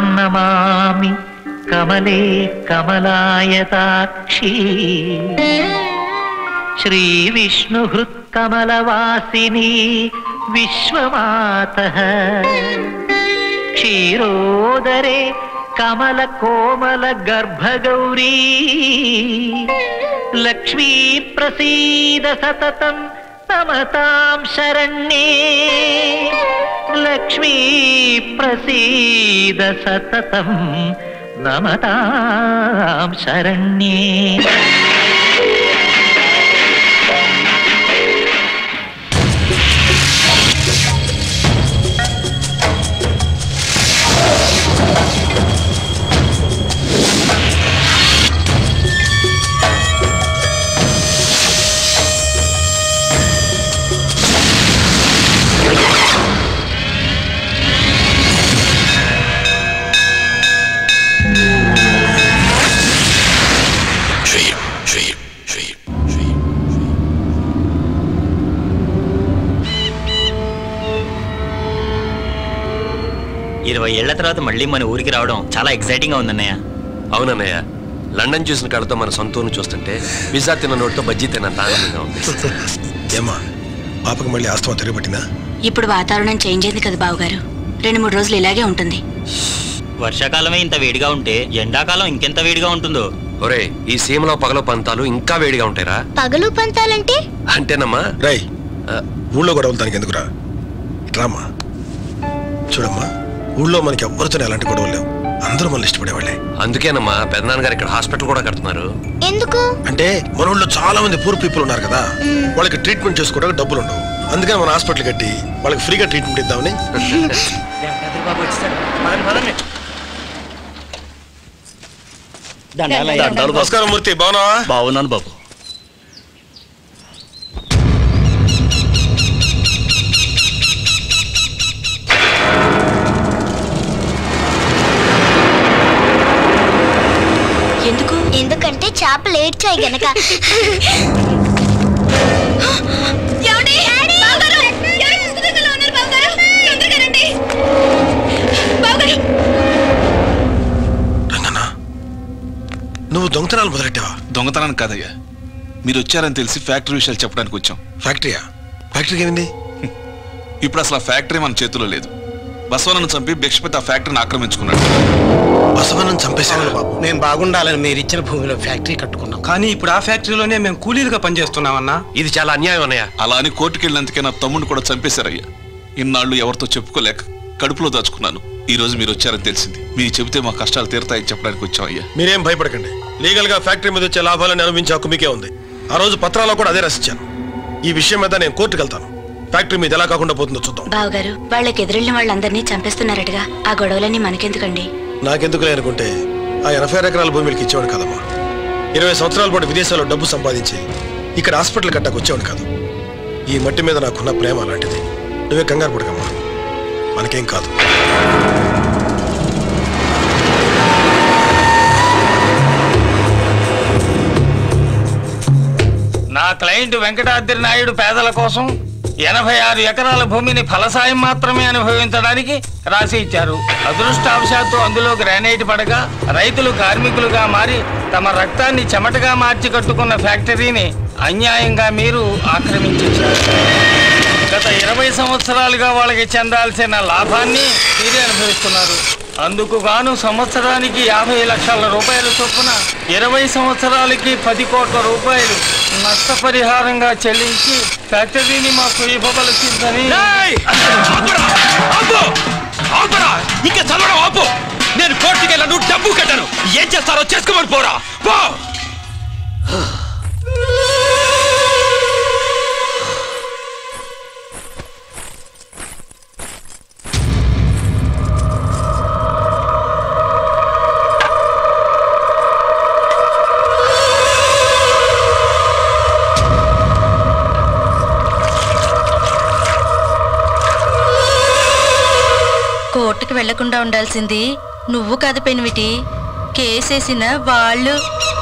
నమామి కమలే కమలాయతాక్షీ श्रीविष्णुहृत्कमलवासिनी विश्वमातः क्षीरोदरे कमलकोमलगर्भगौरी लक्ष्मी प्रसीद सततं नमतां शरण्ये लक्ष्मी प्रसीद सततं नमतां शरण्ये ఇరవై ఏళ్ల తర్వాత మళ్ళీ మన ఊరికి రావడం చాలా ఎక్సైటింగ్ గా ఉందన్నయ్య అవునన్నయ్య లండన్ చూసిన కళ్ళతో మన సొంతూరును చూస్తుంటే పిజ్జా తిన్న నోటితో బజ్జీ తిన్నంత ఆనందంగా ఉంది ఏమ్మా పాపకు మళ్ళీ ఆస్తమా తిరగబట్టిందా ఇప్పుడు వాతావరణం చేంజ్ అయింది కదా బావగారు రెండు మూడు రోజులు ఇలాగే ఉంటుంది వర్షాకాలమే ఇంత వేడిగా ఉంటే ఎండాకాలం ఇంకెంత వేడిగా ఉంటుందో ఒరే ఈ సీమలో పగలో పంతాలు ఇంకా వేడిగా ఉంటాయిరా పగలు పంతాలంటే అంటేనమ్మా రై ఊళ్ళో గొడవలు దానికి ఎందుకురా ఇట్రామ్మా చూడమ్మా ఊళ్ళో మనకి ఎవ్వరితో ఎలాంటి గొడవలు లేవు అందరూ మనల్ని ఇష్టపడేవాళ్ళే అందుకేనమ్మా పెదనాన్న గారు ఇక్కడ హాస్పిటల్ కూడా కడుతున్నారు ఎందుకు అంటే మన ఊళ్ళో చాలా మంది పూర్ పీపుల్ ఉన్నారు కదా వాళ్ళకి ట్రీట్మెంట్ చేసుకోవడానికి డబ్బులు ఉండవు అందుకని మన హాస్పిటల్ కట్టి వాళ్ళకి ఫ్రీగా ట్రీట్మెంట్ ఇద్దామని నమస్కారం మూర్తి బాగున్నావా బాగున్నాను బాబు ఎందుకు ఎందుకంటే చేపలు ఏడ్చాయి గనక నువ్వు దొంగతనాలు మొదలెట్టావా దొంగతనాన్ని కాదయ్యా మీరు వచ్చారని తెలిసి ఫ్యాక్టరీ విషయాలు చెప్పడానికి వచ్చాం ఫ్యాక్టరీయా ఫ్యాక్టరీకి ఏమింది ఇప్పుడు అసలు ఆ ఫ్యాక్టరీ మన చేతిలో లేదు బసవనను చంపి భిక్షపతి ఆ ఫ్యాక్టరీని ఆక్రమించుకున్నాడు బసవనను చంపేశాను బాబు మేము బాగుండాలని మీరు ఇచ్చిన భూమిలో ఫ్యాక్టరీ కట్టుకున్నాం కానీ ఇప్పుడు ఆ ఫ్యాక్టరీలోనే మేము కూలీలుగా పనిచేస్తున్నామన్నా ఇది చాలా అన్యాయం అన్నయ్య అలా అని కోర్టుకి వెళ్ళినందుకే నా తమ్ముడిని కూడా చంపేశారయ్యా ఇన్నాళ్ళు ఎవరితో చెప్పుకోలేక కడుపులో దాచుకున్నాను ఈ రోజు మీరు వచ్చారని తెలిసింది మీరు చెబితే మా కష్టాలు తీరతాయని చెప్పడానికి వచ్చామయ్యా మీరేం భయపడకండి లీగల్ గా ఫ్యాక్టరీ మీద వచ్చే లాభాలను అనుభవించే హక్కు మీకే ఉంది ఆ రోజు పత్రాల్లో కూడా అదే రచించాను ఈ విషయం మీద నేను కోర్టుకు వెళ్తాను ఫ్యాక్టరీ మీద ఎలా కాకుండా పోతుందో చూద్దాం బావగారు వాళ్ళకి ఎదురెళ్ళిన వాళ్ళందరినీ చంపేస్తున్నారటగా ఆ గొడవలన్నీ మనకెందుకండి నాకెందుకులే అనుకుంటే ఆ ఎనభై ఎకరాల భూమికి ఇచ్చేవాడు కదమ్మా ఇరవై సంవత్సరాల పాటు విదేశాల్లో డబ్బు సంపాదించి ఇక్కడ హాస్పిటల్ కట్టకు వచ్చేవాడు కాదు ఈ మట్టి మీద నాకున్న ప్రేమ అలాంటిది నువ్వే కంగారు పడకమ్మా మనకేం కాదు నా క్లయింట్ వెంకటాద్రి నాయుడు పేదల కోసం ఎనభై ఆరు ఎకరాల భూమిని ఫలసాయం మాత్రమే అనుభవించడానికి రాసి ఇచ్చారు అదృష్టావశాత్తు అందులో గ్రానైట్ పడగా రైతులు కార్మికులుగా మారి తమ రక్తాన్ని చెమటగా మార్చి కట్టుకున్న ఫ్యాక్టరీని అన్యాయంగా మీరు ఆక్రమించారు గత ఇరవై సంవత్సరాలుగా వాళ్ళకి చెందాల్సిన లాభాన్ని మీరే అనుభవిస్తున్నారు అందుకు గాను సంవత్సరానికి యాభై లక్షల రూపాయల చొప్పున ఇరవై సంవత్సరాలకి పది కోట్ల రూపాయలు నష్టపరిహారంగా చెల్లించి ఫ్యాక్టరీని మాకు ఇవ్వవలసిందని ఇంకా చదవడం ఆపు నేను కోర్టుకి వెళ్ళను డబ్బు కట్టను ఏం చేస్తారో చేసుకోమని పోరా పో కోర్టుకు వెళ్లకుండా ఉండాల్సింది నువ్వు కాదు పెనివిటి కేసేసిన వాళ్ళు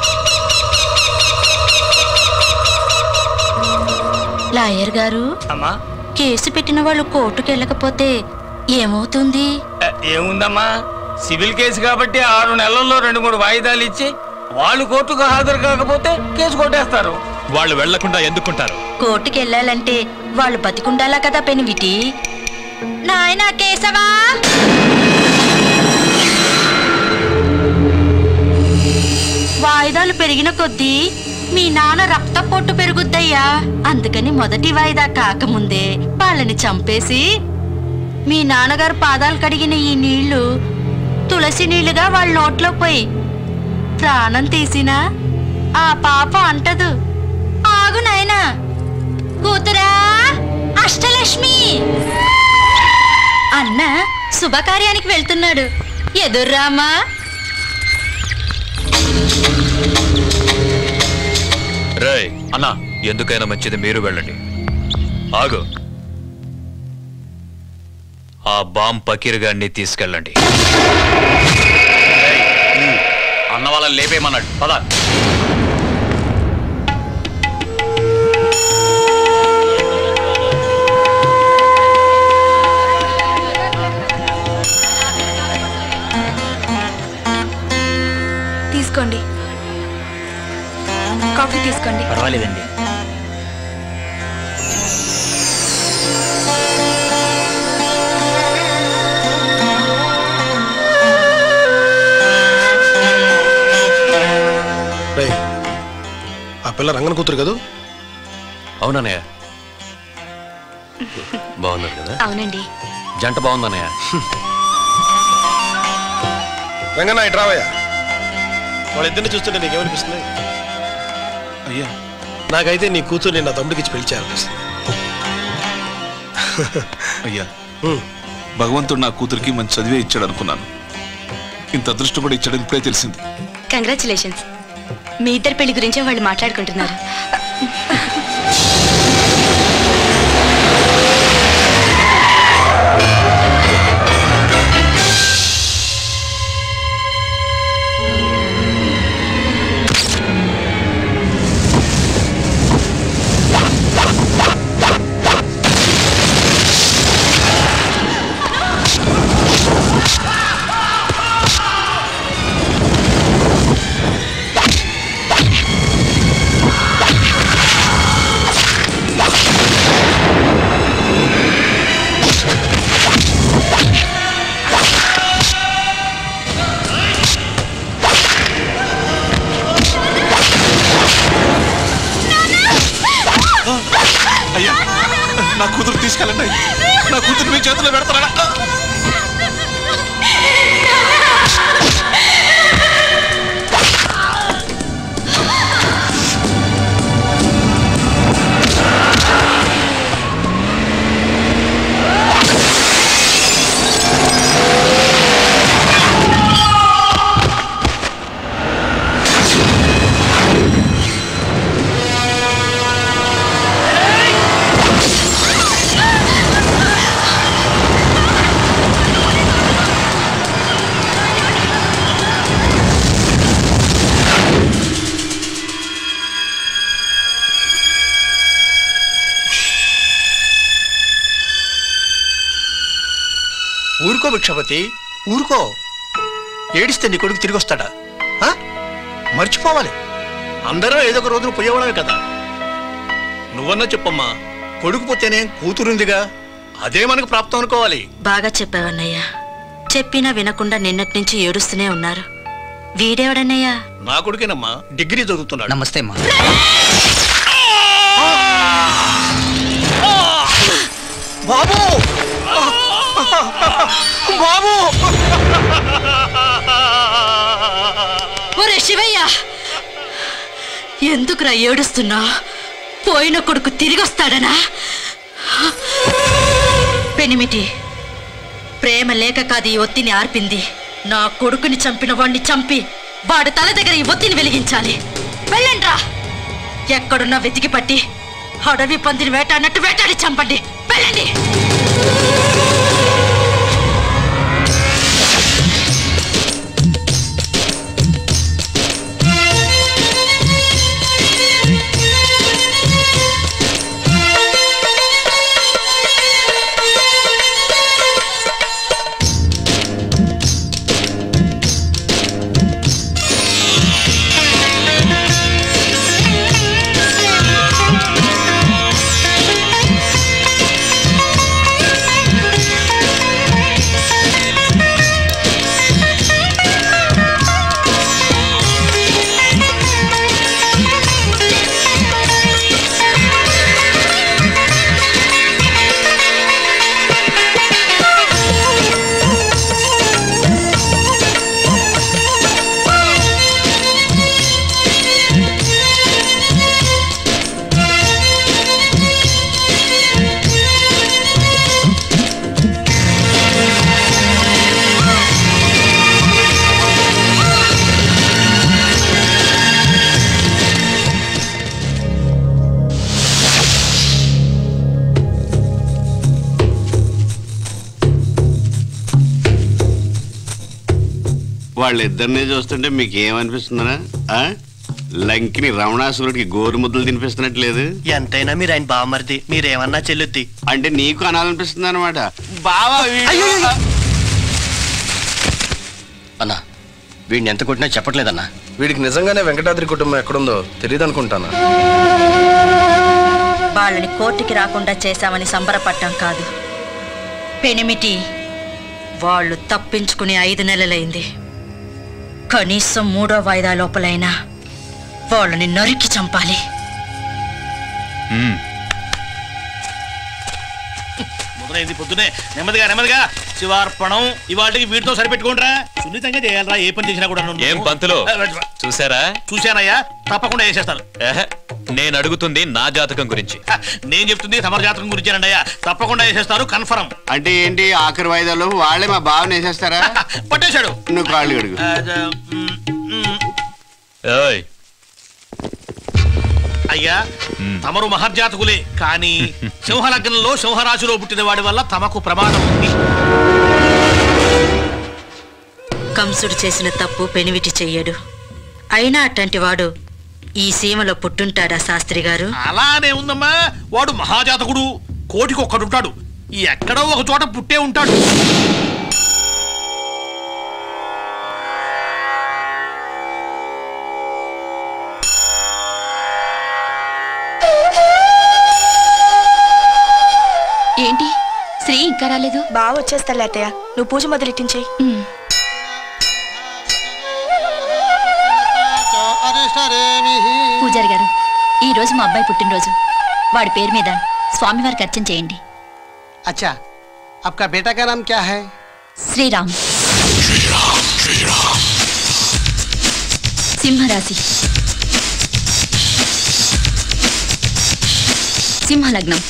లాయర్ గారు అమ్మా కేసు పెట్టిన వాళ్ళు కోర్టుకు వెళ్ళకపోతే ఏమవుతుంది ఏముందమ్మా సివిల్ కేసు కాబట్టి ఆరు నెలల్లో రెండు మూడు వాయిదాలు ఇచ్చి వాళ్ళు కోర్టుకు హాజరు కాకపోతే కేసు కొట్టేస్తారు వాళ్ళు వెళ్లకుండా ఎందుకుంటారు కోర్టుకి వెళ్ళాలంటే వాళ్ళు బతికుండాలా కదా పెనివిటి నాయనా కేశవా వాయిదాలు పెరిగిన కొద్దీ మీ నాన్న రక్త పొట్టు పెరుగుద్దయ్యా అందుకని మొదటి వాయిదా కాకముందే వాళ్ళని చంపేసి మీ నాన్నగారు పాదాలు కడిగిన ఈ నీళ్లు తులసి నీళ్లుగా వాళ్ళ నోట్లో పోయి ప్రాణం తీసినా ఆ పాప అంటదు ఆగు నాయనా కూతురా అష్టలక్ష్మి అన్న శుభకార్యానికి వెళ్తున్నాడు ఎదుర్రామా రేయ్ అన్నా ఎందుకైనా మంచిది మీరు వెళ్ళండి ఆగు ఆ బాంబ్ పకీర్ గారిని తీసుకెళ్ళండి అన్న వాళ్ళని లేపేయమన్నాడు పద తీసుకోండి కాఫీ తీసుకోండి పర్వాలేదండి రేయ్, ఆ పిల్ల రంగన కూతురు కదూ అవునన్నయ్య బాగున్నారు కదా అవునండి జంట బాగుందన్నయ్య రంగన్న ఇటు రావయ్యా వాళ్ళిద్దరిని చూస్తుంటే నీకేమనిపిస్తుంది అయ్యా నాకైతే నీ కూతుర్ని నా తమ్ముడికి ఇచ్చి పెళ్లి చేయాలనిపిస్తుంది అయ్యా హ్మ్. భగవంతుడు నా కూతురికి మంచి చదివే ఇచ్చాడు అనుకున్నాను ఇంత అదృష్టం కూడా ఇచ్చాడని ఇప్పుడే తెలిసింది కంగ్రాచులేషన్స్ మీ ఇద్దరి పెళ్లి గురించే వాళ్ళు మాట్లాడుకుంటున్నారు అయ్యా నా కూతురు తీసుకెళ్ళండి నా కూతురు మీ చేతిలో పెడతారా ఊరుకో భిక్షపతి ఊరుకో ఏడిస్తే నీ కొడుకు తిరిగి వస్తాడా ఆ? మర్చిపోవాలి అందరూ ఏదో ఒక రోజున పోయేవాళ్ళమే కదా నువ్వన్నా చెప్పమ్మా కొడుకు పోతేనే కూతురుందిగా అదే మనకు ప్రాప్తం అనుకోవాలి బాగా చెప్పావన్నయ్యా చెప్పినా వినకుండా నిన్నటి నుంచి ఏడుస్తూనే ఉన్నారు వీడేవాడన్నయ్యా నా కొడుకేనమ్మా డిగ్రీ చదువుతున్నాడు నమస్తే అమ్మా బాబు బాబు ఒరే శివయ్య ఎందుకురా ఏడుస్తున్నా పోయిన కొడుకు తిరిగి వస్తాడనా పెనిమిటి ప్రేమ లేక కాదు ఈ ఒత్తిని ఆర్పింది నా కొడుకుని చంపిన వాణ్ణి చంపి వాడి తల దగ్గర ఈ ఒత్తిని వెలిగించాలి వెళ్ళండ్రా ఎక్కడున్నా వెతికి పట్టి అడవి పందిని వేటాడినట్టు వేటాడి చంపండి వెళ్ళండి వాళ్ళిద్దరిని చూస్తుంటే మీకు ఏమనిపిస్తుందనా ఆ? లంకిని రమణాసురుడికి గోరు ముద్దలు తినిపిస్తున్నట్లేదు ఎంతైనా మీరు ఆయన బామర్ది మీరేమన్నా చెల్లుద్ది అంటే నీకు అనాలనిపిస్తుంది అనమాట బావా అన్నా వీడిని ఎంత కొట్టినా చెప్పట్లేదన్నా వీడికి నిజంగానే వెంకటాద్రి కుటుంబం ఎక్కడుందో తెలియదు అనుకుంటాను వాళ్ళని కోర్టుకి రాకుండా చేశామని సంబరపడ్డం కాదు పెనిమిటి వాళ్ళు తప్పించుకుని ఐదు నెలలైంది కనీసం మూడో వాయిదా లోపలైనా వాళ్ళని నరికి చంపాలి మొదలైంది పొద్దునే నెమ్మదిగా నెమ్మదిగా శివార్పణం ఇవాటికి వీటితో సరిపెట్టుకుంటారా సున్నితంగా చేయాలరా ఏ పని చేసినా కూడా ఏం పంతులు చూసారా చూశానయ్యా తప్పకుండా వేసేస్తాను ఏహే, నేను అడుగుతుంది నా జాతకం గురించి నేను చెప్తుంది తమర జాతకం గురించేనండి అయ్యా తప్పకుండా వేసేస్తారు కన్ఫర్మ్ అంటే ఏంటి ఆఖరి వాయిదాలో వాళ్ళే మా బావని వేసేస్తారా పట్టేశాడు నువ్వు కాళ్ళు అడుగు ఏయ్ అయ్యా తమరు మహర్జాతకులే కానీ సింహలగ్నంలో సింహరాశిలో పుట్టిన వాడి వల్ల తమకు ప్రమాదం ఉంది కంసుడు చేసిన తప్పు పెనివిటి చెయ్యడు అయినా అట్టంటి వాడు ఈ సీమలో పుట్టుంటాడా శాస్త్రి గారు అలానే ఉందమ్మా వాడు మహాజాతకుడు కోటికి ఒక్కడుంటాడు ఎక్కడో ఒక చోట పుట్టే ఉంటాడు ఏంటి శ్రీ ఇంకా రాలేదు బాగా వచ్చేస్తాలే అత్తయ్య నువ్వు పూజ మొదలెట్టించేయి పూజారి గారు ఈ రోజు మా అబ్బాయి పుట్టినరోజు వాడి పేరు మీద స్వామివారికి అర్చన చేయండి अच्छा आपका बेटा का नाम क्या है శ్రీరామ్ సింహరాశి సింహలగ్నం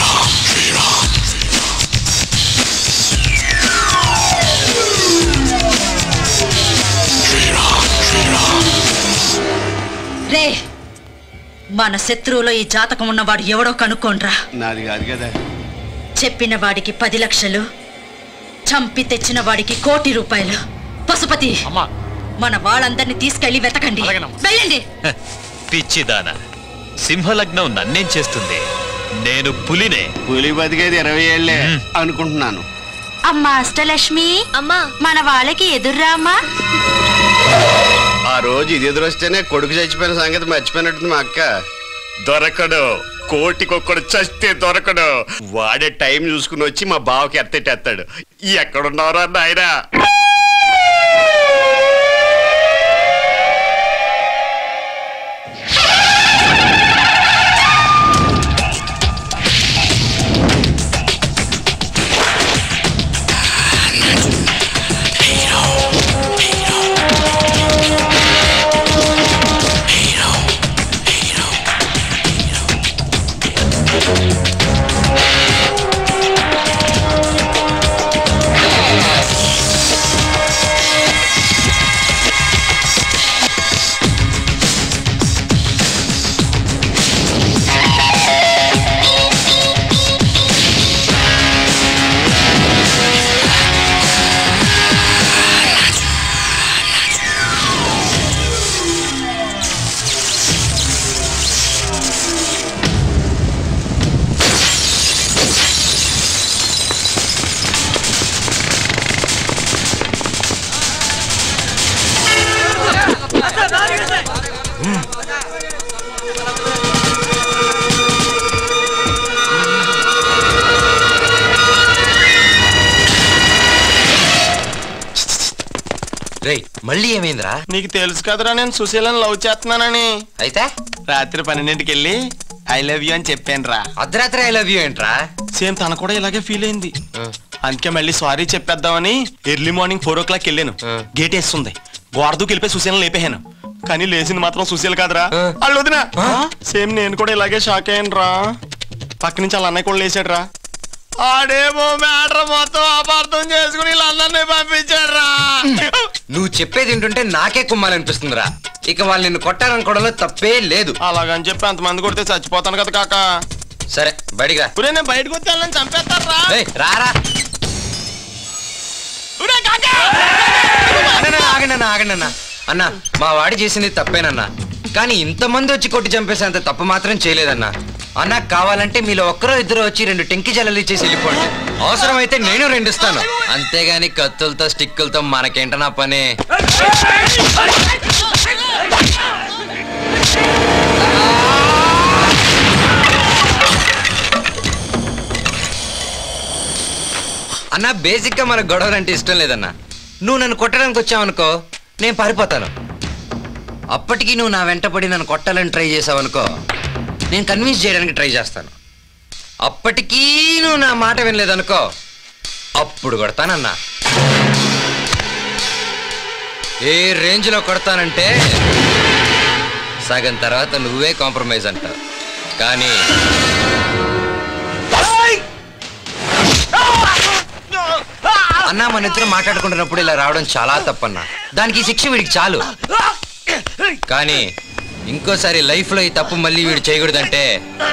రే మన శత్రువులో ఈ జాతకం ఉన్నవాడు ఎవడో కనుక్కోండ్రా నాది కాదు కదా చెప్పిన వాడికి పది లక్షలు చంపి తెచ్చిన వాడికి కోటి రూపాయలు పశుపతి మన వాళ్ళందరినీ తీసుకెళ్లి వెతకండి వెళ్ళండి హ, పిచ్చిదానా సింహలగ్నం నన్నేం చేస్తుంది నేను పులినే పులి బతికేది ఇరవై ఏళ్ళే అనుకుంటున్నాను అమ్మా అష్టలక్ష్మి అమ్మా మన వాళ్ళకి ఎదుర్రామ్మా ఆ రోజు ఇది ఎదురొస్తేనే కొడుకు చచ్చిపోయిన సంగతి మర్చిపోయినట్టుంది మా అక్క దొరకడు కోటికొక్కడు చస్తే దొరకడు వాడే టైం చూసుకుని వచ్చి మా బావకి ఎత్తెట్టేస్తాడు ఎక్కడున్నారా నాయనా రేయ్ మళ్ళీ ఏమైందిరా నీకు తెలుసు కదరా నేను సుశీలను లవ్ చేస్తున్నానని అయితే రాత్రి పన్నెండింటికి వెళ్ళి ఐ లవ్ యూ అని చెప్పాను రా అర్ధరాత్రి ఐ లవ్ యూ ఏంట్రా సేమ్ తన కూడా ఇలాగే ఫీల్ అయింది అందుకే మళ్ళీ సారీ చెప్పేద్దామని early morning four o'clock వెళ్ళాను గేట్ వేస్తుంది గోడ దూకి వెళ్ళిపోయి సుశీలను లేపేహాను కానీ లేచింది మాత్రం సుశీల్ కాదురా వాళ్ళు వదిన సేమ్ నేను కూడా ఇలాగే షాక్ అయ్యాను రా పక్క నుంచి వాళ్ళ అన్నయ్య కూడా లేచాడు రా ఆడేమో మ్యాటర్ మొత్తం అపార్థం చేసుకుని వీళ్ళందరినీ పంపించాడు రా నువ్వు చెప్పేది ఏంటంటే నాకే కుమ్మాలనిపిస్తుందిరా ఇక వాళ్ళు నిన్ను కొట్టారనుకోవడంలో తప్పే లేదు అలాగని చెప్పి అంతమంది కొడితే చచ్చిపోతాను కదా కాక సరే బయటికి రా ఒరేయ్, నేను బయటకు వస్తే వాళ్ళని చంపేస్తారా ఏయ్, రారా ఆగండి అన్న, ఆగండి అన్న అన్న మా వాడి చేసింది తప్పేనన్నా కానీ ఇంతమంది వచ్చి కొట్టి చంపేసేంత తప్పు మాత్రం చేయలేదన్నా అన్న కావాలంటే మీలో ఒక్కరో ఇద్దరు వచ్చి రెండు టెంకి జల్లలు ఇచ్చేసి వెళ్ళిపోండి అవసరమైతే నేను రెండు ఇస్తాను అంతేగాని కత్తులతో స్టిక్కులతో మనకేంటనా పని అన్న బేసిక్ గా మన గొడవలు అంటే ఇష్టం లేదన్నా నువ్వు నన్ను కొట్టడానికి వచ్చావనుకో నేను పారిపోతాను అప్పటికి నువ్వు నా వెంట పడి నన్ను కొట్టాలని ట్రై చేసావనుకో నేను కన్విన్స్ చేయడానికి ట్రై చేస్తాను అప్పటికీ నువ్వు నా మాట వినలేదనుకో అప్పుడు కొడతానన్నా ఏ రేంజ్లో కొడతానంటే సగం తర్వాత నువ్వే కాంప్రమైజ్ అంటావు కానీ అన్నా మన ఇద్దరు మాట్లాడుకుంటున్నప్పుడు ఇలా రావడం చాలా తప్పన్నా దానికి ఈ శిక్ష వీడికి చాలు కానీ ఇంకోసారి లైఫ్ లో ఈ తప్పు మళ్ళీ వీడు చేయకూడదంటే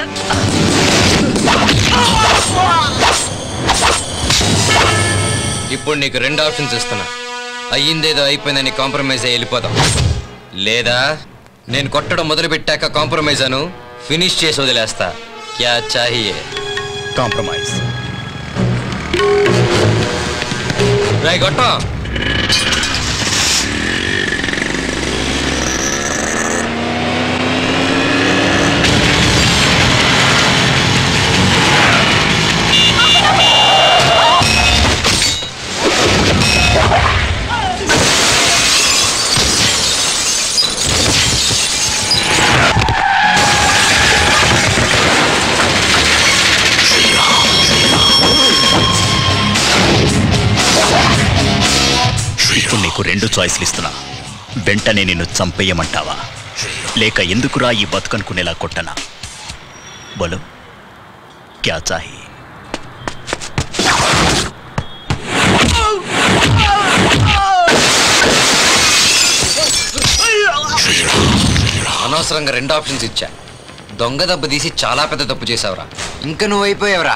ఇప్పుడు నీకు రెండు ఆప్షన్స్ ఇస్తున్నా అయ్యిందేదో అయిపోయిందని కాంప్రమైజ్ అయ్యి వెళ్ళిపోదాం లేదా నేను కొట్టడం మొదలు పెట్టాక కాంప్రమైజ్ అను ఫినిష్ చేసి వదిలేస్తా క్యా చాహియే కాంప్రమైజ్ రాయ్ కొట్టం ఇప్పుడు నీకు రెండు చాయిస్లు ఇస్తున్నా వెంటనే నిన్ను చంపేయమంటావా లేక ఎందుకురా ఈ బతుకనుకునేలా కొట్టనా బోలో క్యా చాహి అనవసరంగా రెండు ఆప్షన్స్ ఇచ్చా దొంగ దెబ్బ తీసి చాలా పెద్ద తప్పు చేసావురా ఇంకా నువ్వు అయిపోయావురా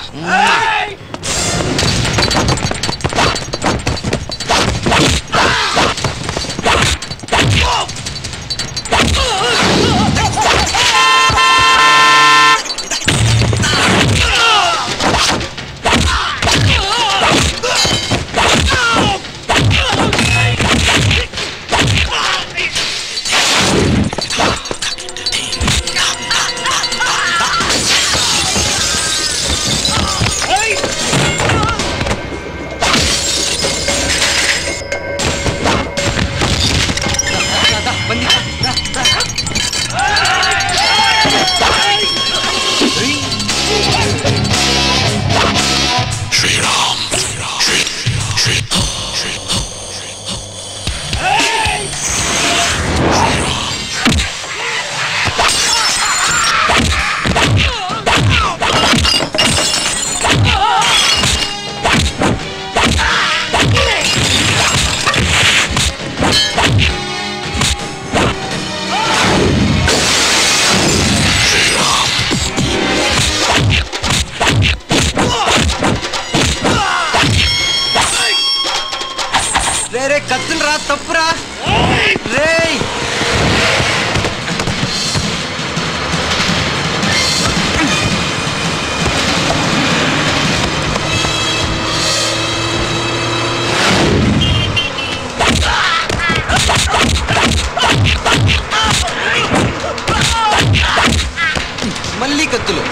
రే రే కత్తులు రా తప్పురా రే మళ్ళీ కత్తులు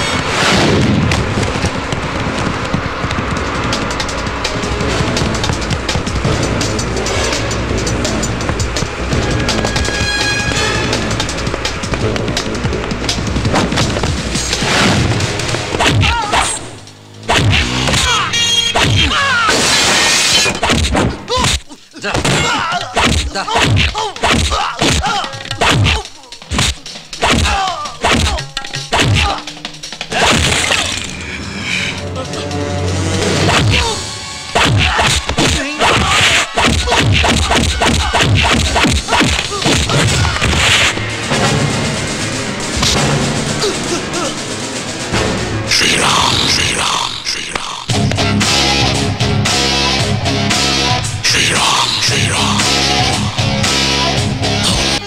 శ్రీరామ్ శ్రీరామ్ శ్రీరామ్ శ్రీరామ్ శ్రీరామ్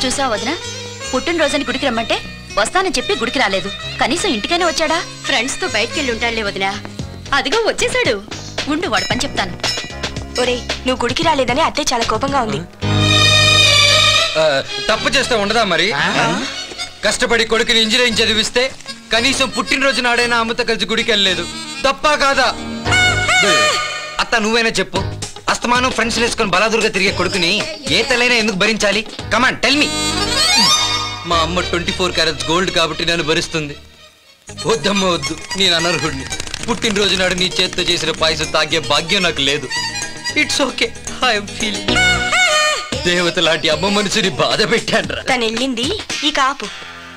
చూసా వదిన పుట్టినరోజని గుడికి రమ్మంటే వస్తానని చెప్పి గుడికి రాలేదు కనీసం ఇంటికైనా వచ్చాడా ఫ్రెండ్స్ తో బయటికి వెళ్ళి ఉంటాడులే వదినా అదిగో వచ్చేసాడు ఉండు వాడు పని చెప్తాను ఒరేయ్ నువ్వు గుడికి రాలేదని అత్తే చాలా కోపంగా ఉంది ఆ, తప్పు చేస్తే ఉండదా మరి కష్టపడి కొడుకుని ఇంజనీరింగ్ చదివిస్తే కనీసం పుట్టినరోజు నాడైనా అమ్మతో కలిసి గుడికి వెళ్ళలేదు తప్పా కాదా అత్త నువ్వైనా చెప్పు అస్తమానం ఫ్రెండ్స్ వేసుకొని బలాదుర్గా తిరిగే కొడుకుని ఏ తలైనా ఎందుకు భరించాలి కమాన్ టెల్ మీ మా అమ్మ ట్వంటీ ఫోర్ క్యారెట్స్ గోల్డ్ కాబట్టి నన్ను భరిస్తుంది వద్దమ్మ వద్దు నేను అనర్హుడిని పుట్టినరోజు నాడు నీ చేత్తో చేసిన పాయసం తాగే భాగ్యం నాకు లేదు ఇట్స్ ఓకే ఐఎమ్ ఫీలింగ్ దేవత లాంటి అమ్మ మనసుని బాధ పెట్టాను తను వెళ్ళింది ఇక ఆపు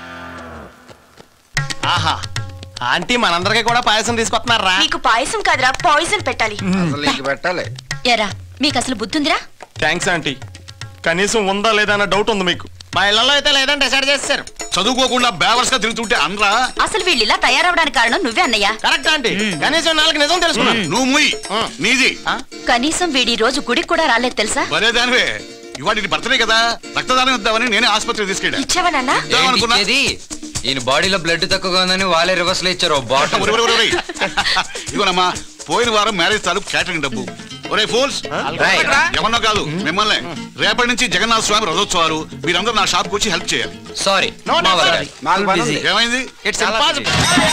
ఆహా ఆంటీ మనందరికీ కూడా పాయసం తీసుకొస్తున్నారా నీకు పాయసం కాదురా పాయిజన్ పెట్టాలి పెట్టాలి ఎరా మీకు అసలు బుద్ధుందిరా థ్యాంక్స్ ఆంటీ కనీసం ఉందా లేదా అన్న డౌట్ ఉంది మీకు మా ఇళ్లలో అయితే లేదని డిసైడ్ చేస్తారు చదువుకోకుండా బేవర్స్ గా తిరుగుతుంటే అనరా అసలు వీళ్ళు ఇలా తయారవడానికి కారణం నువ్వే అన్నయ్యా కరెక్ట్ ఆంటీ కనీసం నాలుగు నిజం తెలుసుకున్నా నువ్వు ముయ్ నీది కనీసం వీడి ఈ రోజు గుడికి కూడా రాలేదు తెలుసా మరే దానివే ఇవాళ నీ బర్త్డే కదా రక్తదానం ఇద్దామని నేనే ఆసుపత్రికి తీసుకెళ్ళా ఇచ్చావా నాన్న ఇద్దామనుకున్నా ఇచ్చేది ఈయన బాడీలో బ్లడ్ తక్కువగా ఉందని వాళ్ళే రివర్స్ లో ఇచ్చారు ఓ బాటిల్ ఒరేయ్, ఒరేయ్, ఒరేయ్. ఇదిగోనమ్మా పోయిన వారం మ్యారేజ్ తాలూకు క్యాటరింగ్ డబ్బు ఒరే ఫోల్స్ Right. ఎవరినో కాదు మిమ్మల్ని రేపటి నుంచి జగన్నాథ స్వామి రథోత్సవాలు మీరందరూ నా షాప్కి వచ్చి హెల్ప్ చేయాలి సారీ ఏమైంది ఇట్స్ ఇంపాసిబుల్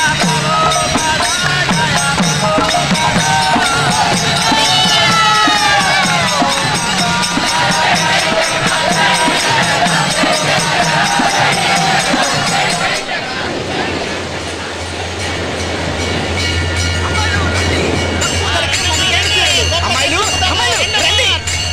అమ్మాయిలు అమ్మాయిలు రండి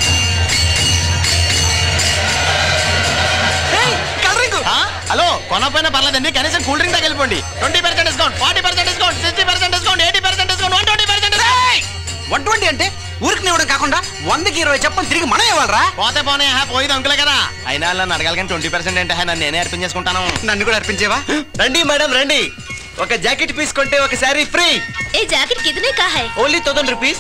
హలో కొనపోయినా పర్లేదండి కనీసం కూల్ డ్రింక్ దాకా వెళ్ళిపోండి twenty percent discount forty percent discount sixty percent discount eighty percent discount one twenty percent one twenty అంటే ఊరికి ఇవ్వడం కాకుండా వందకి ఇరవై చెప్పని తిరిగి మనం ఇవ్వాలరా పోతే పోనీ హా పోయింది అంకులే కదా అయినా నన్ను అడగాలి కానీ ట్వంటీ పర్సెంట్ అంటే హా, నన్ను నేనే అర్పణ చేసుకుంటాను నన్ను కూడా అర్పించేవా రండి మేడం రండి ఒక జాకెట్ పీస్ కొంటే ఒక శారీ ఫ్రీ ఏ జాకెట్ కితనే కా హై ఓన్లీ థౌసండ్ రూపీస్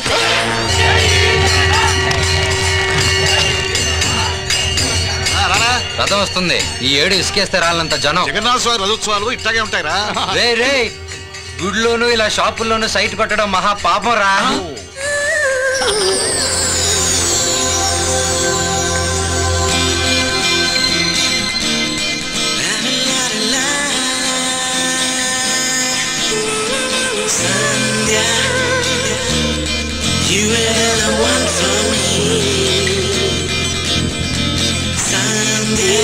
రథం వస్తుంది ఈ ఏడు ఇసుకేస్తే రాలంత జనం జగన్నాథ స్వామి రథోత్సవాలు ఇట్లాగే ఉంటాయిరా రే రే గుడ్లోను ఇలా షాపుల్లోను సైట్ కొట్టడం మహా పాపం రా Sandhya, you were the one for me. Sandhya,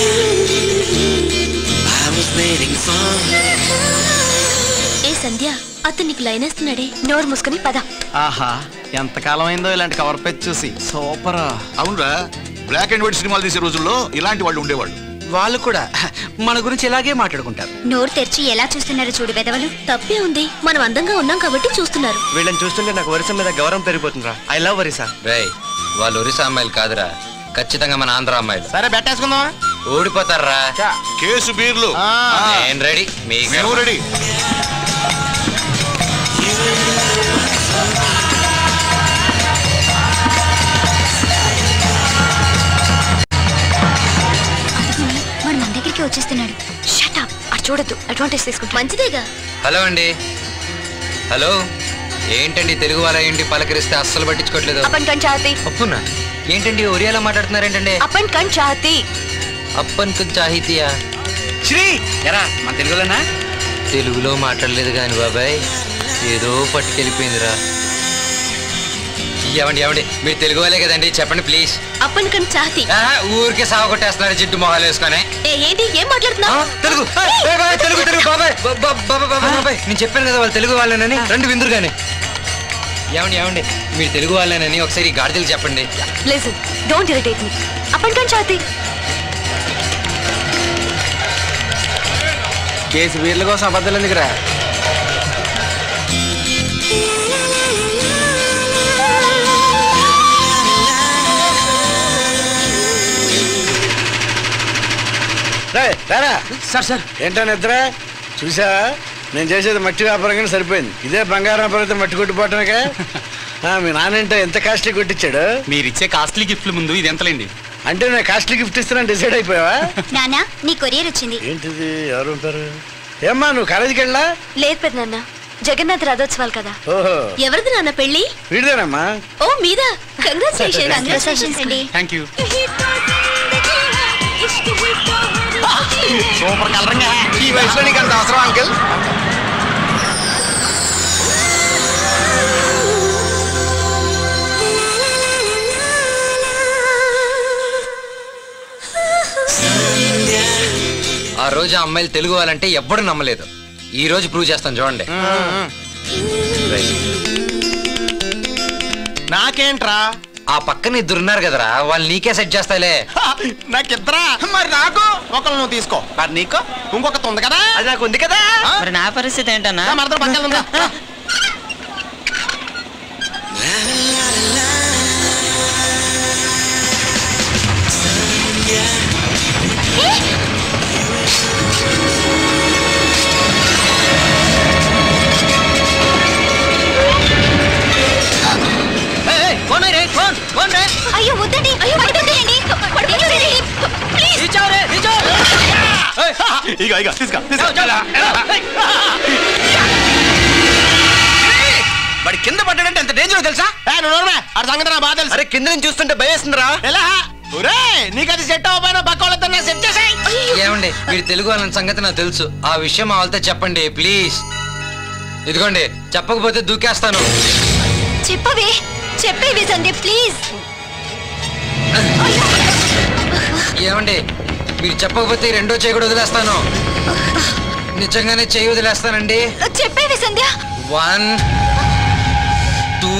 I was waiting for. ఏ సంధ్య అతను నీకు లైన్ వేస్తున్నాడే నోరు మూసుకుని పద ఆహా ఎంతకాలం అయిందో ఇలాంటి కవర్ పేజ్ చూసి సూపర్ అవునరా బ్లాక్ అండ్ వైట్ సినిమాలు తీసే రోజుల్లో ఇలాంటి వాళ్ళు ఉండేవాళ్ళు వాళ్ళు కూడా మన గురించి ఇలాగే మాట్లాడుకుంటారు నోరు తెరిచి ఎలా చూస్తున్నారు చూడు వెదవలు తప్పే ఉంది మనం అందంగా ఉన్నాం కాబట్టి చూస్తున్నారు వీళ్ళని చూస్తుంటే నాకు వరుస మీద గౌరవం పెరిగిపోతుందిరా ఐ లవ్ వరిసా రేయ్ వాళ్ళు ఒరిసా అమ్మాయిలు కాదురా ఖచ్చితంగా మన ఆంధ్ర అమ్మాయిలు సరే బెట్టేసుకుందామా ఓడిపోతారా కేసు బీర్లు నేను రెడీ మేము రెడీ వాడు మన దగ్గరికి వచ్చేస్తున్నాడు షట్ అప్ అటు చూడొద్దు అడ్వాంటేజ్ తీసుకుంటా మంచిదేగా హలో అండి హలో ఏంటండి తెలుగు వాళ్ళ ఏంటి పలకరిస్తే అస్సలు పట్టించుకోవట్లేదు అప్పన్ కన్ చాహతి అప్పునా ఏంటండి ఒరియాలో మాట్లాడుతున్నారేంటండి అప్పన్ కన్ చాహతి అప్పన్ చాహితియా శ్రీ ఎరా మన తెలుగులోనా తెలుగులో మాట్లాడలేదు కాని బాబాయ్ ఏదో పట్టుకెళ్ళిపోయిందిరా ఏమండి ఏమండి మీరు తెలుగు వాళ్ళే కదండి చెప్పండి ప్లీజ్ అప్పన్ కన్ చాహతి ఊరికే సాగు కొట్టేస్తున్నారు జిడ్డు మొహాలు వేసుకొని ఏ ఏంటి ఏం మాట్లాడుతున్నావు తెలుగు ఏ, బాబాయ్, తెలుగు తెలుగు బాబాయ్ బా- బా- బాబాయ్ బాబాయ్ బాబాయ్ నేను చెప్పాను కదా వాళ్ళు తెలుగు వాళ్ళేనని రెండు విందురు కానీ ఏమండి ఏమండి మీరు తెలుగు వాళ్ళేనని ఒకసారి ఈ గాడిదలు చెప్పండి లిసన్ డోంట్ ఇరిటేట్ మీ అప్పన్ కన్ చాహతి కేసు వీళ్ళ కోసం అబద్ధాలు ఎందుకురా సార్ సార్ ఏంటో నిద్ర చూసా నేను చేసేది మట్టి వ్యాపారం కానీ సరిపోయింది ఇదే బంగారం వ్యాపారం అయితే మట్టి కొట్టిపోవటమేగా ఆ, మీ నాన్నంటే ఎంత కాస్ట్లీ కొట్టించాడు మీరు ఇచ్చే కాస్ట్లీ గిఫ్ట్ల ముందు ఇది ఎంతలేండి అంటే నేను కాస్ట్లీ గిఫ్ట్ ఇస్తానని డిసైడ్ అయిపోయావా నానా నీ కొరియర్ వచ్చింది ఏంటిది ఎవరు ఉంటారు ఏమ్మా నువ్వు కాలేజీకి వెళ్ళా లేదు పెద్దనాన్న జగన్నాథ్ రథోత్సవాలు కదా ఓహో ఎవరిది నాన్న పెళ్లి వీడిదేనమ్మా ఓ మీద కంగ్రాచులేషన్ Congratulations అండి. థ్యాంక్ యూ సూపర్ కలరింగ్ ఈ వయసులో నీకు అంత అవసరం అంకిల్ ఆ రోజు ఆ అమ్మాయిలు తెలుగు వాళ్ళంటే ఎవ్వడు నమ్మలేదు ఈ రోజు ప్రూవ్ చేస్తాను చూడండి నాకేంట్రా ఆ పక్కన ఇద్దరు ఉన్నారు కదరా వాళ్ళు నీకే సెట్ చేస్తాలే నాకిద్దరా మరి నాకు ఒకళ్ళు నువ్వు తీసుకో మరి నీకు ఇంకొకటి ఉంది కదా అది నాకు ఉంది కదా మరి నా పరిస్థితి ఏంటన్నా మరదలు పక్కన ఉందా ఫోన్ రే ఫోన్ ఫోన్ రే అయ్యో వద్దండి అయ్యో పడిపోతాయండి పడిపోతాయండి ప్లీజ్ రీచావు రే రీచావు ఇక ఇక తీసుకో తీసుకో వాడి కింద పడ్డాడంటే ఎంత డేంజర్ తెలుసా ఆడ సంగతి నా బాధ తెలుసు అరే కింద నుంచి చూస్తుంటే భయేస్తుందిరా ఎలా ఒరే నీకు అది సెట్ అవ్వకపోయినా పక్క వాళ్ళతో సెట్ చేసాయి ఏమండి మీరు తెలుగు వాళ్ళని సంగతి నాకు తెలుసు ఆ విషయం మా వాళ్ళతో చెప్పండి ప్లీజ్ ఇదిగోండి చెప్పకపోతే దూకేస్తాను చెప్పవే చెప్పేవి సందీప్ ప్లీజ్ ఏమండి మీరు చెప్పకపోతే ఈ రెండో చేయి కూడా వదిలేస్తాను నిజంగానే చేయి వదిలేస్తానండి చెప్పేవి సంధ్య వన్ టూ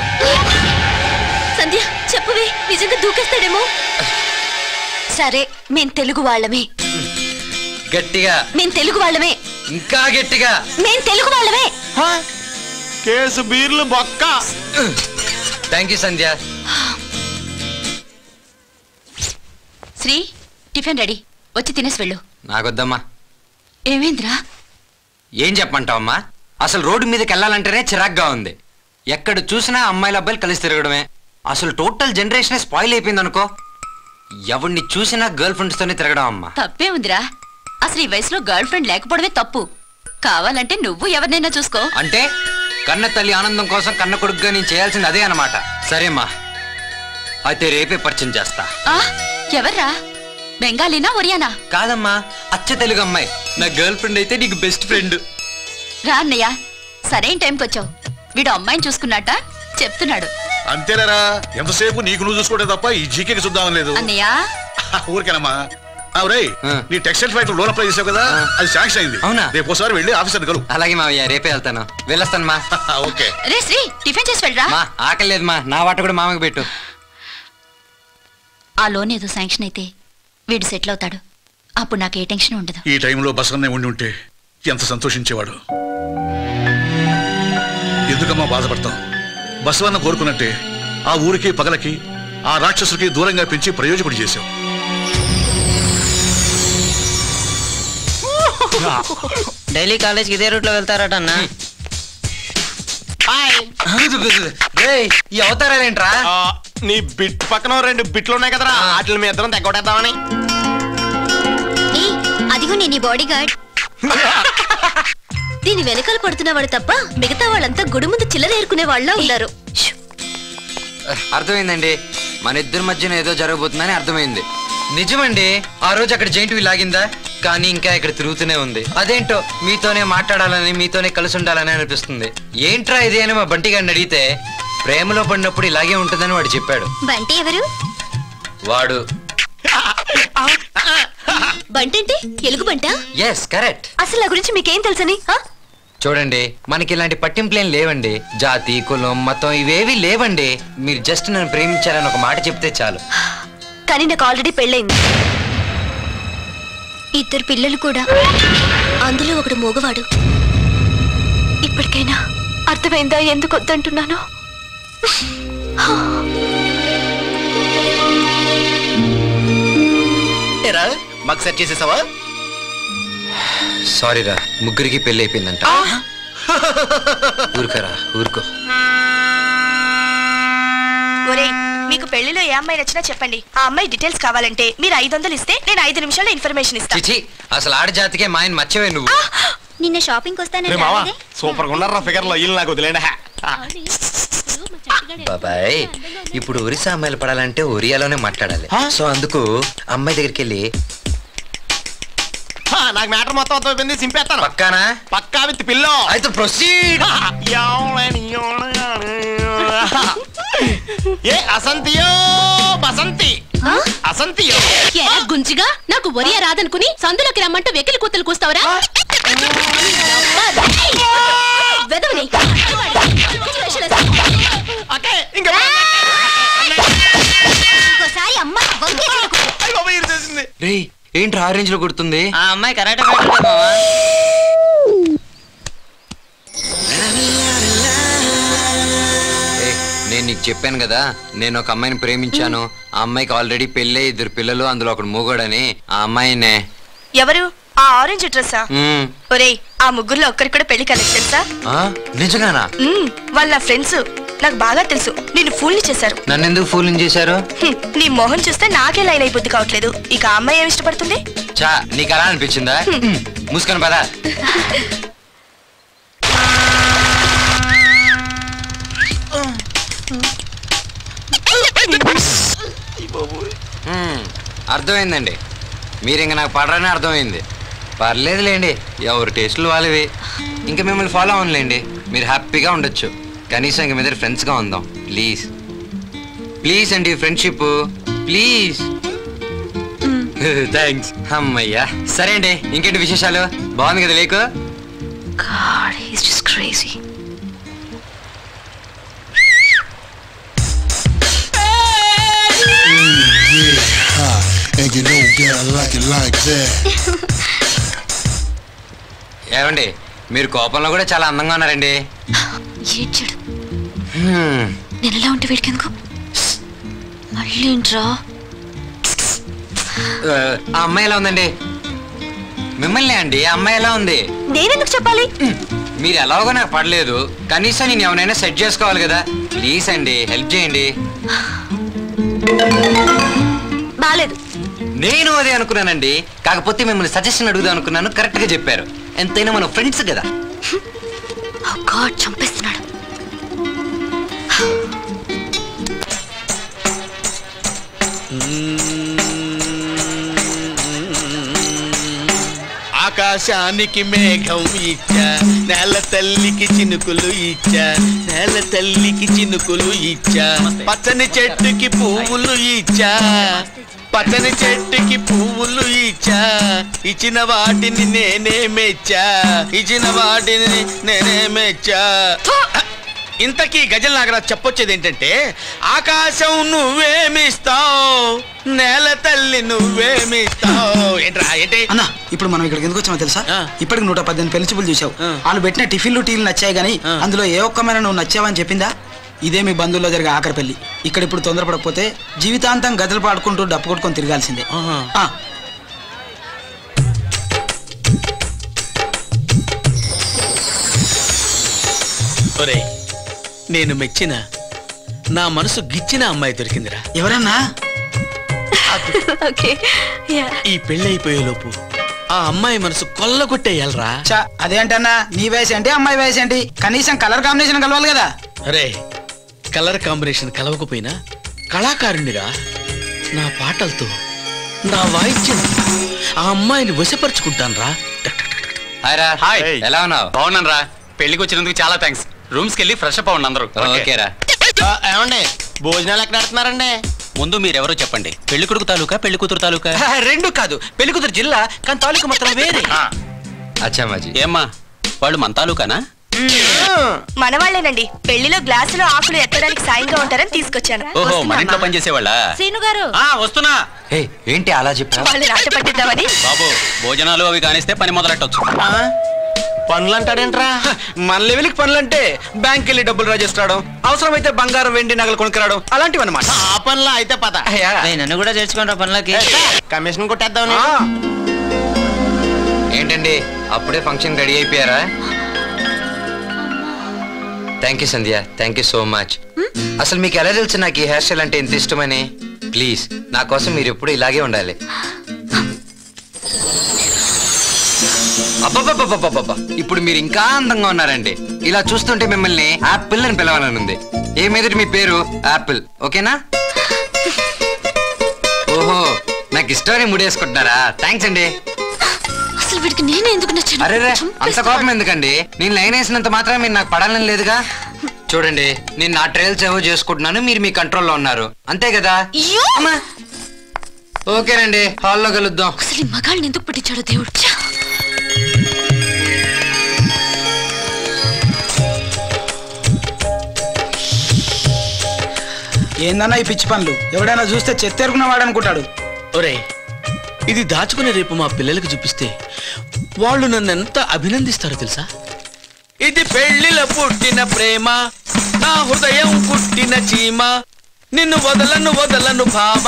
సంధ్య చెప్పవే నిజంగా దూకేస్తాడేమో సరే మేం తెలుగు వాళ్ళమే గట్టిగా మేం తెలుగు వాళ్ళమే ఇంకా గట్టిగా మేం తెలుగు వాళ్ళమే కేసు బీర్లు బొక్క thank you Sandhya Shri tiffin ready వచ్చి తినేసి వెళ్ళు నాకొద్దమ్మా ఏమేంద్రా ఏం చెప్పమంటావమ్మా అసలు రోడ్డు మీదకి వెళ్ళాలంటేనే చిరాగ్గా ఉంది ఎక్కడ చూసినా అమ్మాయిల అబ్బాయిలు కలిసి తిరగడమే అసలు టోటల్ జనరేషనే స్పాయిల్ అయిపోయింది అనుకో ఎవరిని చూసినా గర్ల్ ఫ్రెండ్స్తోనే తిరగడం అమ్మా తప్పే ఉందిరా అసలు ఈ వయసులో గర్ల్ ఫ్రెండ్ లేకపోవడమే తప్పు కావాలంటే నువ్వు ఎవరినైనా చూసుకో అంటే కన్న తల్లి ఆనందం కోసం కన్న కొడుకుగా నేను చేయాల్సింది అదే అన్నమాట సరేమ్మా అయితే రేపే పరిచయం చేస్తా ఆ ఎవర్రా బెంగాలీనా ఒరియానా కాదమ్మా అచ్చ తెలుగు అమ్మాయి నా గర్ల్ ఫ్రెండ్ అయితే నీకు బెస్ట్ ఫ్రెండ్ రా అన్నయ్య సరైన టైంకి వచ్చావు వీడు అమ్మాయిని చూసుకున్నట్ట చెప్తున్నాడు అంతేలేరా ఎంతసేపు నీకు నువ్వు చూసుకోవడం తప్ప ఈ జీకేకి చూద్దామని లేదు అన్నయ్య ఊరికేనమ్మా రేయ్ నీ టెక్స్టైల్ ఫ్యాక్టరీ లోన్ అప్లై చేసావు కదా అది శాంక్షన్ అయింది అవునా? రేపు ఒకసారి వెళ్ళి ఆఫీసర్ కలు అలాగే మావయ్య రేపే వెళ్తాను వెళ్ళొస్తాను మా ఓకే రే శ్రీ టిఫిన్ చేసి వెళ్ళరా మా ఆకలి లేదు మా నా వాట కూడా మామకి పెట్టు ఆ లోన్ ఏదో శాంక్షన్ అయితే వీడు సెటిల్ అవుతాడు అప్పుడు నాకు ఏ టెన్షన్ ఉండదు ఈ టైంలో బసన్నే ఉండి ఉంటే ఎంత సంతోషించేవాడు ఎందుకమ్మా బాధపడతాం బసవన్న కోరుకున్నట్టే ఆ ఊరికి పగలకి ఆ రాక్షసులకి దూరంగా పెంచి ప్రయోజకుడు చేశావు డైలీ కాలేజ్కి ఇదే రూట్లో వెళ్తారట అన్న రేయ్, ఈ అవతారాలేంట్రా నీ బిట్ పక్కన రెండు బిట్లు ఉన్నాయి కదరా వాటిని మీ ఇద్దరం తెగొట్టేద్దామని ఏయ్, అదిగో నేను బాడీ గార్డ్ దీని వెనకాల పడుతున్నవాడు తప్ప మిగతా వాళ్ళంతా గుడి ముందు చిల్లర ఏరుకునే వాళ్ళ ఉన్నారు అర్థమైందండి మన ఇద్దరి మధ్యన ఏదో జరగబోతుందని అర్థమైంది నిజమండి ఆ రోజు అక్కడ జైంట్ వీల్ ఆగిందా కానీ ఇంకా ఇక్కడ తిరుగుతూనే ఉంది అదేంటో మీతోనే మాట్లాడాలని మీతోనే కలిసి ఉండాలని అనిపిస్తుంది ఏంట్రా ఇది అని మా బంటి గారిని అడిగితే ప్రేమలో పడినప్పుడు ఇలాగే ఉంటుందని వాడు చెప్పాడు బంటి ఎవరు వాడు బంటంటే ఎలుగు బంట ఎస్ కరెక్ట్ అసలు ఆ గురించి మీకేం తెలుసని ఆ? చూడండి మనకి ఇలాంటి పట్టింపులేం లేవండి జాతి కులం మతం ఇవేవి లేవండి మీరు జస్ట్ నన్ను ప్రేమించారని ఒక మాట చెప్తే చాలు కానీ నాకు ఆల్రెడీ పెళ్ళైంది ఇద్దరు పిల్లలు కూడా అందులో ఒకడు మూగవాడు ఇప్పటికైనా అర్థమైందా ఎందుకు వద్దంటున్నాను ఏరా మాకు సెట్ చేసేసావా సారీరా ముగ్గురికి పెళ్లి అయిపోయిందంట ఊరుకోరా ఊరుకో ఒరేయ్ మీకు పెళ్లిలో ఏ అమ్మాయి నచ్చినా చెప్పండి ఆ అమ్మాయి డీటెయిల్స్ కావాలంటే మీరు ఐదు వందలు ఇస్తే నేను ఐదు నిమిషాల్లో ఇన్ఫర్మేషన్ ఇస్తాను చిచి అసలు ఆడ జాతికే మా ఆయన మచ్చవే నువ్వు నిన్న షాపింగ్ రే మావా సూపర్ గా ఉన్నారా ఫిగర్ లో ఇల్లు నాకు వదిలేండి బాబాయ్ ఇప్పుడు ఒరిస్సా అమ్మాయిలు పడాలంటే ఒరియాలోనే మాట్లాడాలి సో అందుకు అమ్మాయి దగ్గరికి వెళ్ళి నాకు మ్యాటర్ మొత్తం అవుతుంది సింపేస్తాను పక్కానా పక్కా విత్ పిల్లో అయితే ప్రొసీడ్ ఏ అసంతియో బసంతి అసంతియో ఎరా గుంజిగా నాకు ఒరియా రాదనుకుని సందులోకి రమ్మంటూ వెకిలి కూతలు కూస్తావరా వెదవని ఇంకోసారి అమ్మ రే ఏంటి ఆరెంజ్ లో కొడుతుంది ఆ అమ్మాయి కరాటే ఫైటర్ మావా ఏయ్, నేను నీకు చెప్పాను కదా నేను ఒక అమ్మాయిని ప్రేమించాను ఆ అమ్మాయికి ఆల్రెడీ పెళ్ళే ఇద్దరు పిల్లలు అందులో ఒకడు మూగోడని ఆ అమ్మాయినే ఎవరు ఆ ఆరెంజ్ డ్రెస్సా మ్మ్. ఒరేయ్ ఆ ముగ్గురులో ఒక్కరికి కూడా పెళ్లి కలెక్ట్ తెలుసా ఆ? నిజంగానా మ్మ్, వాళ్ళ నా ఫ్రెండ్స్ నాకు బాగా తెలుసు నిన్ను ఫూల్ని చేశారు నన్ను ఎందుకు ఫూలింగ్ చేశారు హ్మ్, నీ మొహం చూస్తే నాకే లైన్ అయిపోద్ది కావట్లేదు ఇక ఆ అమ్మాయి ఏమి ఇష్టపడుతుంది చా నీకు అలా అనిపించిందా మూసుకొని పదా మ్మ్. అర్థమైందండి మీరు ఇంక నాకు పడరని అర్థమైంది పర్లేదులేండి ఎవరి టేస్టులు వాళ్ళవి ఇంకా మిమ్మల్ని ఫాలో అవ్వనులేండి మీరు హ్యాపీగా ఉండొచ్చు కనీసం ఇంక మీద ఫ్రెండ్స్గా ఉందాం ప్లీజ్ ప్లీజ్ అండి ఫ్రెండ్షిప్ ప్లీజ్ థ్యాంక్స్ అమ్మయ్యా సరే అండి ఇంకేంటి విశేషాలు బాగుంది కదా లేకు God, he's just crazy. And you know that I like it like that. ఏమండి మీరు కోపంలో కూడా చాలా అందంగా ఉన్నారండి ఏడ్చాడు హ్మ్. నేను ఎలా ఉంటే వీడికి ఎందుకు మళ్ళీ ఏంట్రా ఆ, ఆ అమ్మాయి ఎలా ఉందండి మిమ్మల్ని అండి ఆ అమ్మాయి ఎలా ఉంది నేనెందుకు చెప్పాలి మీరు ఎలాగో నాకు పడలేదు కనీసం నేను ఎవరైనా సెట్ చేసుకోవాలి కదా ప్లీజ్ అండి హెల్ప్ చేయండి బాలేదు నేను అదే అనుకున్నానండి కాకపోతే మిమ్మల్ని సజెషన్ అడుగుదాం అనుకున్నాను కరెక్ట్ గా చెప్పారు ఎంతైనా మన ఫ్రెండ్స్ కదా గాడ్ చంపేస్తున్నాడు ఆకాశానికి మేఘం ఇచ్చా నేల తల్లికి చినుకులు ఇచ్చా నేల తల్లికి చినుకులు ఇచ్చా పచ్చని చెట్టుకి పువ్వులు ఇచ్చా పచ్చని చెట్టుకి పువ్వులు ఇచ్చా ఇచ్చిన వాటిని నేనే మెచ్చా ఇచ్చిన వాటిని నేనే మెచ్చా ఇంతకీ గజల్ నాగరాజ్ చెప్పొచ్చేది ఏంటంటే ఆకాశం నువ్వేమిస్తావు నేల తల్లి నువ్వేమిస్తావు ఏంట్రా ఏంటి అన్న ఇప్పుడు మనం ఇక్కడికి ఎందుకు వచ్చామో తెలుసా ఇప్పటికి నూట పద్దెనిమిది పెళ్లి చూపులు చూసావు వాళ్ళు పెట్టిన టిఫిన్లు టీలు నచ్చాయి కానీ అందులో ఏ ఒక్కమైనా నువ్వు నచ్చావని చెప్పిందా ఇదే మీ బంధువుల్లో జరిగే ఆఖరి పెళ్లి ఇక్కడ ఇప్పుడు తొందరపడకపోతే జీవితాంతం గదలు పాడుకుంటూ డప్పు కొట్టుకొని తిరగాల్సిందే ఆ, ఒరేయ్ నేను మెచ్చిన నా మనసు గిచ్చిన అమ్మాయి దొరికిందిరా ఎవరన్నా ఓకే ఈ పెళ్ళైపోయే లోపు ఆ అమ్మాయి మనసు కొల్లగొట్టేయాలరా చా అదేంటన్నా నీ వయసు ఏంటి అమ్మాయి వయసు ఏంటి కనీసం కలర్ కాంబినేషన్ కలవాలి కదా అరే కలర్ కాంబినేషన్ కలవకపోయినా కళాకారునిరా నా పాటలతో నా వాయిద్యంతో ఆ అమ్మాయిని వశపరుచుకుంటాను రా హాయ్ రా హాయ్ ఎలా ఉన్నావు బాగున్నాను రా పెళ్లికి వచ్చినందుకు చాలా థ్యాంక్స్ రూమ్స్కి వెళ్ళి ఫ్రెష్ అప్ అవ్వండి అందరూ ఓకే రా ఏమండి భోజనాలు ఎక్కడ పెడుతున్నారండి ముందు మీరెవరో చెప్పండి పెళ్లి కొడుకు తాలూకా పెళ్లి కూతురు తాలూకా రెండు కాదు పెళ్లి కూతురు జిల్లా కానీ తాలూకు మాత్రం వేరే అచ్చా మాజీ ఏమ్మా వాళ్ళు మన తాలూకానా మనవాళ్లేనండి పెళ్లిలో గ్లాసులో ఆకులు ఎత్తడానికి సాయంగా ఉంటారని తీసుకొచ్చాను ఓహో మన ఇంట్లో పనిచేసేవాళ్ళ శ్రీను గారు వస్తున్నా ఏ ఏంటి అలా చెప్పా వాళ్ళు నాట పట్టిద్దామని బాబు భోజనాలు అవి కానిస్తే పని మొదలెట్టొచ్చు పనులు అంటాడేంట్రా మన లెవెల్కి పనులు అంటే బ్యాంక్ వెళ్ళి డబ్బులు డ్రా చేసుకురావడం అవసరమైతే బంగారం వెండి నగలు కొనుక్కురావడం అలాంటివి అనమాట ఆ పనిలో అయితే పద నన్ను కూడా చేర్చుకుంటా పనులకి కమిషన్ కొట్టేద్దాం ఏంటండి అప్పుడే ఫంక్షన్ రెడీ అయిపోయారా thank you Sandhya thank you so much అసలు మీకు ఎలా తెలుసు నాకు ఈ హెయిర్ స్టైల్ అంటే ఎంత ఇష్టమని ప్లీజ్ నా కోసం మీరు ఎప్పుడు ఇలాగే ఉండాలి అబ్బబ్బబ్బబ్బబ్బబ్బ ఇప్పుడు మీరు ఇంకా అందంగా ఉన్నారండి ఇలా చూస్తుంటే మిమ్మల్ని యాపిల్ అని పిలవాలని ఉంది ఏ మీదటి మీ పేరు యాపిల్ ఓకేనా ఓహో నాకు ఇష్టమని ముడేసుకుంటున్నారా థ్యాంక్స్ అండి అసలు వీడికి నేను ఎందుకు నచ్చాను అరే రే అంత కోపం ఎందుకండి నేను లైన్ వేసినంత మాత్రం మీరు నాకు పడాలని లేదుగా చూడండి నేను నా ట్రయల్స్ ఏవో చేసుకుంటున్నాను మీరు మీ కంట్రోల్లో ఉన్నారు అంతే కదా అమ్మా. ఓకేనండి హాల్లో కలుద్దాం అసలు ఈ మగాళ్ళని ఎందుకు పట్టించాడో దేవుడు ఛా! ఏందన్నా ఈ పిచ్చి పనులు ఎవడైనా చూస్తే చెత్తెరుగున వాడు అనుకుంటాడు ఒరే ఇది దాచుకుని రేపు మా పిల్లలకు చూపిస్తే వాళ్ళు నన్ను ఎంత అభినందిస్తారో తెలుసా ఇది పెళ్లిలో పుట్టిన ప్రేమ నా హృదయం పుట్టిన చీమ నిన్ను వదలను వదలను భామ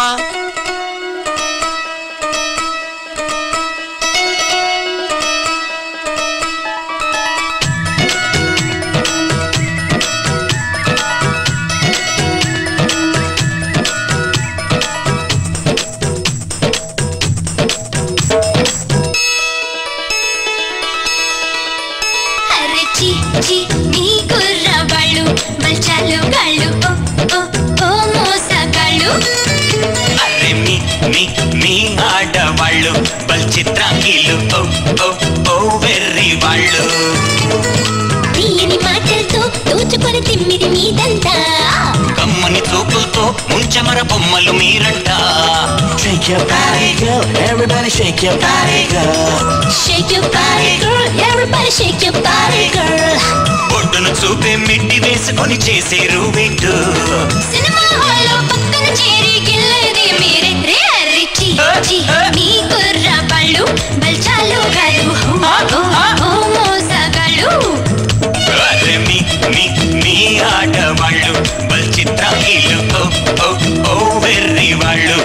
అరే చి చి నీ కుర్రవాళ్ళు బల్చాలు గాళ్ళు ఓ ఓ ఓ మోసగాళ్ళు అరే మీ మీ మీ ఆడవాళ్ళు బల్ చిత్రాంగిలు ఓ ఓ ఓ వెర్రి వాళ్ళు తీయని మాటలతో దోచుకొని తిమ్మిది మీదంతా కమ్మని చూపులతో ముంచమర బొమ్మలు మీరంట Shake your body, girl. Everybody shake your body, girl. Shake your body girl everybody shake your body girl ఒడ్డును చూపే మిట్టి వేసుకొని చేసే రూబిట్టు సినిమా హాల్లో పక్కన చేరి గిల్లేది మీరే రే అరే చి చి నీ కుర్రవాళ్ళు బల్చాలు గాళ్ళు ఓ ఓ ఓ మోసగాళ్ళు అరే మీ మీ మీ ఆడవాళ్ళు బల్ చిత్రాంగిలు ఓ ఓ ఓ వెర్రి వాళ్ళు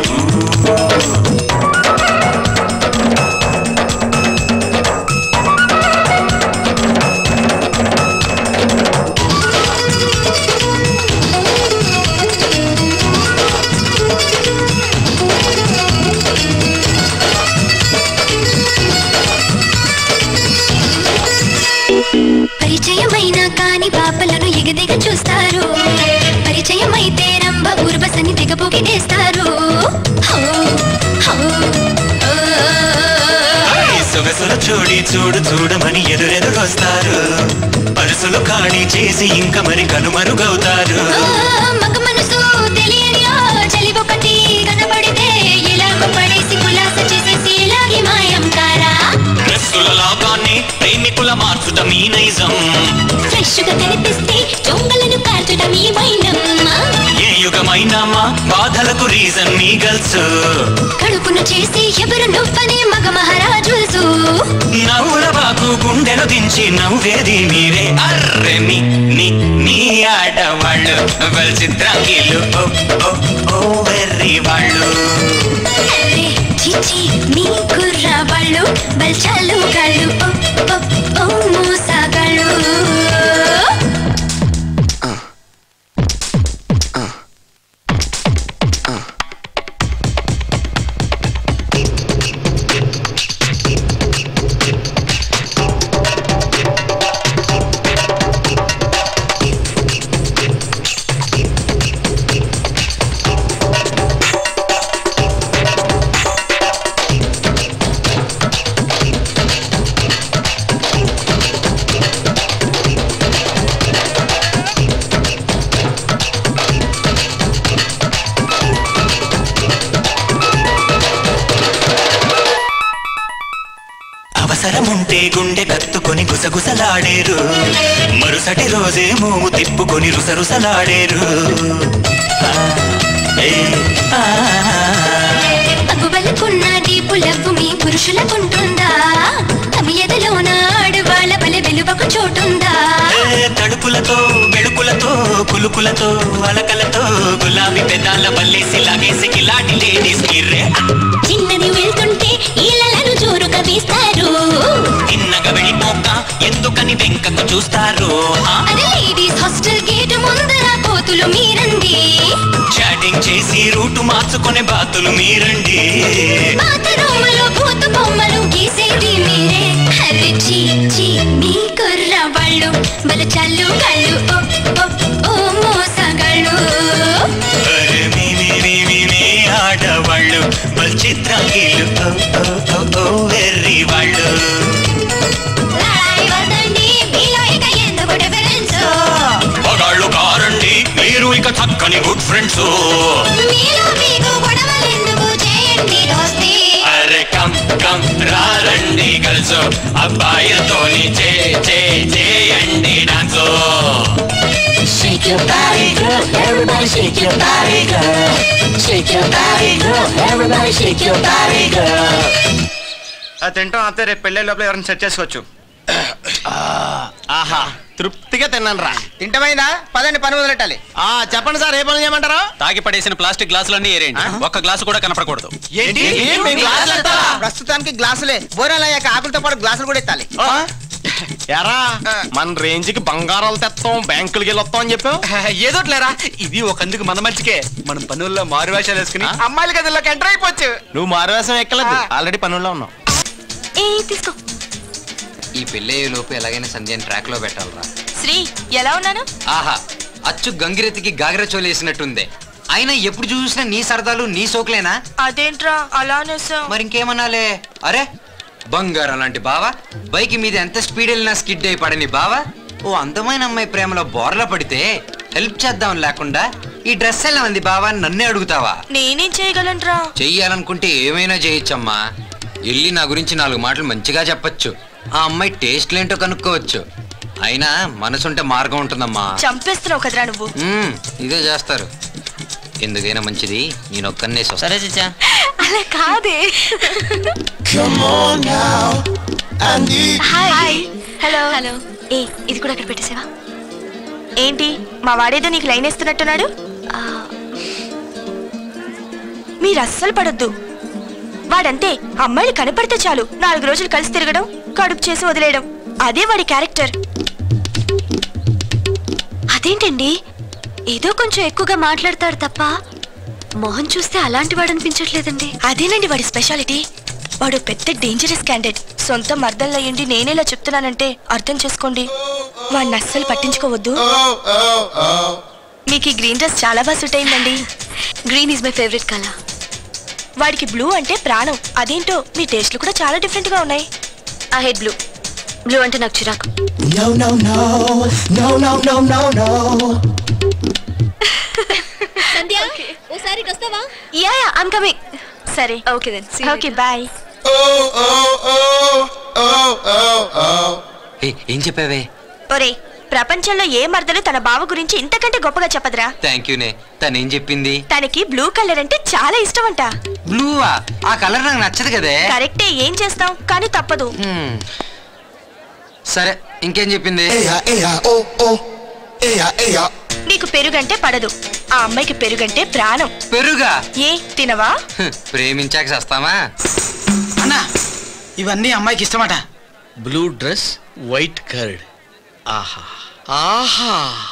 పరిచయమైన కాని పాపలను ఎగదెగ చూస్తారు పరిచయమైతే రంభ ఉర్వశని దిగబొగిడేస్తారు హో, హో, ఓ. ఈ సొగసుల చూడి చూడు చూడమని ఎదురెదురొస్తారు పరుసులు ఖాళీ చేసి ఇంక మరి కనుమరుగవుతారు ఆ, మగ మనసు తెలియని ఆ చలి ఒకటి కనబడితే ఇలాగ పడేసి కులాస చేసేసి ఇలాగే మాయం కారా డ్రెస్సుల లాగానే ప్రేమికుల మార్చుట మీ నైజం ఫ్రెష్ గా కనిపిస్తే చొంగలను కార్చడం ఈ వైనం ఏ యుగమైనా మా బాధలకు రీజన్ మీ గల్స్ కడుపును చేసి ఎవరు నువ్వనే మగ మహారాజుల్సు నవ్వుల బాకు గుండెను దించి నవ్వేది మీరే అర్రె మీ నీ నీ ఆడవాళ్ళు బల్ చిత్రాంగిలు ఓ ఓ ఓ వెర్రి వాళ్ళు అరే చిచి నీ కుర్రవాళ్ళు బల్చాలు గాళ్ళు ఓ ఓ ఓ మోసగాళ్ళు అవసరముంటే గుండె కత్తుకొని గుసగుసలాడేరు మరుసటి రోజే మోము తిప్పుకొని రుసరుసలాడేరు ఆ, ఏ, ఆ, మగువలకున్న డీపు లవ్వు మీ పురుషులకుంటుందా తమ ఎదలోన ఆడవాళ్ళ బలి వెలువకు చోటుందా ఏ, తడుపులతో వెడుపులతో కులుకులతో అలకలతో గులాబీ పెదాల వల్లేసి లాగేసి కిలాడి లేడీస్ కిర్రే చిన్నది వెళ్తుంటే ఈలలను జోరుగా వేస్తారు తిన్నగా వెళ్ళిపోక ఎందుకని వెంకకు చూస్తారు ఆ? అదే లేడీస్ హాస్టల్ గేట్ ముందర కోతులు రూములు మీరండి చాటింగ్ చేసి రూటు మార్చుకునే బాతులు మీరండి పాత రూములు భూత బొమ్మలు గీసేది మీరే అరే చీ చీ మీ కుర్ర వాళ్ళు బల చల్లు కళ్ళు ఓ ఓ ఓ మోసగాళ్ళు అరే మీ మీ మీ మీ మీ ఆడవాళ్ళు బల్ చిత్రాంగిలు ఓ ఓ ఓ ఓ వెర్రి వాళ్ళు లడాయి వద్దండి మీలో ఇక ఎందుకు డిఫరెన్స్ మగాళ్ళు కారండి మీరు ఇక చక్కని గుడ్ ఫ్రెండ్స్ మీలో మీకు గొడవలు ఎందుకు చేయండి దోస్తి అరే కమ్ కమ్ రారండి గల్స్ అబ్బాయిలతోని చే చే చేయండి dance Shake your body, girl. Everybody shake your body, girl. Shake your body, girl. Everybody shake your body, girl. అది తింటాం అంతే రేపు పెళ్ళే లోపల ఎవరైనా సెట్ చేసుకోవచ్చు ఆహా తృప్తిగా తిన్నాను రా తింటమైందా పదండి పని మొదలెట్టాలి చెప్పండి సార్ ఏ పనులు చేయమంటారు తాగి పడేసిన ప్లాస్టిక్ గ్లాసులన్నీ ఏరేయండి ఒక్క గ్లాసు కూడా కనపడకూడదు ఏంటి మేము గ్లాసులు ఎత్తాలా? ప్రస్తుతానికి గ్లాసులే బోరాలు అయ్యాక ఆకులతో పాటు గ్లాసులు కూడా ఎత్తాలి ఎరా మన రేంజ్ కి బంగారాలు తెస్తాం బ్యాంకులకి వెళ్ళి వస్తాం అని చెప్పావు ఏదోట్లేరా ఇది ఒక అందుకు మన మంచికే మనం పనుల్లో మారు వేషాలు వేసుకుని అమ్మాయిల గదిలోకి ఎంటర్ అయిపోవచ్చు నువ్వు మారువేషం ఎక్కలేదు ఆల్రెడీ పనుల్లో ఉన్నావు ఏ తీసుకో ఈ పెళ్ళయ్యే లోపు ఎలాగైనా సంధ్యని ట్రాక్ లో పెట్టాలరా శ్రీ ఎలా ఉన్నాను ఆహా అచ్చు గంగిరెత్తికి గాగర చోలేసినట్టుంది అయినా ఎప్పుడు చూసినా నీ సరదాలు నీ సోకులేనా అదేంట్రా అలా అనేసావు మరి ఇంకేమనాలే అరే బంగారం లాంటి బావా బైక్ మీద ఎంత స్పీడ్ వెళ్ళినా స్కిడ్ అయి పడని బావా ఓ అందమైన అమ్మాయి ప్రేమలో బోర్లా పడితే హెల్ప్ చేద్దాం లేకుండా ఈ డ్రెస్ ఎలా ఉంది బావా అని నన్నే అడుగుతావా నేనేం చేయగలనురా చెయ్యాలనుకుంటే ఏమైనా చేయొచ్చమ్మా వెళ్ళి నా గురించి నాలుగు మాటలు మంచిగా చెప్పొచ్చు ఆ అమ్మాయి టేస్ట్ లేంటో కనుక్కోవచ్చు అయినా మనసుంటే మార్గం ఉంటుందమ్మా చంపేస్తున్నావు కదరా నువ్వు మ్మ్, ఇదే చేస్తారు ఎందుకైనా మంచిది నేను ఒక్కనే సరే చిచ్చా అలా కాదే Come on now. I need hi hello hello ఏ ఇది కూడా అక్కడ పెట్టేసావా ఏంటి మా వాడేదో నీకు లైన్ వేస్తున్నట్టున్నాడు మీరు అస్సలు పడొద్దు వాడంతే అమ్మాయిలు కనపడితే చాలు నాలుగు రోజులు కలిసి తిరగడం కడుపు చేసి వదిలేయడం అదే వాడి క్యారెక్టర్ అదేంటండి ఏదో కొంచెం ఎక్కువగా మాట్లాడతాడు తప్ప మొహం చూస్తే అలాంటి వాడు అనిపించట్లేదండి అదేనండి వాడి స్పెషాలిటీ వాడు పెద్ద డేంజరస్ క్యాండిడేట్ సొంత మర్దల్లయ్యండి నేనేలా చెప్తున్నానంటే అర్థం చేసుకోండి వాడిని అస్సలు పట్టించుకోవద్దు మీకు ఈ గ్రీన్ డ్రెస్ చాలా బాగా సూట్ అయిందండి green is my favourite colour వాడికి బ్లూ అంటే ప్రాణం అదేంటో మీ టేస్ట్లు కూడా చాలా డిఫరెంట్ గా ఉన్నాయి ఆ హెడ్ బ్లూ బ్లూ అంటే నాకు చిరాకు No, no, no. No, no, no, no, no. Sandhya ఓసారి వస్తావా యా యా ఐమ్ కమింగ్ సరే okay then okay bye Oh, oh, oh. Oh, oh, oh. ఏ, ఏం చెప్పావే ఒరే ప్రపంచంలో ఏ మర్దలు తన బావ గురించి ఇంతకంటే గొప్పగా చెప్పదురా థ్యాంక్ యూనే తనేం చెప్పింది తనకి బ్లూ కలర్ అంటే చాలా ఇష్టం అంట బ్లూవా ఆ కలర్ నాకు నచ్చదు కదే కరెక్టే ఏం చేస్తాం కానీ తప్పదు హ్మ్. సరే ఇంకేం చెప్పింది Eya, eya, oh, oh. Eya, eya. నీకు పెరుగంటే పడదు ఆ అమ్మాయికి పెరుగంటే ప్రాణం పెరుగా ఏ తినవా హ్మ్, ప్రేమించాక చేస్తామా అన్నా ఇవన్నీ అమ్మాయికి ఇష్టమట బ్లూ డ్రెస్ వైట్ కర్డ్ ఆహా ఆహా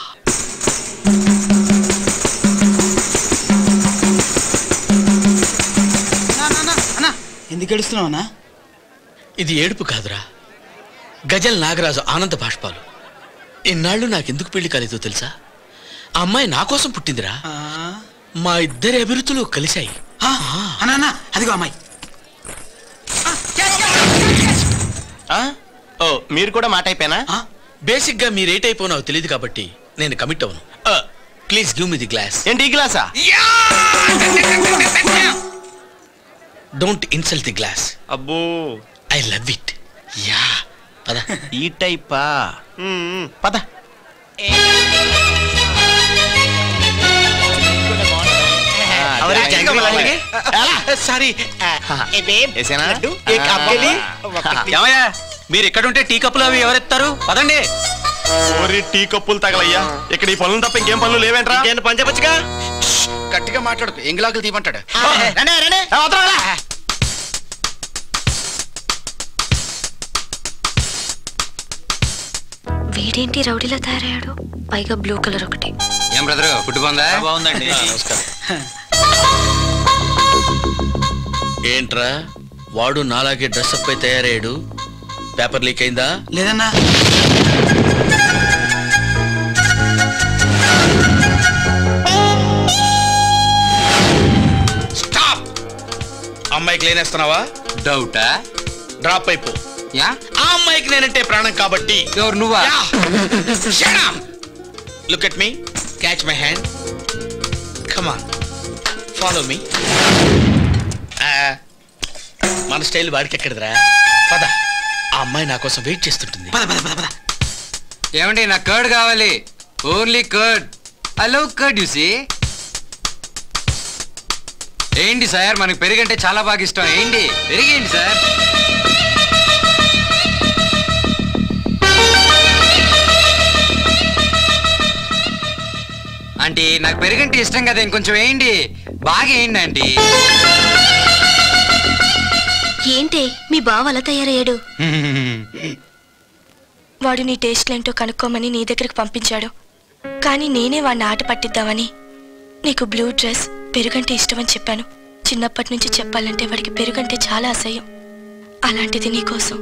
అన్నా ఎందుకు ఏడుస్తున్నావు అన్నా ఇది ఏడుపు కాదురా గజల్ నాగరాజు ఆనంద బాష్పాలు ఇన్నాళ్ళు నాకెందుకు పెళ్లి కాలేదో తెలుసా ఆ అమ్మాయి నా కోసం పుట్టిందిరా మా ఇద్దరి అభిరుచులు కలిశాయి అన్నా అన్నా అదిగో అమ్మాయి ఆ? ఓ మీరు కూడా మాట అయిపోయినా బేసిక్ గా మీరు ఏట్ అయిపోనావు తెలియదు కాబట్టి నేను కమిట్ అవును please give me the glass ఏంటి ఈ గ్లాసా డోంట్ ఇన్సల్ట్ ది గ్లాస్ అబ్బో ఐ లవ్ ఇట్ యా పద ఈ టైపా పద సారీ ఏమయ్యా మీరు ఎక్కడుంటే టీ కప్పులు అవి ఎవరెత్తారు పదండి ఓరి టీ కప్పులు తగలయ్యా ఇక్కడ ఈ పనులు తప్ప ఇంకేం పనులు లేవేంట్రా నేను పని చెప్పచ్చుగా గట్టిగా మాట్లాడుకు ఎంగిలాకులు తీయమంటాడు వీడేంటి రౌడీలా తయారయ్యాడు పైగా బ్లూ కలర్ ఒకటి ఏం బ్రదర్ ఫుడ్ బాగుందా బాగుందండి నమస్కారం ఏంట్రా వాడు నాలాగే డ్రెస్ అప్ అయి తయారయ్యాడు పేపర్ లీక్ అయిందా లేదన్నా స్టాప్ అమ్మాయికి లేనేస్తున్నావా డౌటా డ్రాప్ అయిపో యా ఆ అమ్మాయికి నేనంటే ప్రాణం కాబట్టి ఎవరు నువ్వా look at me catch my hand come on follow me మన స్టైల్ వాడికి ఎక్కడదిరా పద ఆ అమ్మాయి నా కోసం వెయిట్ చేస్తుంటుంది ఏమండి నాకు కర్డ్ కావాలి only curd I love curd you see ఏంటి సార్ మనకు పెరుగంటే చాలా బాగా ఇష్టం ఏంటి పెరిగేయండి సార్ ఆంటీ నాకు పెరుగంటే ఇష్టం కదా ఇంకొంచెం వేయండి బాగా వేయండి ఆంటీ ఏంటి మీ బావ అలా తయారయ్యాడు వాడు నీ టేస్ట్లేంటో కనుక్కోమని నీ దగ్గరికి పంపించాడు కానీ నేనే వాడిని ఆట పట్టిద్దామని నీకు బ్లూ డ్రెస్ పెరుగంటే ఇష్టమని చెప్పాను చిన్నప్పటి నుంచి చెప్పాలంటే వాడికి పెరుగంటే చాలా అసహ్యం అలాంటిది నీకోసం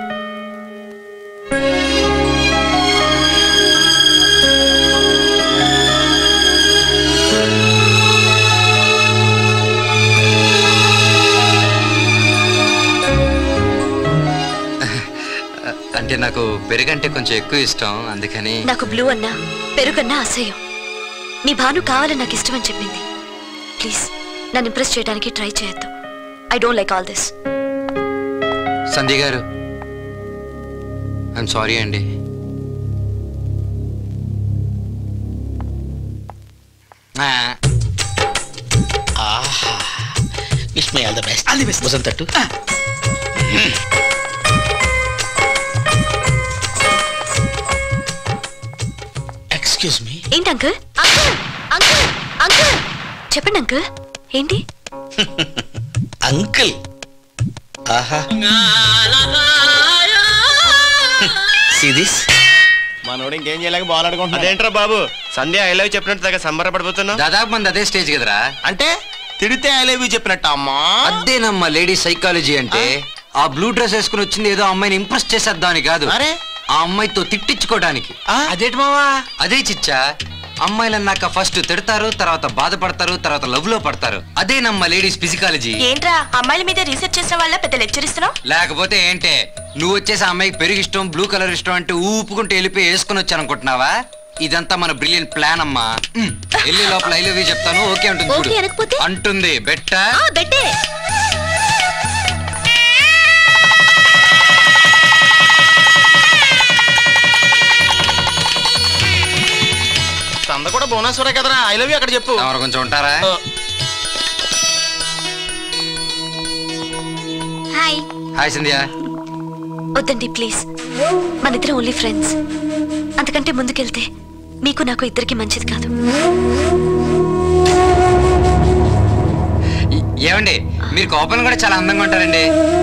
అంటే నాకు పెరుగంటే కొంచెం ఎక్కువ ఇష్టం అందుకని నాకు బ్లూ అన్నా పెరుగన్నా అసహ్యం నీ భాను కావాలని నాకు ఇష్టం అని చెప్పింది ప్లీజ్ నన్ను ఇంప్రెస్ చేయడానికి ట్రై చేయొద్దు I don't like all this Sandhya గారు ఐఎమ్ సారీ అండి ఆహా wish my all the best all the best Vasanth తట్టు ఎక్స్క్యూజ్ మీ ఏంటి అంకుల్ అంకుల్ అంకుల్ అంకుల్ చెప్పండి అంకుల్ ఏంటి అంకుల్ ఆహా సీ దిస్ మనోడు ఇంకేం చేయలేక బాల్ ఆడుకుంటున్నాడు అదేంట్రా బాబు సంధ్య ఐ లవ్ చెప్పినట్టు దగ్గర సంబరపడిపోతున్నావు దాదాపు మంది అదే స్టేజ్ కదరా అంటే తిడితే ఐ లవ్ యూ చెప్పినట్టు అమ్మా అదేనమ్మా లేడీ సైకాలజీ అంటే ఆ బ్లూ డ్రెస్ వేసుకుని వచ్చింది ఏదో అమ్మాయిని ఇంప్రెస్ చేసేద్దామని కాదు అరే ఆ అమ్మాయితో తిట్టించుకోవడానికి అదేంటి మావా అదే చిచ్చా అమ్మాయిలు అన్నాక ఫస్ట్ తిడతారు తర్వాత బాధపడతారు తర్వాత లవ్ లో పడతారు అదేనమ్మా లేడీస్ ఫిజికాలజీ ఏంట్రా అమ్మాయిల మీద రీసెర్చ్ చేసిన వాళ్ళ పెద్ద లెక్చర్ ఇస్తున్నావు లేకపోతే ఏంటే నువ్వు వచ్చేసి ఆ అమ్మాయికి పెరుగు ఇష్టం బ్లూ కలర్ ఇష్టం అంటే ఊపుకుంటూ వెళ్ళిపోయి వేసుకుని వచ్చానుకుంటున్నావా ఇదంతా మన బ్రిలియన్ ప్లాన్ అమ్మా ఉమ్, వెళ్ళే లోపల ఐ లవ్ యూ చెప్తాను ఓకే అంటుంది చూడు. ఓకే అనకపోతే? అంటుంది బెట్ట బెట్టే సంద కూడా భువనేశ్వరే కదరా ఐ లవ్ యూ అక్కడ చెప్పు తమరు కొంచెం ఉంటారా హాయ్ హాయ్ సంధ్య వద్దండి ప్లీజ్ మన ఇద్దరం ఓన్లీ ఫ్రెండ్స్ అంతకంటే ముందుకెళ్తే మీకు నాకు ఇద్దరికి మంచిది కాదు ఏమండి మీరు కోపం కూడా చాలా అందంగా ఉంటారండి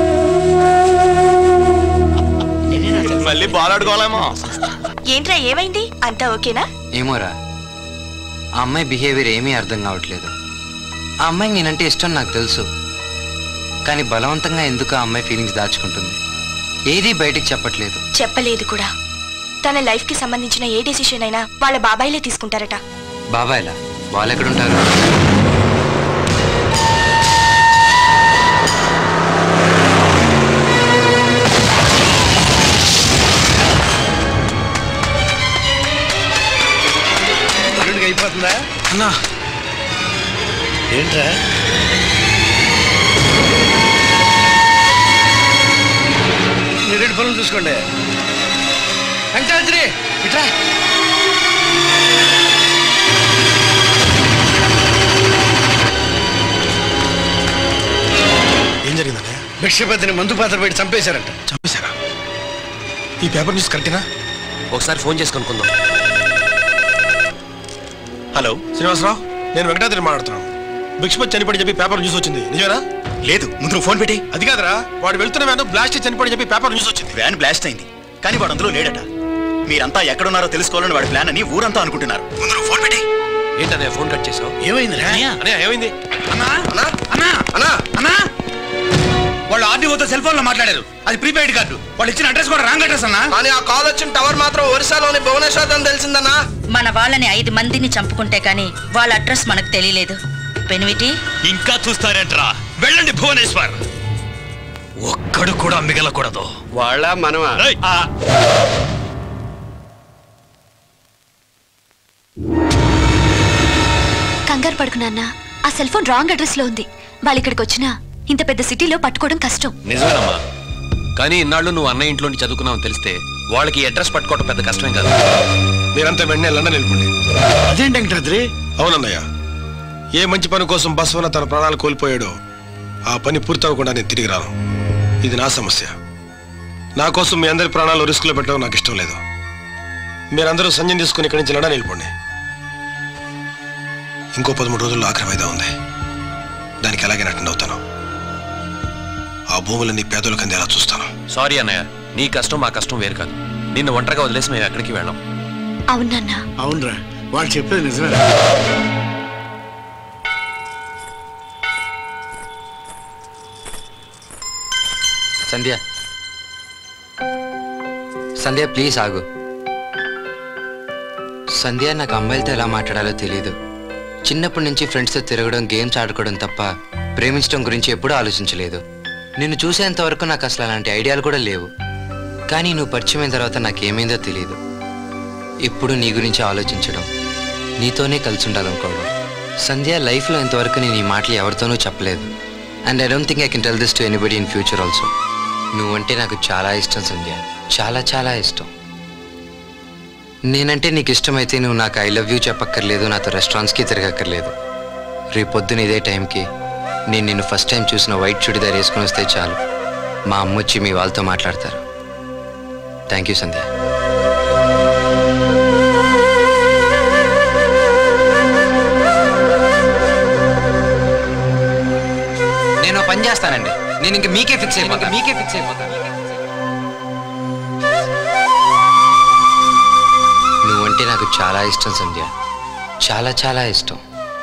మళ్ళీ బాల్ ఆడుకోవాలేమో ఏంట్రా ఏమైంది అంతా ఓకేనా ఏమోరా ఆ అమ్మాయి బిహేవియర్ ఏమీ అర్థం కావట్లేదు ఆ అమ్మాయికి నేనంటే ఇష్టం నాకు తెలుసు కానీ బలవంతంగా ఎందుకు ఆ అమ్మాయి ఫీలింగ్స్ దాచుకుంటుంది ఏది బయటికి చెప్పట్లేదు చెప్పలేదు కూడా తన లైఫ్ కి సంబంధించిన ఏ డెసిషన్ అయినా వాళ్ళ బాబాయిలే తీసుకుంటారట బాబాయ్లా వాళ్ళు ఎక్కడుంటారు అల్లుడికి అయిపోతుందా అన్నా ఏంట్రా మీరు రెండు పనులు చూసుకోండి వెంకటాద్రి ఇట్రా ఏం జరిగిందండి భిక్షపతిని మందు పాత్ర పెట్టి చంపేశారంట చంపేశారా ఈ పేపర్ న్యూస్ కరెక్టేనా ఒకసారి ఫోన్ చేసి కనుక్కుందాం హలో శ్రీనివాసరావు నేను వెంకటాద్రి మాట్లాడుతున్నాను భిక్షపతి చనిపోయి చెప్పి పేపర్ న్యూస్ వచ్చింది నిజమేనా లేదు ముందు నువ్వు ఫోన్ పెట్టి అది కాదురా వాడు వెళ్తున్న వ్యాన్ బ్లాస్ట్ చేసి చనిపోయి చెప్పి పేపర్ న్యూస్ వచ్చింది వ్యాన్ బ్లాస్ట్ అయింది కానీ వాడు అందులో లేడట మీరంతా ఎక్కడున్నారో తెలుసుకోవాలని వాడి ప్లాన్ అని ఊరంతా అనుకుంటున్నారు ముందు నువ్వు ఫోన్ పెట్టి ఏంటనే ఫోన్ కట్ చేసావు ఏమైందిరా అనే ఏమైంది అన్నా అన్నా అన్నా అన్నా వాళ్ళు ఆర్డీఓతో సెల్ ఫోన్ లో మాట్లాడారు అది ప్రీపెయిడ్ కార్డు వాళ్ళు ఇచ్చిన అడ్రస్ కూడా రాంగ్ అడ్రస్ అన్నా కానీ ఆ కాల్ వచ్చిన టవర్ మాత్రం ఒరిస్సాలోని భువనేశ్వర్ అని తెలిసిందన్నా మన వాళ్ళని ఐదు మందిని చంపుకుంటే కానీ వాళ్ళ అడ్రస్ మనకు తెలియలేదు పెనివిటి ఇంకా చూస్తారేంట్రా వెళ్ళండి భువనేశ్వర్ ఒక్కడు కూడా మిగలకూడదు వాళ్ళ మనమా కంగారు పడుకున్నా ఆ సెల్ ఫోన్ రాంగ్ అడ్రస్ లో ఉంది వాళ్ళు ఇక్కడికి వచ్చినా ఇంత పెద్ద సిటీలో పట్టుకోవడం కష్టం నిజమేనమ్మా కానీ ఇన్నాళ్ళు నువ్వు అన్నయ్య ఇంట్లో నుంచి చదువుకున్నావు తెలిస్తే వాళ్ళకి అడ్రస్ పట్టుకోవడం పెద్ద కష్టమేం కాదు మీరంతా వెంటనే లండన్ వెళ్ళిపోండి అదేంటి వెంకటాద్రి అవునన్నయ్య ఏ మంచి పని కోసం బస్వన్న తన ప్రాణాలు కోల్పోయాడో ఆ పని పూర్తవకుండా నేను తిరిగి రాను ఇది నా సమస్య నా కోసం మీ అందరి ప్రాణాలు రిస్క్లో పెట్టడం నాకు ఇష్టం లేదు మీరందరూ సంజయం తీసుకుని ఇక్కడి నుంచి లండన్ వెళ్ళిపోండి ఇంకో పదమూడు రోజుల్లో ఆఖరి వాయిదా ఉంది దానికి ఎలాగే అటెండ్ అవుతాను ఆ భూములన్నీ పేదలకు అందేలా చూస్తాను సారీ అన్నయ్య నీ కష్టం మా కష్టం వేరు కాదు నిన్ను ఒంటరిగా వదిలేసి మేము ఎక్కడికి వెళ్ళాం అవునన్నా అవునరా వాళ్ళు చెప్పేది నిజమే సంధ్య సంధ్య ప్లీజ్ ఆగు సంధ్య నాకు అమ్మాయిలతో ఎలా మాట్లాడాలో తెలియదు చిన్నప్పటి నుంచి ఫ్రెండ్స్తో తిరగడం గేమ్స్ ఆడుకోవడం తప్ప ప్రేమించడం గురించి ఎప్పుడూ ఆలోచించలేదు నిన్ను చూసేంత వరకు నాకు అసలు అలాంటి ఐడియాలు కూడా లేవు కానీ నువ్వు పరిచయమైన తర్వాత నాకేమైందో తెలియదు ఇప్పుడు నీ గురించి ఆలోచించడం నీతోనే కలిసి ఉండాలనుకోవడం సంధ్య లైఫ్లో ఇంతవరకు నేను ఈ మాటలు ఎవరితోనూ చెప్పలేదు and I don't think I can tell this to anybody in future also నువ్వంటే నాకు చాలా ఇష్టం సంధ్య చాలా చాలా ఇష్టం నేనంటే నీకు ఇష్టమైతే నువ్వు నాకు ఐ లవ్ యూ చెప్పక్కర్లేదు నాతో రెస్టారెంట్స్కి తిరగక్కర్లేదు రేపొద్దున ఇదే టైంకి నేను నిన్ను ఫస్ట్ టైం చూసిన వైట్ చుడిదార్ వేసుకుని వస్తే చాలు మా అమ్మ వచ్చి మీ వాళ్ళతో మాట్లాడతారు థ్యాంక్ యూ సంధ్య నేను ఓ పని చేస్తానండి నేను ఇంక మీకే ఫిక్స్ అయిపోతా మీకే ఫిక్స్ అయిపోతాను నువ్వంటే నాకు చాలా ఇష్టం సంధ్య చాలా చాలా ఇష్టం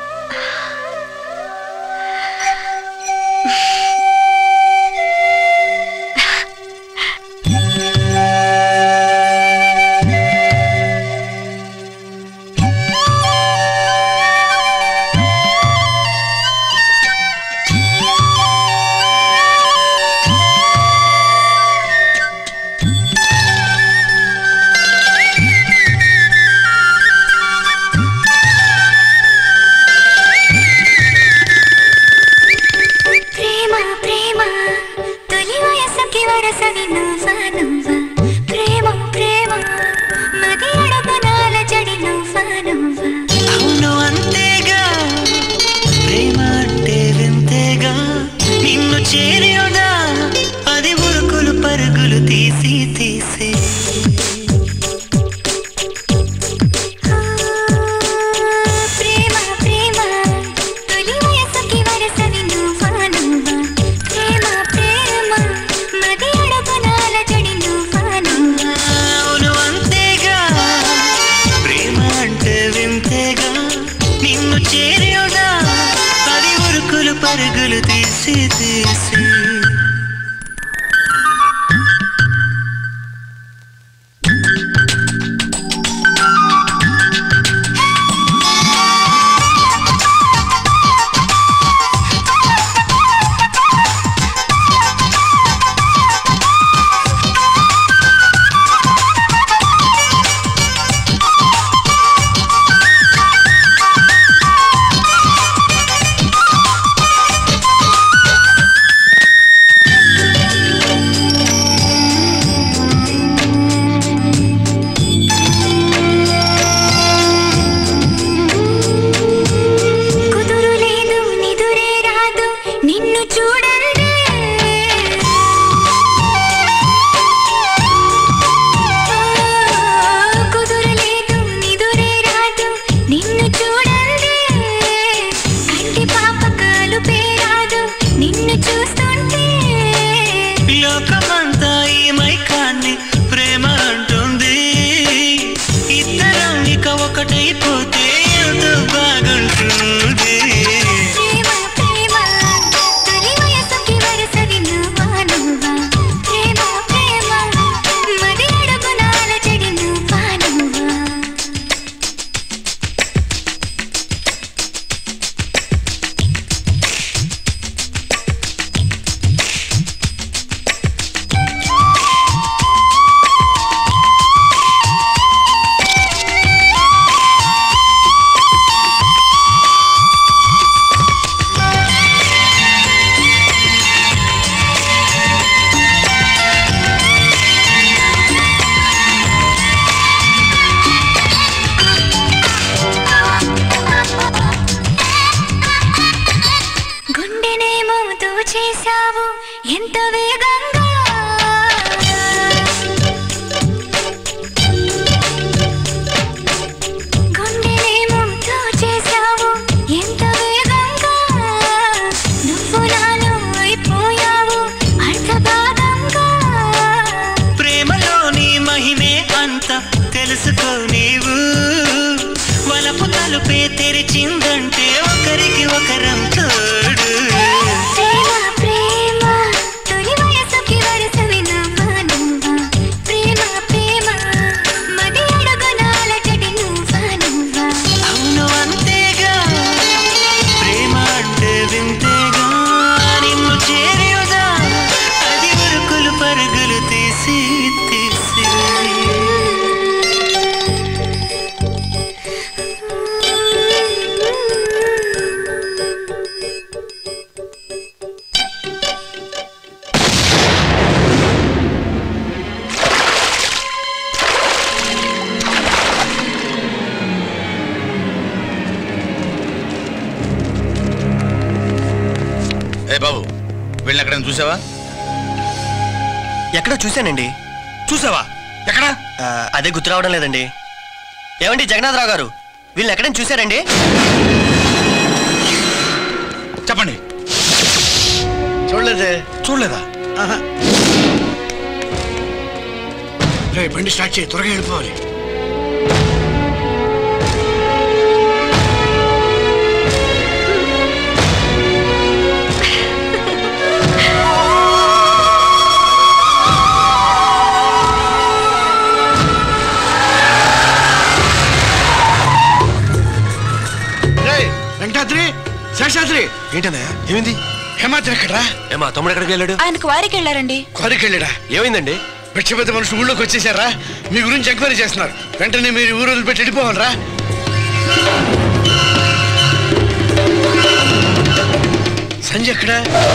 ప్రేమ ప్రేమ తొలి వయసుకి వరసని నువ్వా నువ్వా ప్రేమ ప్రేమ మది అడపనాల జడి నువ్వా నువ్వా అవును అంతేగా ప్రేమ అంటే వింతేగా నిన్ను చేరియుదా అది ఉరుకులు పరుగులు తీసి తీసి ప్రేమ ప్రేమ తొలి వయసుకి వరసని నువ్వా నువ్వా ప్రేమ ప్రేమ మది అడపనాల జడి నువ్వా నువ్వా అవును అంతేగా ప్రేమ అంటే వింతేగా నిన్ను చేరియుదా అది ఉరుకులు పరుగులు తీసి తీసి ఎంత వేగంగా గుండెనేమో చేశావు ఎంత వేగంగా నువ్వు నాలో అయిపోయావు అర్థభాగంగా ప్రేమలోని మహిమే అంత తెలుసుకో నీవు వలపు తలుపే తెరిచిందంటే ఒకరికి ఒకరం తోడు ప్రేమ ప్రేమ తొలి వయసుకి వరసవి నవ్వా నువ్వా ప్రేమ ప్రేమ మది అడుగున అలజడి నువ్వా నువ్వా అవును అంతేగా ప్రేమ అంటే వింతేగా నిన్ను చేరేదా అది ఉరుకులు పరుగులు తీసి తీసి ఏ బాబు వీళ్ళని ఎక్కడైనా చూసావా ఎక్కడ చూశానండి చూసావా ఎక్కడ అదే గుర్తు రావడం లేదండి ఏమండి జగన్నాథరావు గారు వీళ్ళని ఎక్కడైనా చూశారండి చెప్పండి చూడలేదే చూడలేదా రే బండి స్టార్ట్ చేయి త్వరగా వెళ్ళిపోవాలి రేయ్, వెంకటాద్రి శేషాద్రి ఏంటన్నయ్య ఏమైంది హేమాద్రి ఎక్కడరా ఏమా తమ్ముడు ఎక్కడికి వెళ్ళాడు ఆయనకు వారికి వెళ్ళారండి కోరికి వెళ్ళాడా ఏమైందండి పిచ్చపెద్ద మనుషులు ఊళ్ళోకి వచ్చేసారా మీ గురించి ఎంక్వైరీ చేస్తున్నారు వెంటనే మీరు ఈ ఊరు వదిలిపెట్టి వెళ్ళిపోవాలరా సంజయ్ ఎక్కడ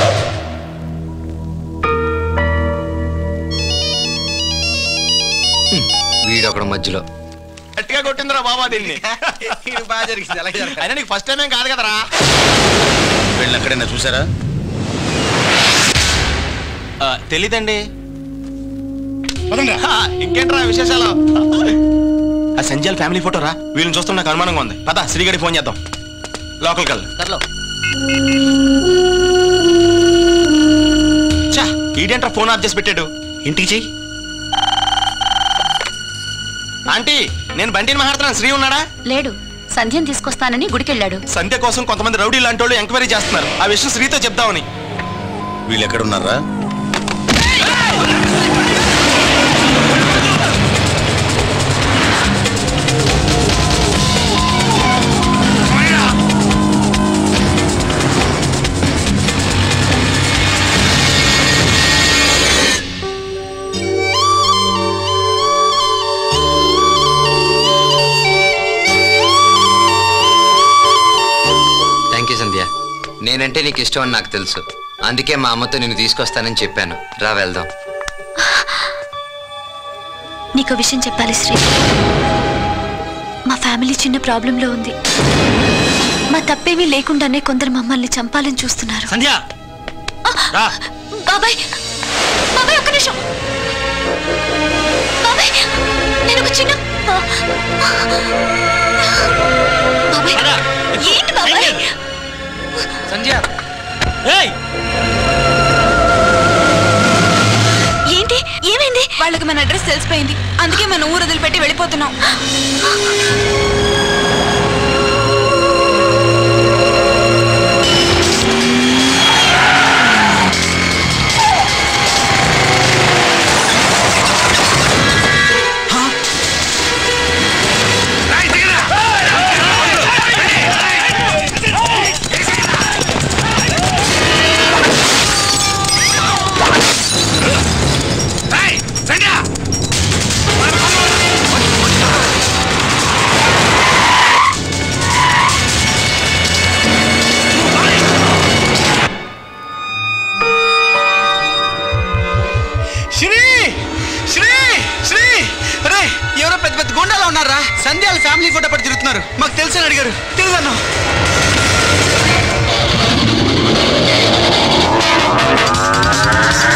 వీడొకడు మధ్యలో గట్టిగా కొట్టిందిరా బాబా దీన్ని బాగా జరిగింది అలాగే అయినా నీకు ఫస్ట్ టైం ఏం కాదు కదరా వీళ్ళని ఎక్కడైనా చూసారా తెలీదండి ఇంకేంట్రా విశేషాలు ఆ సంజయ్ ఫ్యామిలీ ఫోటో రా వీళ్ళని చూస్తే నాకు అనుమానంగా ఉంది పద శ్రీగడి ఫోన్ చేద్దాం లోకల్ కల్ చా ఈడేంట్రా ఫోన్ ఆఫ్ చేసి పెట్టాడు ఇంటికి చెయ్యి ఆంటీ నేను బండిని మాట్లాడుతున్నాను శ్రీ ఉన్నాడా లేడు సంధ్యను తీసుకొస్తానని గుడికెళ్ళాడు సంధ్య కోసం కొంతమంది రౌడీ లాంటి వాళ్ళు ఎంక్వైరీ చేస్తున్నారు ఆ విషయం శ్రీతో చెప్దామని వీళ్ళు ఎక్కడున్నారా థ్యాంక్ యూ సంధ్య నేనంటే నీకు ఇష్టం అని నాకు తెలుసు అందుకే మా అమ్మతో నిన్ను తీసుకొస్తానని చెప్పాను రా వెళ్దాం నీకు విషయం చెప్పాలి శ్రీ మా ఫ్యామిలీ చిన్న ప్రాబ్లంలో ఉంది మా తప్పేమీ లేకుండానే కొందరు మమ్మల్ని చంపాలని చూస్తున్నారు సంధ్య రా బాబాయ్ బాబాయ్ ఒక్క నిమిషం బాబాయ్ నేను ఒక చిన్న బాబాయ్ ఏంటి బాబాయ్ సంధ్య ఏంటి ఏమైంది వాళ్ళకి మన అడ్రస్ తెలిసిపోయింది అందుకే మన ఊరు వదిలిపెట్టి వెళ్ళిపోతున్నాం శ్రీ శ్రీ శ్రీ రే ఎవరో పెద్ద పెద్ద గుండాలో ఉన్నారా సంధ్యాల ఫ్యామిలీ ఫోటో పడి తిరుగుతున్నారు మాకు తెలుసు అని అడిగారు తెలుసన్నా ఆ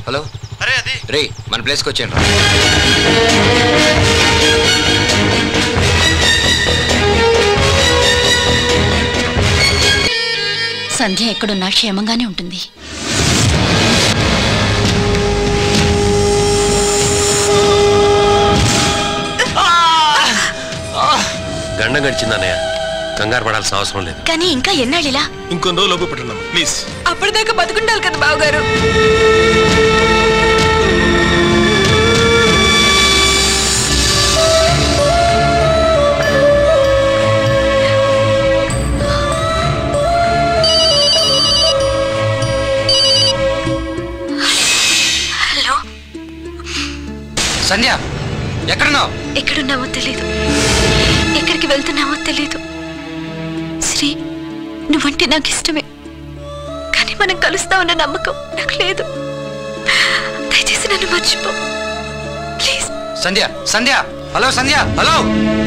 హలో అరే అది రే మన ప్లేస్కి వచ్చాను రా సంధ్య ఎక్కడున్నా క్షేమంగానే ఉంటుంది గండం గడిచిందన్నయ్య కంగారు పడాల్సిన అవసరం లేదు కానీ ఇంకా ఎన్నాళ్ళిలా ఇంకొన్ని రోజులు లోపు పెట్టండి ప్లీజ్ అప్పటిదాకా బతుకుండాలి కదా బావగారు హలో సంధ్య ఎక్కడున్నావు ఎక్కడున్నావో తెలీదు ఎక్కడికి వెళ్తున్నావో తెలీదు శ్రీ నువ్వంటే నాకు ఇష్టమే కానీ మనం కలుస్తామన్న నమ్మకం నాకు లేదు దయచేసి నన్ను మర్చిపో please Sandhya Sandhya hello Sandhya hello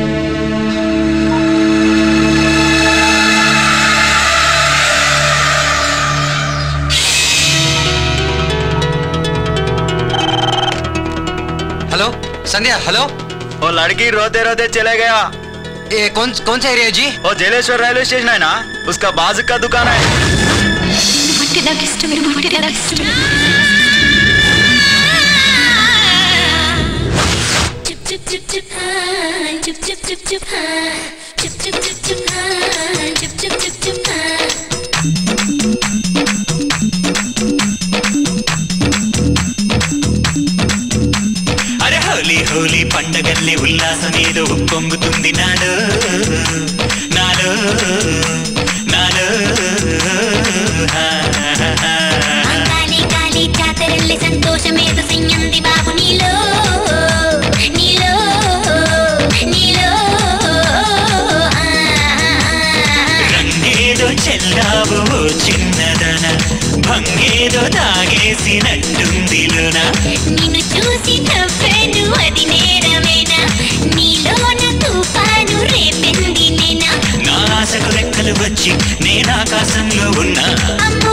hello Sandhya hello वो लड़की रोते रोते चले गया ये कौन कौन सा एरिया जी वो जेलेश्वर रेलवे स्टेशन है ना उसका बाजू का दुकान है నువ్వంటే నాకు ఇష్టమే నువ్వంటే నాకు ఇష్టమే అరే హోలీ హోలీ పండగల్లే ఉల్లాసమేదో ఉప్పొంగుతుంది నాలో నాలో నాలో హా, హా, హా. కాలి కాలి జాతరల్లి సంతోషమేదో సియ్యంది బాబు నీలో నీలో నీలో రంగేదో చెల్లావు ఓ చిన్నదన భంగేదో తాగేసినట్టుందిలోనా నిన్ను చూసి నవ్వాను అది నేరమేనా నీలోన తుఫాను రేపింది నేనా నా ఆశకు రెక్కలు వచ్చి నేను ఆకాశంలో ఉన్నా అమ్మో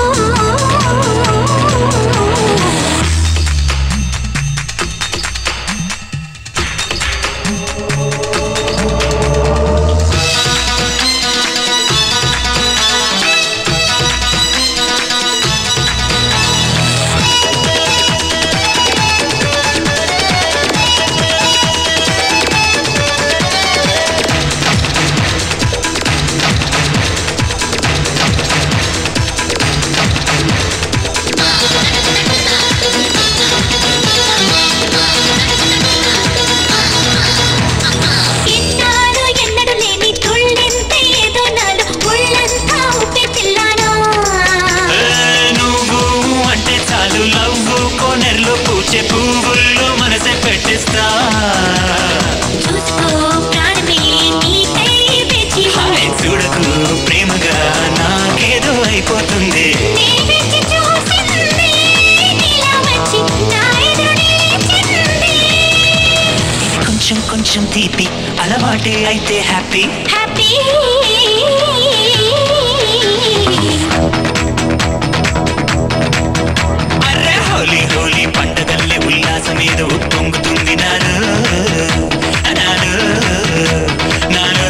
ఎన్నాడు ఎన్నడు లేని తుళ్ళెంత ఏదో నాలో ఒళ్ళంతా ఊపే పిల్లానా నువ్వు అంటే చాలు లవ్వు కోనెర్లో పూచే పువ్వుల్లో మనసే పెట్టిస్తా చూసుకో ప్రాణమే నీకై వేచి హాయ్ చూడకు ప్రేమగా నాకేదో అయిపోతుంది నే వెచ్చి చూసింది నీలా వచ్చి నా ఎదురు నిలిచింది కొంచెం కొంచెం తీపి అలవాటే అయితే హ్యాపీ హ్యాపీ అరే హోలీ హోలీ పండగల్లే ఉల్లాసమేదో ఉప్పొంగుతుంది నాలో నాలో నాలో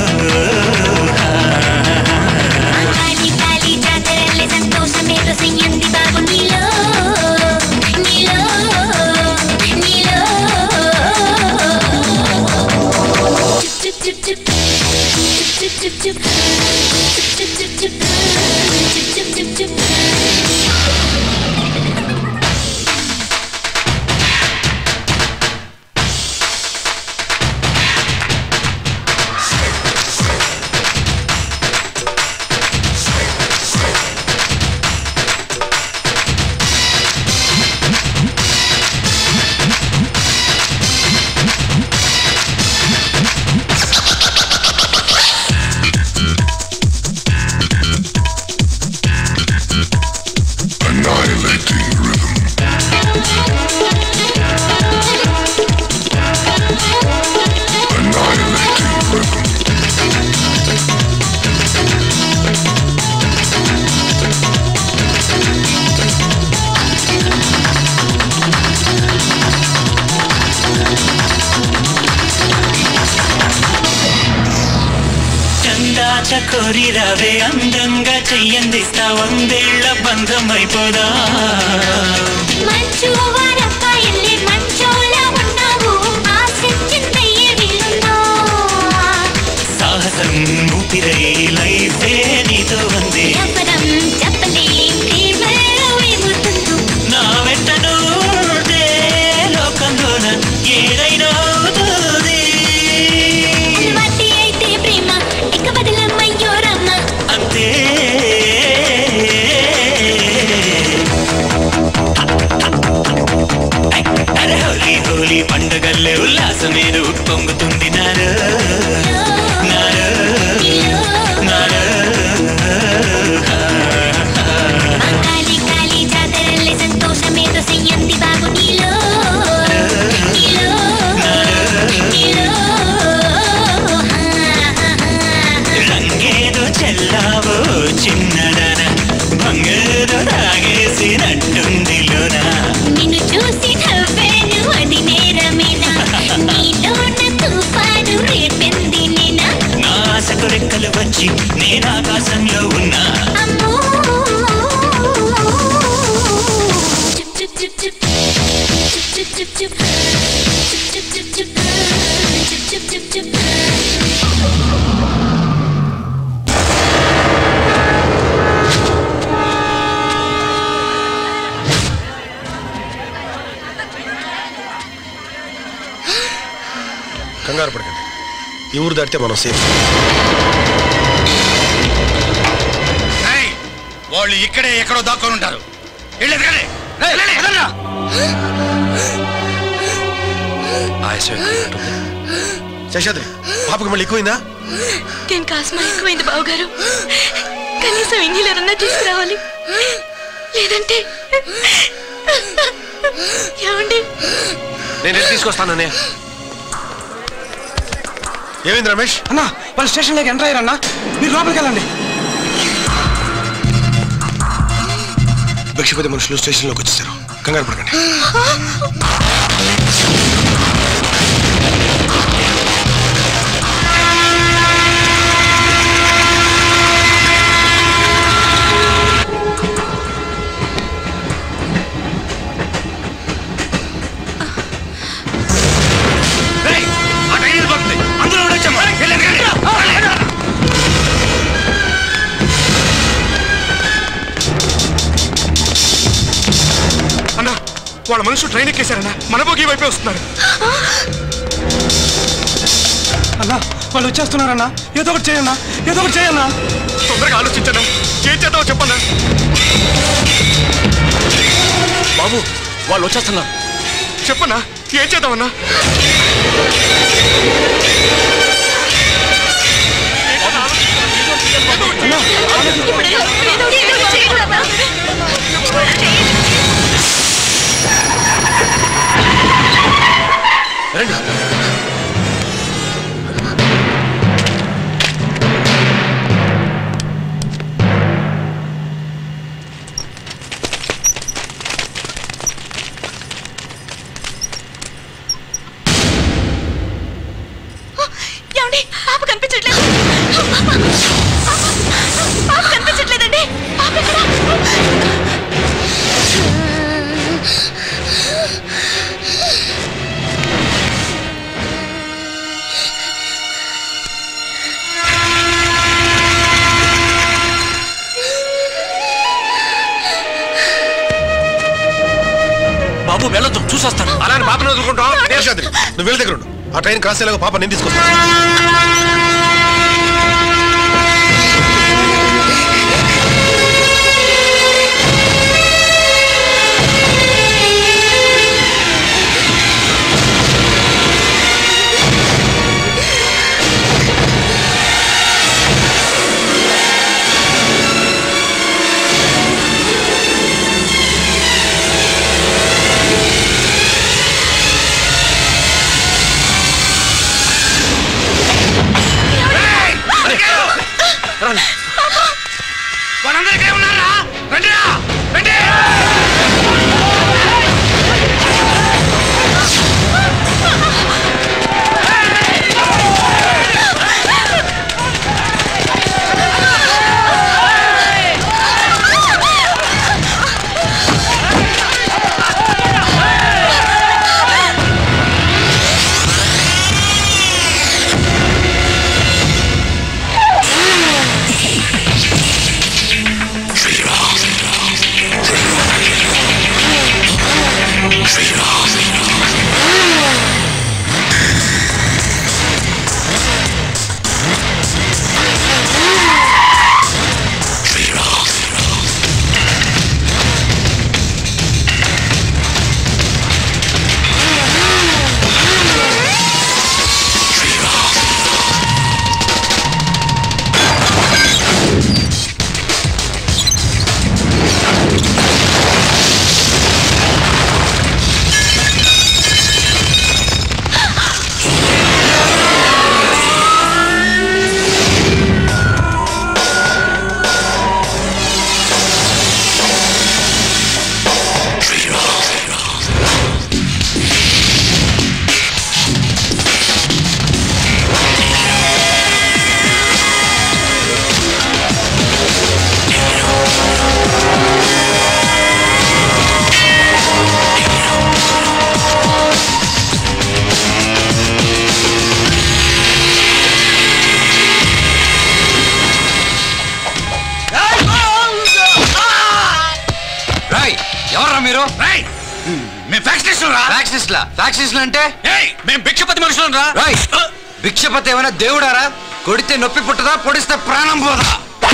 కాలి కాలి జాతరల్లి సంతోషమేదో సియ్యంది బాబు నీలో నీలో నీలో చుప్ చుప్ చుప్ చుప్ చుప్ చుప్ చుప్ చుప్ చుప్ చుప్ చుప్ చకోరి రవే అందంగా చెయ్యందిస్తా వందేళ్ల బంధం అయిపోదా మంచు వారబ్బాయిల్లి మంచోలా ఉన్నావు ఆశించిందయ్యే వీలున్నా సాహసం ఊపిరై లైఫే నీతో ఉంది చెప్పడం చెప్పలేం ప్రేమలో ఏముంటుందో నా వెంట నువ్వుంటే లోకంలోన ఏదైనా అవుతుంది అలవాటి అయితే ప్రేమ ఇక వదలమ్మయ్యో రమ్మ అంతే అరే హోలీ హోలీ పండుగల్లే ఉల్లాసమేరు పొంగుతుంది నారు నారు నారు కాలి కాలి జాతరల్లే సంతోషమేదో చెయ్యంది బాబు నీలో నీలో నీలో రంగేదో చెల్లావో చిన్నదన బంగారు తాగేసినట్టుంది లోనా నిన్ను చూసి నవ్వాను అది నేరమేనా నీలోన తుఫాను రేపింది నేనా నా ఆశకు రెక్కలు వచ్చి నేను ఆకాశంలో ఉన్నా అమ్మో చుప్ చుప్ చుప్ చుప్ చుప్ చుప్ చుప్ చుప్ చుప్ చుప్ చుప్ చుప్ చుప్ చుప్ చుప్ కంగారు పడకండి ఈ ఊరు దాటితే మనం సేఫ్ ఏయ్, వాళ్ళు ఇక్కడే ఎక్కడో దాక్కొని ఉంటారు వెళ్ళి ఎదగండి. వెళ్ళండి, వెళ్ళండి. ఆయాసం ఎక్కువైనట్టుంది. శేషాద్రి పాపకి మళ్ళీ ఎక్కువైందా నేను కాస్మ ఎక్కువైంది బావగారు కనీసం ఇంగిలరన్నా తీసుకురావాలి లేదంటే ఏమండి నేను వెళ్ళి తీసుకొస్తాను అన్నయ్య ఏమైంది రమేష్ అన్నా వాళ్ళు స్టేషన్లోకి ఎంటర్ అయ్యారన్నా మీరు లోపలికి వెళ్ళండి భిక్షపతి మనుషులు స్టేషన్లోకి వచ్చేసారు కంగారు పడకండి ఏయ్, ఆ ట్రైన్ వెళ్ళిపోతుంది. అందులో ఉండొచ్చమ్మా. వెళ్ళి ఎదగండి. వెళ్ళండి. అన్నా వాళ్ళ మనుషులు ట్రైన్ ఎక్కేశారన్నా మన బోగి వైపే వస్తున్నారు అన్నా వాళ్ళు వచ్చేస్తున్నారన్నా ఏదో ఒకటి చేయన్నా ఏదో ఒకటి చేయన్నా తొందరగా ఆలోచించన్నా ఏం చేద్దామో చెప్పన్నా బాబు వాళ్ళు వచ్చేస్తున్నారు చెప్పన్నా ఏం చేద్దామన్నా రండి ఏమండి పాప కనిపించట్లేదు పాప కనిపించట్లేదండి పాప ఎక్కడ బాబు వెళ్ళొద్దు చూసొస్తాను అలానే పాపను వదులుకుంటాం శేషాద్రి నువ్వు వెళ్ళి దగ్గర ఉండు ఆ ట్రైన్ క్రాస్ అయ్యేలాగా పాప నేను తీసుకొస్తాను ఆ మీరు మేము ఫ్యాక్షన్ రా ఫ్యాక్షనిస్ట్లా ఫ్యాక్షనిస్ట్లు అంటే మేము భిక్షపతి మనుషులం రా రాయ్ భిక్షపతి ఏమైనా దేవుడారా కొడితే నొప్పి పుట్టదా పొడిస్తే ప్రాణం పోదా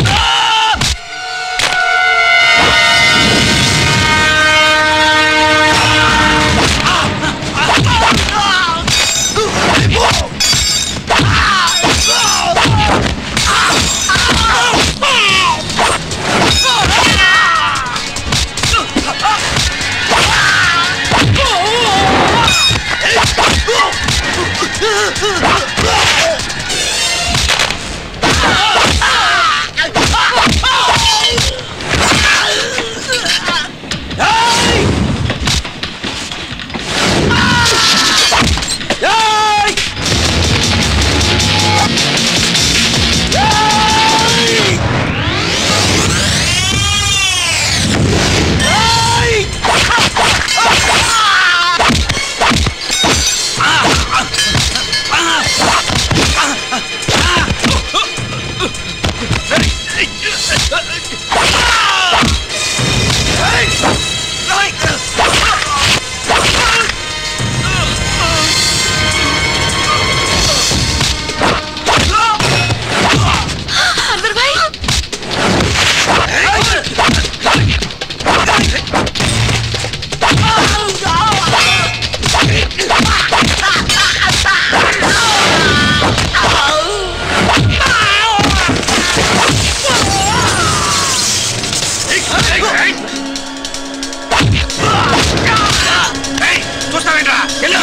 చూస్తావేంట్రా వెళ్ళు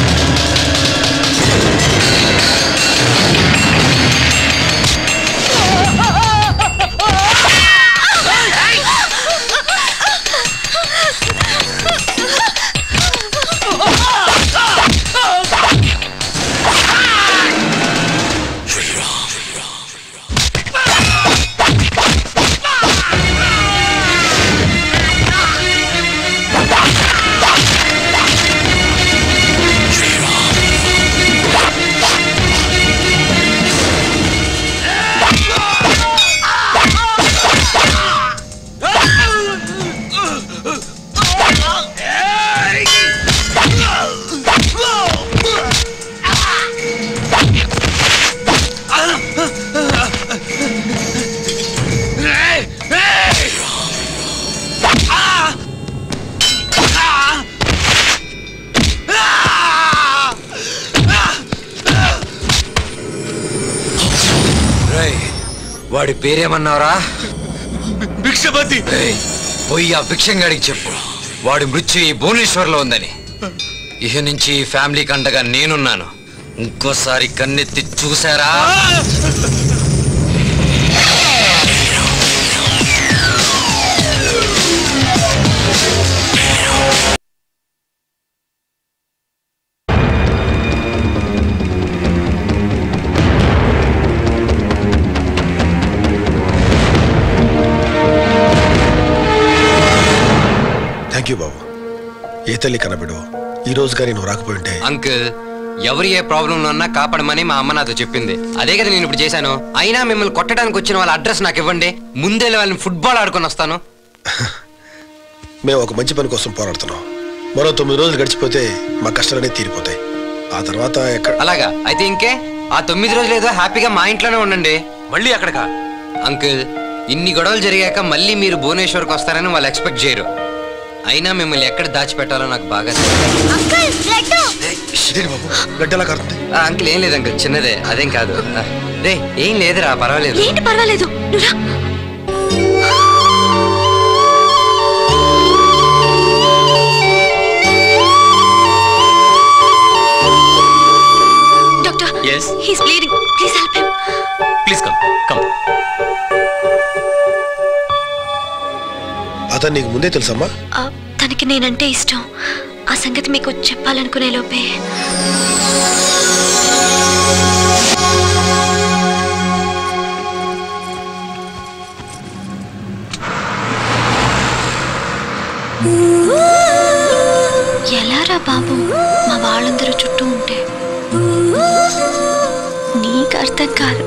రేయ్, వాడి పేరేమన్నావురా భిక్షపతి పోయి ఆ భిక్షంగాడికి చెప్పు వాడి మృత్యు ఈ భువనేశ్వర్లో ఉందని ఇహ నుంచి ఈ ఫ్యామిలీ కండగా నేనున్నాను ఇంకోసారి కన్నెత్తి చూసారా థ్యాంక్ యూ బాబు ఏ తల్లి కనబిడు ఈ రోజు కానీ నువ్వు రాకపోయి ఉంటే అంకుల్ ఎవరు ఏ ప్రాబ్లంలో ఉన్నా కాపాడమని మా అమ్మ నాతో చెప్పింది అదే కదా నేను ఇప్పుడు చేశాను అయినా మిమ్మల్ని కొట్టడానికి వచ్చిన వాళ్ళ అడ్రస్ నాకు ఇవ్వండి ముందే వాళ్ళని ఫుట్బాల్ ఆడుకొని వస్తాను మేము ఒక మంచి పని కోసం పోరాడుతున్నాం మరో తొమ్మిది రోజులు గడిచిపోతే మా కష్టాలన్నీ తీరిపోతాయి ఆ తర్వాత ఎక్కడ అలాగా అయితే ఇంకే ఆ తొమ్మిది రోజులు ఏదో హ్యాపీగా మా ఇంట్లోనే ఉండండి మళ్ళీ అక్కడికా అంకుల్ ఇన్ని గొడవలు జరిగాక మళ్ళీ మీరు భువనేశ్వర్కి వస్తారని వాళ్ళు ఎక్స్పెక్ట్ చేయరు అయినా మిమ్మల్ని ఎక్కడ దాచిపెట్టాలో నాకు బాగా బాబు బ్లడ్ ఎలా కారుతుంది ఆ, అంకుల్ ఏం లేదు అంకుల్ చిన్నదే అదేం కాదు ఆ, రే ఏం లేదురా పర్వాలేదు ఏంటి పర్వాలేదు నువ్వు రా. Doctor Yes? He's bleeding please help him please come come అతను నీకు ముందే తెలుసమ్మా తనకి నేనంటే ఇష్టం ఆ సంగతి మీకు చెప్పాలనుకునే లోపే ఎలారా బాబు మా వాళ్ళందరూ చుట్టూ ఉంటే నీకు అర్థం కాదు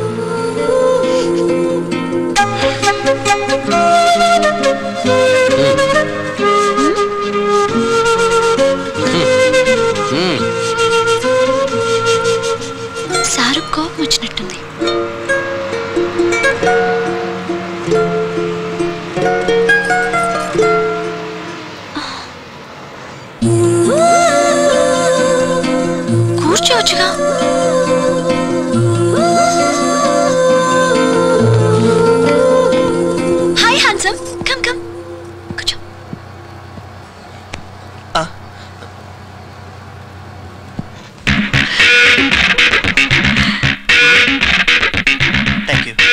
thank you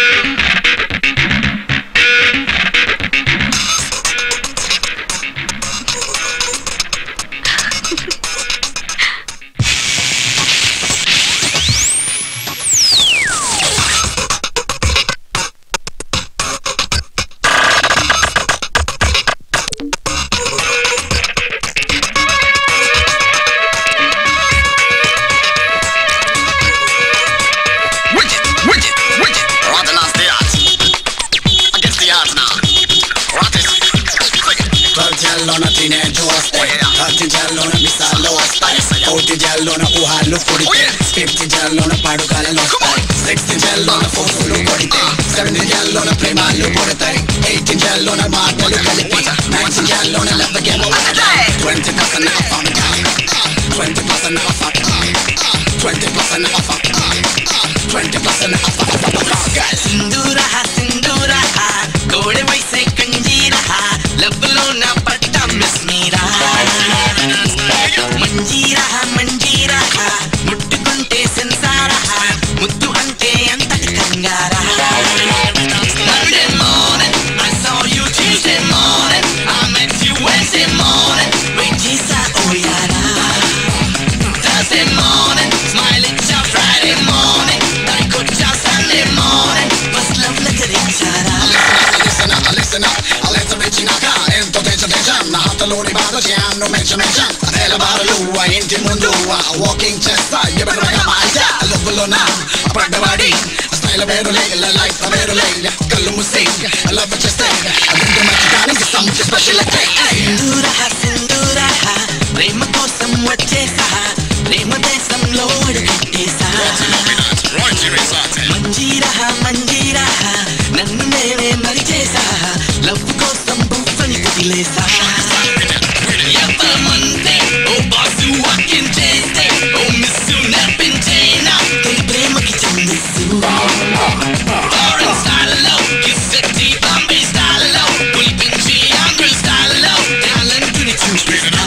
Wicked, wicked, wicked. Rotten as the odds. Against the odds now. Rotten. కల్చర్లోన తినేట్టు వస్తాయి కల్చర్లోన మిసాల్లో వస్తాయి కోటి జల్లోన ఊహాలు కొడితే ఫిఫ్త్ జల్లోన పడుకలలు వస్తాయి సిక్స్త్ జల్లోన ఫోన్లు కొడితే సెవెంత్ జల్లోన ప్రేమాలు కొడతాయి ఎయిత్ జల్లోన మాటలు కలిపి నైన్త్ జల్లోన లవ్ గేమ్ ట్వంటీ ప్లస్ అన్న ట్వంటీ ప్లస్ అన్న ట్వంటీ ప్లస్ అన్న ట్వంటీ ప్లస్ అన్న సింధూర సింధూర గోడె వయసే కంజీర లబ్బులో నా పట్ట మిస్ మీరా మంజీరా మంజీరా ముట్టుకుంటే సెన్సారా ముద్దు అంటే అంతటి కంగారా Monday morning, I saw you Tuesday morning, I met you Wednesday morning, wait చేసా oh yara. Thursday morning, smile ఇచ్చా Friday morning, దానికొచ్చా Sunday morning, first love letter ఇచ్చారా Listen up, listen up, అలెంత మెచ్చినాక ఎంతో తెచ్చ తెచ్చ నా హతలోని బాధ చేయాను మెచ్చ మెచ్చ నేల బారులు ఆ ఇంటి ముందు వాకింగ్ చేస్తా ఎవరైనా మాట లవ్వులో నా పడ్డవాడి స్టైల్ వేరులే లైఫ్ వేరులే కళ్ళు మూసి లవ్ చేస్తే అదింటి మధ్య కానీ సంచి స్పెషల్ సింధూరా సింధూరా ప్రేమ కోసం వచ్చేసా ప్రేమ దేశంలో అడుగెట్టేసా మంజీరా మంజీరా నన్ను నేనే మరిచేసా లవ్ కోసం బుఫ్ఫని వదిలేసా ఎవ్వరమంటే ఓ బాసు వాక్యం చేస్తే ఓ మిస్సు నప్పించేనా తొలి ప్రేమకి చందిస్తూ ఫారెన్ స్టైల్లో కిస్సెట్టి బాంబే స్టైల్లో కులిపించి ఆంధ్ర స్టైల్లో టాలెంట్ని చూపిస్తా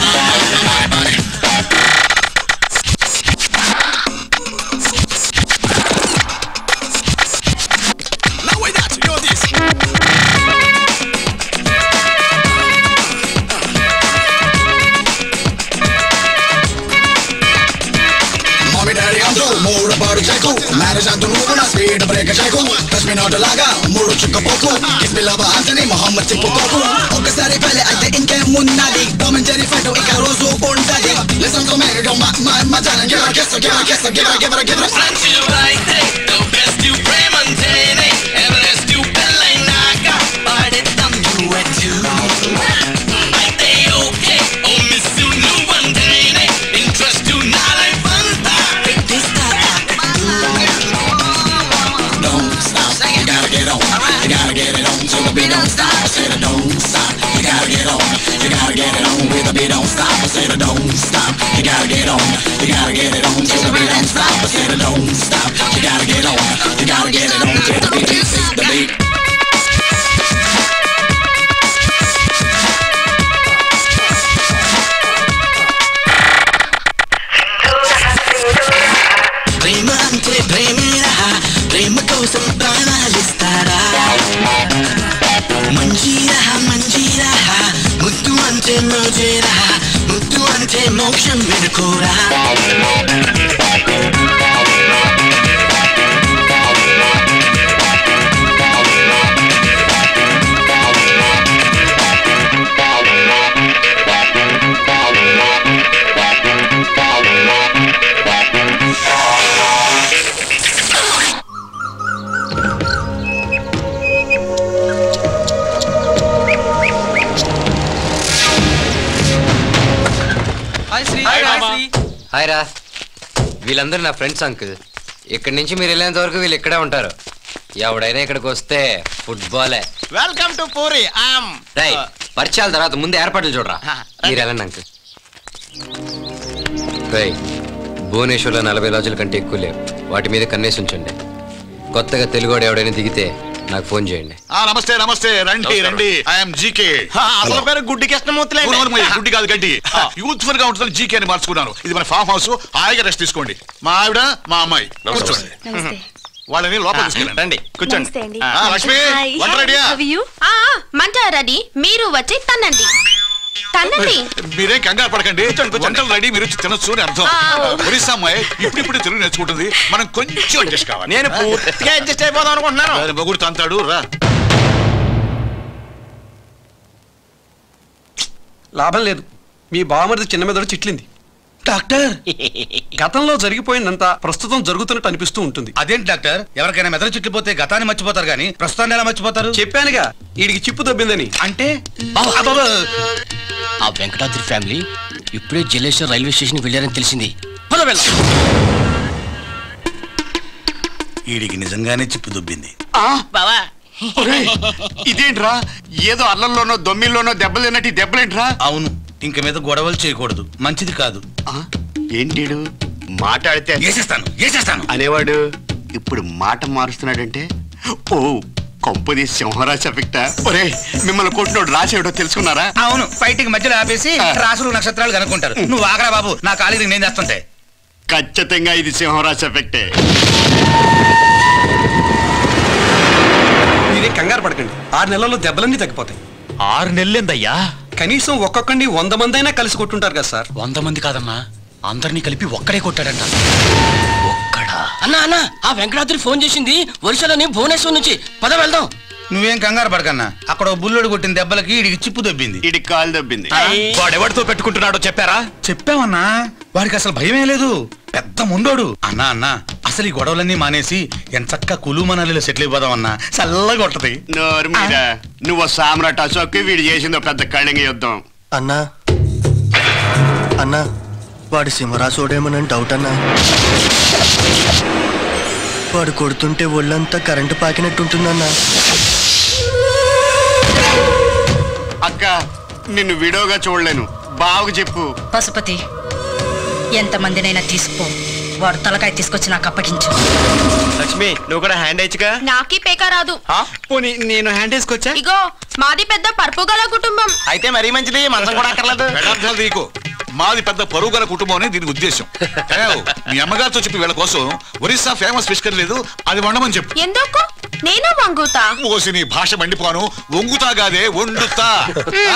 Now wait that, you know this. Mommy, daddy, అంటూ మూడు పాడు చేయకు మ్యారేజ్ అంటూ నువ్వు నా స్పీడ్ బ్రేక్ చేయకు టచ్ మీ నాట్ లాగా మూడు చుక్కపోకు కిస్ మీ లవ్ అంటని మొహమ్మద్ తిప్పుకోకు ఒక్కసారి పెళ్ళి అయితే ఇంకేమున్నది టామ్ అండ్ జెర్రీ ఫైట్ ఇక రోజు ఉంటది లిసన్ టు మీ డో మా మా మా జాన్ give a kiss give a kiss give a give a give a మంచివైతే బెస్ట్ ప్రేమంటేనే ఎవరెస్ట్ పెళ్ళైనాక పాడేద్దాం యువచ్చు అయితే ఓకే ఓ మిస్సు నువ్వంటేనే ఇంట్రెస్ట్ నా లైఫ్ అంతా పెట్టిస్తా Don't stop, you gotta get on, you gotta get it on till the beat don't stop. I said don't stop, you gotta get on, you gotta get it on with the beat don't stop. I said don't stop, you gotta get on, you gotta get it on till the beat don't stop. I said don't stop, you gotta get on, you gotta get it on till the beat hits the beat. ప్రేమ అంటే ప్రేమేరా ప్రేమ కోసం ప్రాణాలిస్తారా మంజీరా మంజీరా ముద్దు అంటే మోజేరా ముద్దు అంటే మోక్షం వెనుకోరా hi Shri hi రా వీళ్ళందరూ నా ఫ్రెండ్స్ అంకుల్ ఇక్కడి నుంచి మీరు వెళ్ళేంత వరకు వీళ్ళు ఇక్కడే ఉంటారు ఎవడైనా ఇక్కడికి వస్తే ఫుట్బాలే వెల్కమ్ టు పూరి ఆమ్ రై పరిచయాల తర్వాత ముందు ఏర్పాట్లు చూడరా మీరు వెళ్ళండి అంకుల్ రై భువనేశ్వర్లో నలభై లాజుల కంటే ఎక్కువ లేవు వాటి మీద కన్నేసి ఉంచండి కొత్తగా తెలుగువాడు ఎవడైనా దిగితే నాకు ఫోన్ చేయండి ఆ నమస్తే నమస్తే రండి రండి ఐఎమ్ జీకే అసలు పేరు గుడ్డి కృష్ణమూర్తిలే గుడ్డి కాదు గడ్డి యూత్ఫుల్ గా ఉంటుంది జీకే అని మార్చుకున్నాను ఇది మన ఫామ్ హౌస్ హాయిగా రెస్ట్ తీసుకోండి మా ఆవిడ మా అమ్మాయి కూర్చోండి వాళ్ళని లోపల తీసుకెళ్ళండి రండి కూర్చోండి ఆ, లక్ష్మి వంట రెడీయా మంట రెడీ మీరు వచ్చి తన్నండి తన్నండి మీరేం కంగారు పడకండి వంటలు రెడీ మీరు వచ్చి తినొచ్చు అని అర్థం ఆ. ఒరిస్సా అమ్మాయి ఇప్పుడిప్పుడు తెలుగు నేర్చుకుంటుంది మనం కొంచెం అడ్జస్ట్ కావాలి నేను పూర్తిగా అడ్జస్ట్ అయిపోదాం అనుకుంటున్నాను వారి మొగుడు తంతాడు రా లాభం లేదు మీ బావమరిది చిన్న మెదడు చిట్లింది డాక్టర్ గతంలో జరిగిపోయిందంతా ప్రస్తుతం జరుగుతున్నట్టు అనిపిస్తూ ఉంటుంది అదేంటి డాక్టర్ ఎవరికైనా మెదడు చుట్టిపోతే గతాన్ని మర్చిపోతారు కానీ ప్రస్తుతాన్ని ఎలా మర్చిపోతారు చెప్పానుగా వీడికి చిప్పు దొబ్బిందని అంటే ఆ వెంకటాద్రి ఫ్యామిలీ ఇప్పుడే జలేశ్వర్ రైల్వే స్టేషన్ వెళ్ళారని తెలిసింది పద వెళ్దాం వీడికి నిజంగానే చిప్పు దుబ్బింది బావా ఇదేంట్రా ఏదో అల్లంలోనో దొమ్మిల్లోనో దెబ్బలు తిన్నట్టు ఈ దెబ్బలేంట్రా అవును ఇంక మీద గొడవలు చేయకూడదు మంచిది కాదు ఏంటిడు మాట్లాడితే వేసేస్తాను వేసేస్తాను అనేవాడు ఇప్పుడు మాట మారుస్తున్నాడంటే ఓ కొంపది సింహరాజ్ ఎఫెక్ట్ ఒరే మిమ్మల్ని కొట్టినోడు రాసేవాడో తెలుసుకున్నారా అవును ఫైటింగ్ మధ్యలో ఆపేసి రాసులు నక్షత్రాలు కనుక్కుంటారు నువ్వు ఆగరా బాబు నా కాలికి నేను చేస్తుంటే ఖచ్చితంగా ఇది సింహరాజ్ ఎఫెక్టే మీరే కంగారు పడకండి ఆరు నెలల్లో దెబ్బలన్నీ తగ్గిపోతాయి ఆరు నెలలేందయ్యా కనీసం ఒక్కొక్కడిని వంద మంది అయినా కలిసి కొట్టుంటారు కదా సార్ వంద మంది కాదన్నా అందరినీ కలిపి ఒక్కడే కొట్టాడంట అన్నా అన్నా ఆ వెంకటాద్రి ఫోన్ చేసింది వరుసలోని భువనేశ్వర్ నుంచి పద వెళ్దాం నువ్వేం కంగారు పడకన్నా అక్కడ ఓ బుల్లోడు కొట్టిన దెబ్బలకి ఇడికి చిప్పు దొబ్బింది ఇడి కాలు దొబ్బింది వాడెవడితో పెట్టుకుంటున్నాడో చెప్పారా చెప్పావన్నా వాడికి అసలు భయమే లేదు పెద్ద ముండోడు అన్నా అన్నా అసలు ఈ గొడవలన్నీ మానేసి ఎంత చక్క కులు మనాలిలో సెటిల్ అయిపోదాం అన్నా చల్లగా ఉంటది నోరు మీద నువ్వు సామ్రాట్ అశోక్ వీడు చేసిందో పెద్ద కళింగ యుద్ధం అన్నా అన్నా వాడు సింహరాసుడేమోనని డౌట్ అన్నా వాడు కొడుతుంటే ఒళ్ళంతా కరెంటు పాకినట్టుంటుందన్నా అక్క నిన్ను విడోగా చూడలేను బావకు చెప్పు పశుపతి ఎంతమందినైనా తీసుకో వాడు తలకాయ తీసుకొచ్చి నాకు అప్పగించు లక్ష్మి నువ్వు కూడా హ్యాండ్ అయ్యగా నాకీ పేక రాదు పోనీ నేను హ్యాండ్ వేసుకొచ్చా ఇగో మాది పెద్ద పరుపు గల కుటుంబం అయితే మరీ మంచిది మంచం కూడా అక్కర్లేదు పెడార్థాలు తీకు మాది పెద్ద పరుగుల కుటుంబం అని దీని ఉద్దేశం ఏవ్, మీ అమ్మగారితో చెప్పి వీళ్ళ కోసం ఒరిస్సా ఫేమస్ ఫిష్ కర్రీ లేదు అది వండమని చెప్పు ఎందుకు నేను వంగుతా ఓసి నీ భాష మండిపోను వంగుతా గాదే వండుతా ఆ?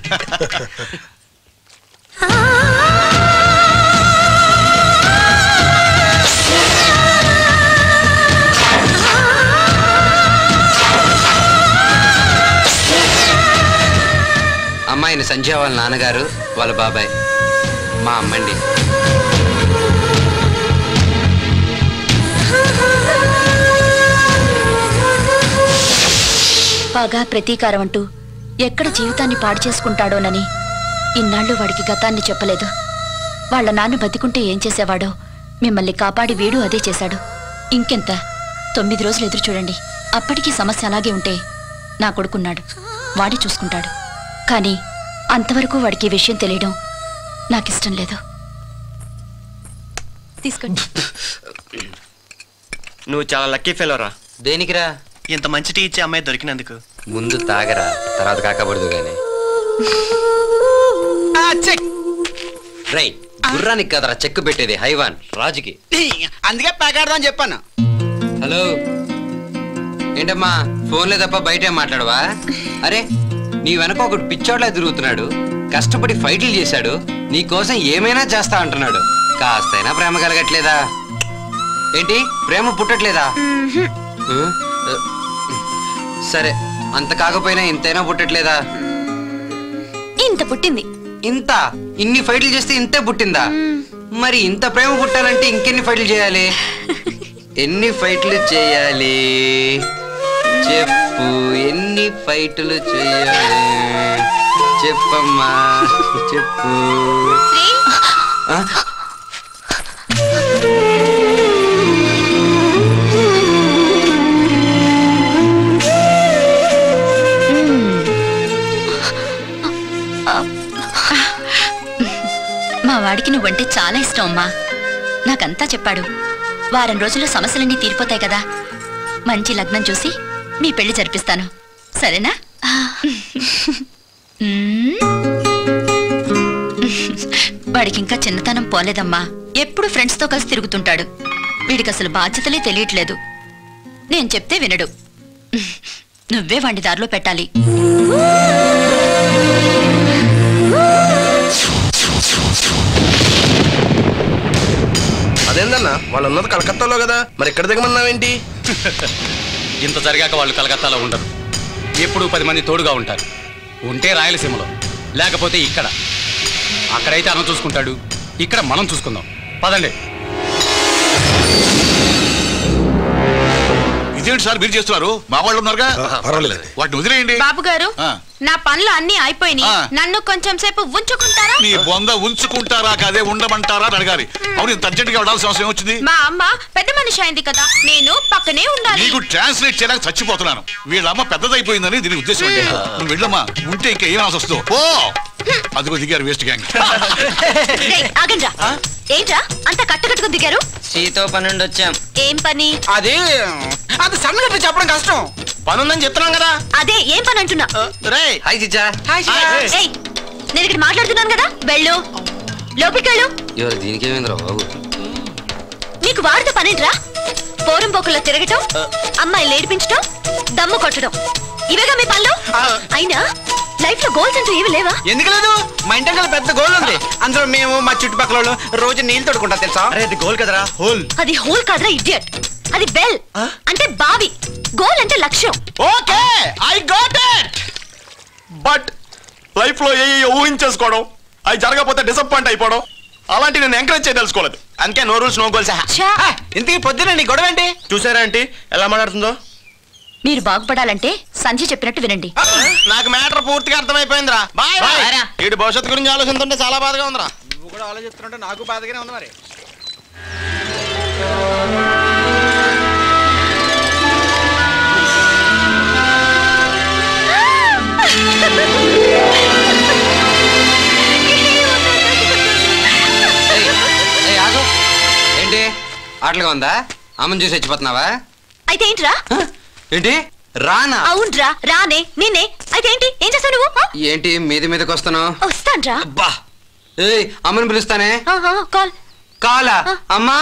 అమ్మాయిని సంధ్య వాళ్ళ నాన్నగారు వాళ్ళ బాబాయ్ మా అమ్మండి పగ ప్రతీకారం అంటూ ఎక్కడ జీవితాన్ని పాడు చేసుకుంటాడోనని ఇన్నాళ్ళు వాడికి గతాన్ని చెప్పలేదు వాళ్ళ నాన్న బతికుంటే ఏం చేసేవాడో మిమ్మల్ని కాపాడి వీడు అదే చేశాడు ఇంకెంత తొమ్మిది రోజులు ఎదురు చూడండి అప్పటికీ సమస్య అలాగే ఉంటే నా కొడుకున్నాడు వాడి చూసుకుంటాడు కానీ అంతవరకు వాడికి ఈ విషయం తెలియడం నాకిష్టం లేదు తీసుకోండి నువ్వు చాలా లక్కీ ఫెలోరా దేనికిరా ఇంత మంచి టీ ఇచ్చే అమ్మాయి దొరికినందుకు ముందు తాగరా తర్వాత కాకపడదు గాని రై గుర్రానికి కదరా చెక్కు పెట్టేది హైవాన్ రాజుకి అందుకే పేకాడదాం చెప్పాను హలో ఏంటమ్మా ఫోన్లే తప్ప బయట మాట్లాడవా అరే నీ వెనక ఒకడు పిచ్చోడ్లా తిరుగుతున్నాడు కష్టపడి ఫైట్లు చేశాడు నీ కోసం ఏమైనా చేస్తా అంటున్నాడు కాస్తైనా ప్రేమ కలగట్లేదా ఏంటి ప్రేమ పుట్టట్లేదా ఆ? ఆ, సరే అంత కాకపోయినా ఇంతైనా పుట్టట్లేదా ఇంత పుట్టింది ఇంత ఇన్ని ఫైట్లు చేస్తే ఇంతే పుట్టిందా మరి ఇంత ప్రేమ పుట్టాలంటే ఇంకెన్ని ఫైట్లు చేయాలి ఎన్ని ఫైట్లు చేయాలి చెప్పు ఎన్ని ఫైట్లు చేయాలి చెప్పమ్మా చెప్పు ఆ? మా వాడికి నువ్వంటే చాలా ఇష్టం అమ్మా నాకంతా చెప్పాడు వారం రోజుల్లో సమస్యలన్నీ తీరిపోతాయి కదా మంచి లగ్నం చూసి మీ పెళ్లి జరిపిస్తాను సరేనా మ్మ్. వాడికి ఇంకా చిన్నతనం పోలేదమ్మా ఎప్పుడు ఫ్రెండ్స్తో కలిసి తిరుగుతుంటాడు వీడికి అసలు బాధ్యతలే తెలియట్లేదు నేను చెప్తే వినడు నువ్వే వాడి దారిలో పెట్టాలి అదేందన్నా వాళ్ళు ఉన్నది కలకత్తాలో కదా మరి ఇక్కడ దిగమన్నావేంటి ఇంత జరిగాక వాళ్ళు కలకత్తాలో ఉండరు ఎప్పుడు పది మంది తోడుగా ఉంటారు ఉంటే రాయలసీమలో లేకపోతే ఇక్కడ అక్కడైతే అన్న చూసుకుంటాడు ఇక్కడ మనం చూసుకుందాం పదండి ఇదేంటి సార్ మీరు చేస్తున్నారు మా వాళ్ళు ఉన్నారుగా పర్వాలేదు వాటిని వదిలేయండి బాబు గారు ఆ. నా పనులు అన్ని అయిపోయినాయి ఆ. నన్ను కొంచెం సేపు ఉంచుకుంటారా మీ బొంద ఉంచుకుంటారా కాదే ఉండమంటారా అని అడగాలి అవును ఇంత అర్జెంట్ గా ఉండాల్సిన అవసరం వచ్చింది మా అమ్మ పెద్ద మనిషి అయింది కదా నేను పక్కనే ఉండాలి నీకు ట్రాన్స్లేట్ చేయడానికి చచ్చిపోతున్నాను వీళ్ళ అమ్మ పెద్దదైపోయిందని దీని ఉద్దేశం అంటే నువ్వు వెళ్ళమ్మా ఉంటే ఇంకా ఏం అవసరం వస్తుందో ఓ అదిగో దిగారు వేస్ట్ గ్యాంగ్ రేయ్, ఆగండ్రా ఏంట్రా అంత కట్టుకట్టుకుని దిగారు సీతో పనుండి వచ్చాం ఏం పని అది అది సన్నగా చెప్పడం కష్టం పనుందని చెప్తున్నాం కదా అదే ఏం పని అంటున్నా రే హాయ్ చిచ్చా ఏయ్, నేను ఇక్కడ మాట్లాడుతున్నాను కదా వెళ్ళు లోపలికి వెళ్ళు ఎవరు దీనికి ఏమైందిరా బాబు నీకు వాడితో పనేంట్రా పోరం పోకుల్లో తిరగటం అమ్మాయిలు ఏడిపించటం దమ్ము కొట్టడం ఇవేగా మీ పనులు అయినా లైఫ్ లో గోల్స్ అంటూ ఏమి లేవా ఎందుకు లేదు మా ఇంటి వెనకాల పెద్ద గోల్ ఉంది అందులో మేము మా చుట్టుపక్కల వాళ్ళు రోజు నీళ్ళు తోడుకుంటాం తెలుసా అరే అది గోల్ కదరా హోల్ అది హోల్ కాదురా ఇడియట్ అది బెల్ అంటే బావి గోల్ అంటే లక్ష్యం okay I got it but life లో ఏ ఏ ఊహించేసుకోవడం అవి జరగకపోతే డిసప్పాయింట్ అయిపోవడం అలాంటి నేను ఎంకరేజ్ చేయదలుచుకోలేదు అందుకే నో రూల్స్ నో గోల్స్ ఇంతకీ పొద్దున నీ గొడవ ఏంటి చూసారా ఆంటీ ఎలా మాట్లాడుతుందో మీరు బాగుపడాలంటే సంధ్య చెప్పినట్టు వినండి నాకు మ్యాటర్ పూర్తిగా అర్థమైపోయిందిరా బాయ్ బాయ్ వీడి భవిష్యత్తు గురించి ఆలోచిస్తుంటే చాలా బాధగా ఉందిరా నువ్వు కూడా ఆలోచిస్తుంటే నాకు బాధగానే ఉంది మరి ఏయ్, ఆగు. ఏంటి ఆటలుగా ఉందా అమ్మని చూసి వచ్చిపోతున్నావా అయితే ఏంట్రా ఏంటి రానా అవునరా రానే నిన్నే అయితే ఏంటి ఏం చేస్తావు నువ్వు ఆ? ఏంటి మీది మీదకి వస్తున్నావు వస్తాన్రా బా ఏయ్ అమ్మని పిలుస్తానే ఆహా, కాల్ కాలా అమ్మా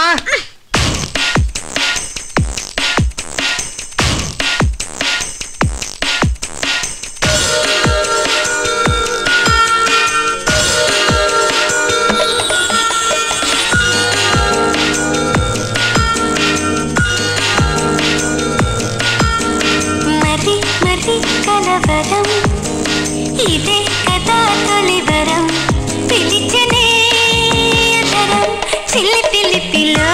మరి మరి కలవరం ఇదే కదా తొలివరం పిలిచనే అదరం చిల్లి పిలిపిలో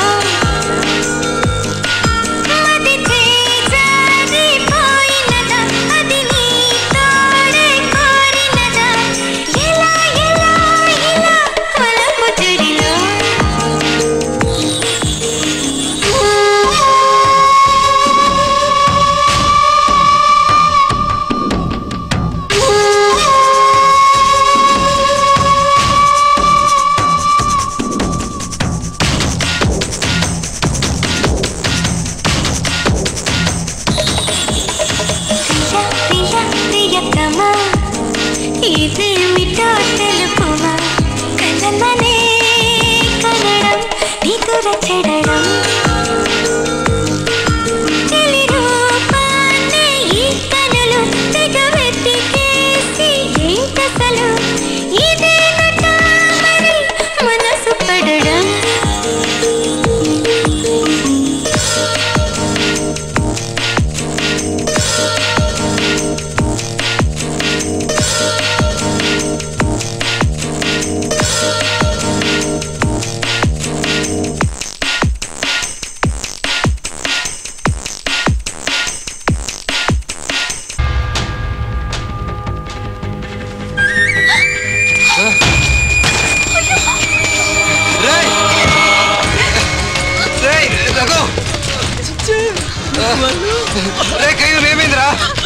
మది చేజారిపోయినదా, అది నీ తోడే కోరినదా? ఎలా, ఎలా, ఎలా వలపు జడిలో ప్రియ ప్రియతమా ఇదేమిటో తెలుపుమా కలలనే కనడం నిదుర చెడడం చెలి రూపాన్నే ఈ కనులు తెగ వెతికేసి ఏంటసలు ఇదేనట మరి మనసు పడడం రేయ్, రఘు! రేయ్, కయ్యూరు, ఏమైందిరా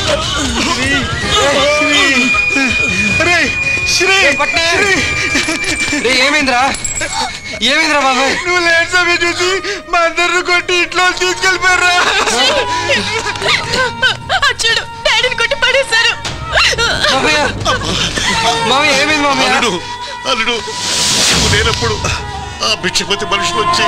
రేయ్, శ్రీ! రేయ్, ఏమైందిరా ఏమైందిరా బాబాయ్ నువ్వు లేట్ సమయం చూసి మా అందరిని కొట్టి ఇంట్లో తీసుకెళ్ళిపోయారా వచ్చాడు డాడీని కొట్టి పడేశారు అల్లుడు అల్లుడు నువ్వు లేనప్పుడు ఆ భిక్షపతి మనుషులు వచ్చి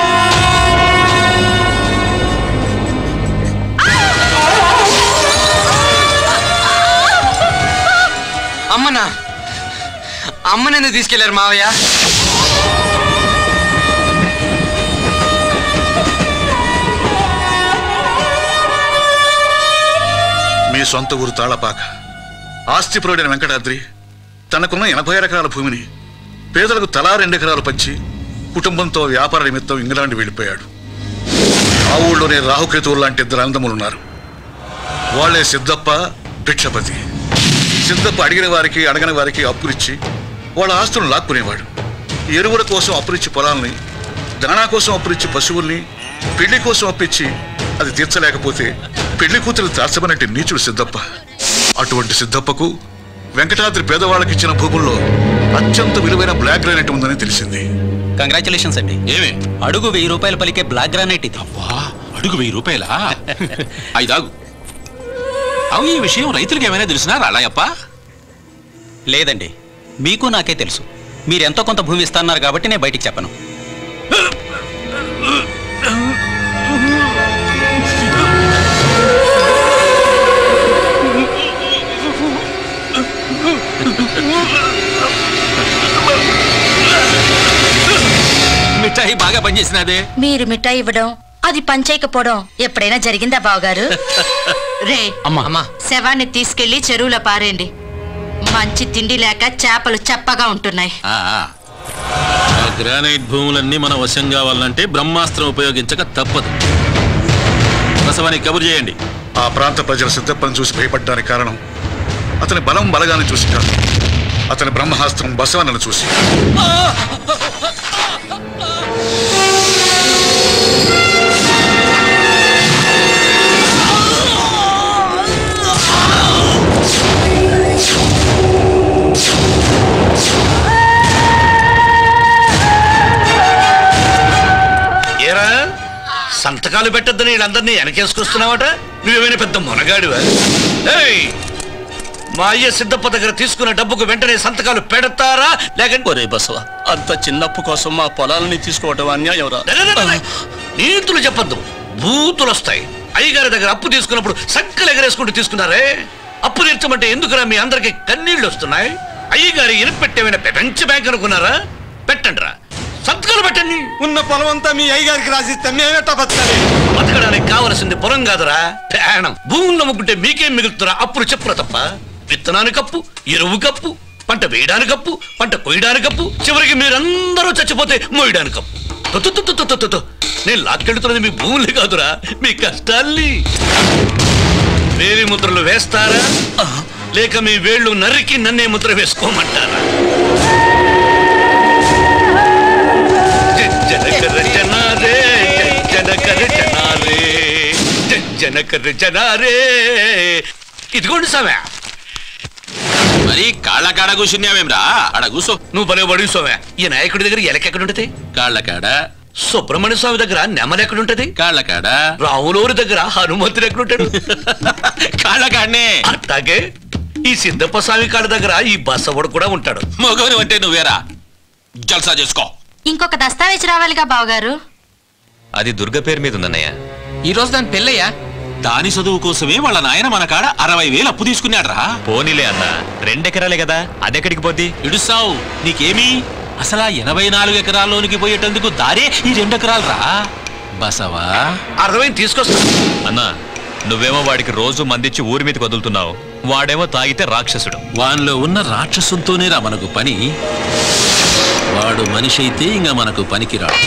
అమ్మనా అమ్మని ఎందుకు తీసుకెళ్లారు మావయ్య మీ సొంత ఊరు తాళపాక ఆస్తిపరుడైన వెంకటాద్రి తనకున్న ఎనభై ఎకరాల భూమిని పేదలకు తలా రెండెకరాలు పంచి కుటుంబంతో వ్యాపార నిమిత్తం ఇంగ్లాండ్ వెళ్ళిపోయాడు ఆ ఊళ్ళోనే రాహుకేతువులు లాంటి ఇద్దరు అందములున్నారు వాళ్లే సిద్ధప్ప భిక్షపతి సిద్ధప్ప అడిగిన వారికి అడగని వారికి అప్పులిచ్చి వాళ్ళ ఆస్తులను లాక్కునేవాడు ఎరువుల కోసం అప్పులిచ్చి పొలాల్ని దాణా కోసం అప్పులిచ్చి పశువుల్ని పెళ్లి కోసం అప్పిచ్చి అది తీర్చలేకపోతే పెళ్లి కూతురు దాచమన్నట్టు నీచుడు సిద్ధప్ప అటువంటి సిద్ధప్పకు వెంకటాద్రి పేదవాళ్ళకి ఇచ్చిన భూముల్లో అత్యంత విలువైన బ్లాక్ గ్రానైట్ ఉందని తెలిసింది కంగ్రాచులేషన్స్ అండి ఏమి అడుగు వెయ్యి రూపాయలు పలికే బ్లాక్ గ్రానైట్ ఇది అడుగు వెయ్యి రూపాయలా ఐదాగు అవు ఈ విషయం రైతులకు ఏమైనా తెలిసినా రాళాయప్ప లేదండి మీకు నాకే తెలుసు మీరు ఎంతో కొంత భూమి ఇస్తున్నారు కాబట్టి నేను బయటికి చెప్పను మిఠాయి బాగా పనిచేసినదే మీరు మిఠాయి ఇవ్వడం అది పంచేయకపోవడం ఎప్పుడైనా జరిగిందా బావగారు రే అమ్మా శవాన్ని తీసుకెళ్లి చెరువులో పారేయండి మంచి తిండి లేక చేపలు చెప్పగా ఉంటున్నాయి ఆ, ఆ. ఆ గ్రానైట్ భూములన్నీ మన వశం కావాలంటే బ్రహ్మాస్త్రం ఉపయోగించక తప్పదు బసవానికి కబురు చేయండి ఆ ప్రాంత ప్రజల సిద్ధప్పని చూసి భయపడ్డానికి కారణం అతని బలం బలగాన్ని చూసి కాదు అతని బ్రహ్మాస్త్రం బసవన్నను చూసి ఏరా సంతకాలు పెట్టద్దని వీళ్ళందరినీ వెనకేసుకొస్తున్నావట నువ్వేమైనా పెద్ద మొనగాడివా ఏయ్! మా అయ్య సిద్ధప్ప దగ్గర తీసుకున్న డబ్బుకు వెంటనే సంతకాలు పెడతారా లేక ఒరే బసవ అంత చిన్నప్పు కోసం మా పొలాలని తీసుకోవడం అన్యాయం రా నీతులు చెప్పొద్దు బూతులు వస్తాయి అయ్యగారి దగ్గర అప్పు తీసుకున్నప్పుడు సంకలు ఎగరేసుకుంటూ తీసుకున్నారే అప్పు తీర్చమంటే ఎందుకురా మీ అందరికి కన్నీళ్లు వస్తున్నాయి అయ్యగారి ఇనుపెట్టేమైనా ప్రపంచ బ్యాంక్ అనుకున్నారా పెట్టండి రా సంతకాలు పెట్టండి ఉన్న పొలం అంతా మీ అయ్యగారికి రాసిస్తే మేమేటా బతకాలి బతకడానికి కావలసింది పొలం కాదురా ప్రాణం భూములు నమ్ముకుంటే మీకేం మిగులుతురా అప్పుడు చెప్పురా తప్ప విత్తనానికి అప్పు ఎరువు కప్పు పంట వేయడానికి అప్పు పంట కొయ్యడానికి అప్పు చివరికి మీరందరూ చచ్చిపోతే మోయడానికి అప్పు తు తు తు తు తు తు తు. నేను లాక్కెళ్తున్నది మీ భూములే కాదురా మీ కష్టాల్ని వేలి ముద్రలు వేస్తారా లేక మీ వేళ్ళు నరికి నన్నే ముద్ర వేసుకోమంటారా జనక రచనారే జనక రచనారే జనక రచనారే ఇదిగోండి సమయ మరి కాళ్ళ కాడ కూర్చున్నావేమ్రా ఆడ కూసో నువ్వు భలే పడి సోమ్య ఈ నాయకుడి దగ్గర ఎలకెక్కడుంటది కాళ్ళ కాడ సుబ్రహ్మణ్య స్వామి దగ్గర నెమలెక్కడుంటది కాళ్ళ కాడ రాములూరి దగ్గర హనుమంతుడు ఎక్కడుంటాడు కాళ్ళ కాడనే అట్లాగే ఈ సిద్ధప్ప స్వామి కాడ దగ్గర ఈ బసవుడు కూడా ఉంటాడు మగవని అంటే నువ్వేరా జల్సా చేసుకో ఇంకొక దస్తావేజ్ రావాలిగా బావగారు అది దుర్గ పేరు మీద ఉందన్నయ్య ఈ రోజు దాని పెళ్ళయ్యా దాని చదువు కోసమే వాళ్ళ నాయన మన కాడ అరవై వేలు అప్పు తీసుకున్నాడు రా పోనీలే అన్న రెండెకరాలే కదా అదెక్కడికి పోద్ది ఇడుస్తావు నీకేమి అసలు ఆ ఎనభై నాలుగు ఎకరాల్లోనికి పోయేటందుకు దారే ఈ రెండు ఎకరాలు రా బసవా అర్థమైంది తీసుకొస్తా అన్నా నువ్వేమో వాడికి రోజు మందిచ్చి ఊరి మీదకి వదులుతున్నావు వాడేమో తాగితే రాక్షసుడు వానిలో ఉన్న రాక్షసుంతోనే రా మనకు పని వాడు మనిషి అయితే ఇంకా మనకు పనికి రాడు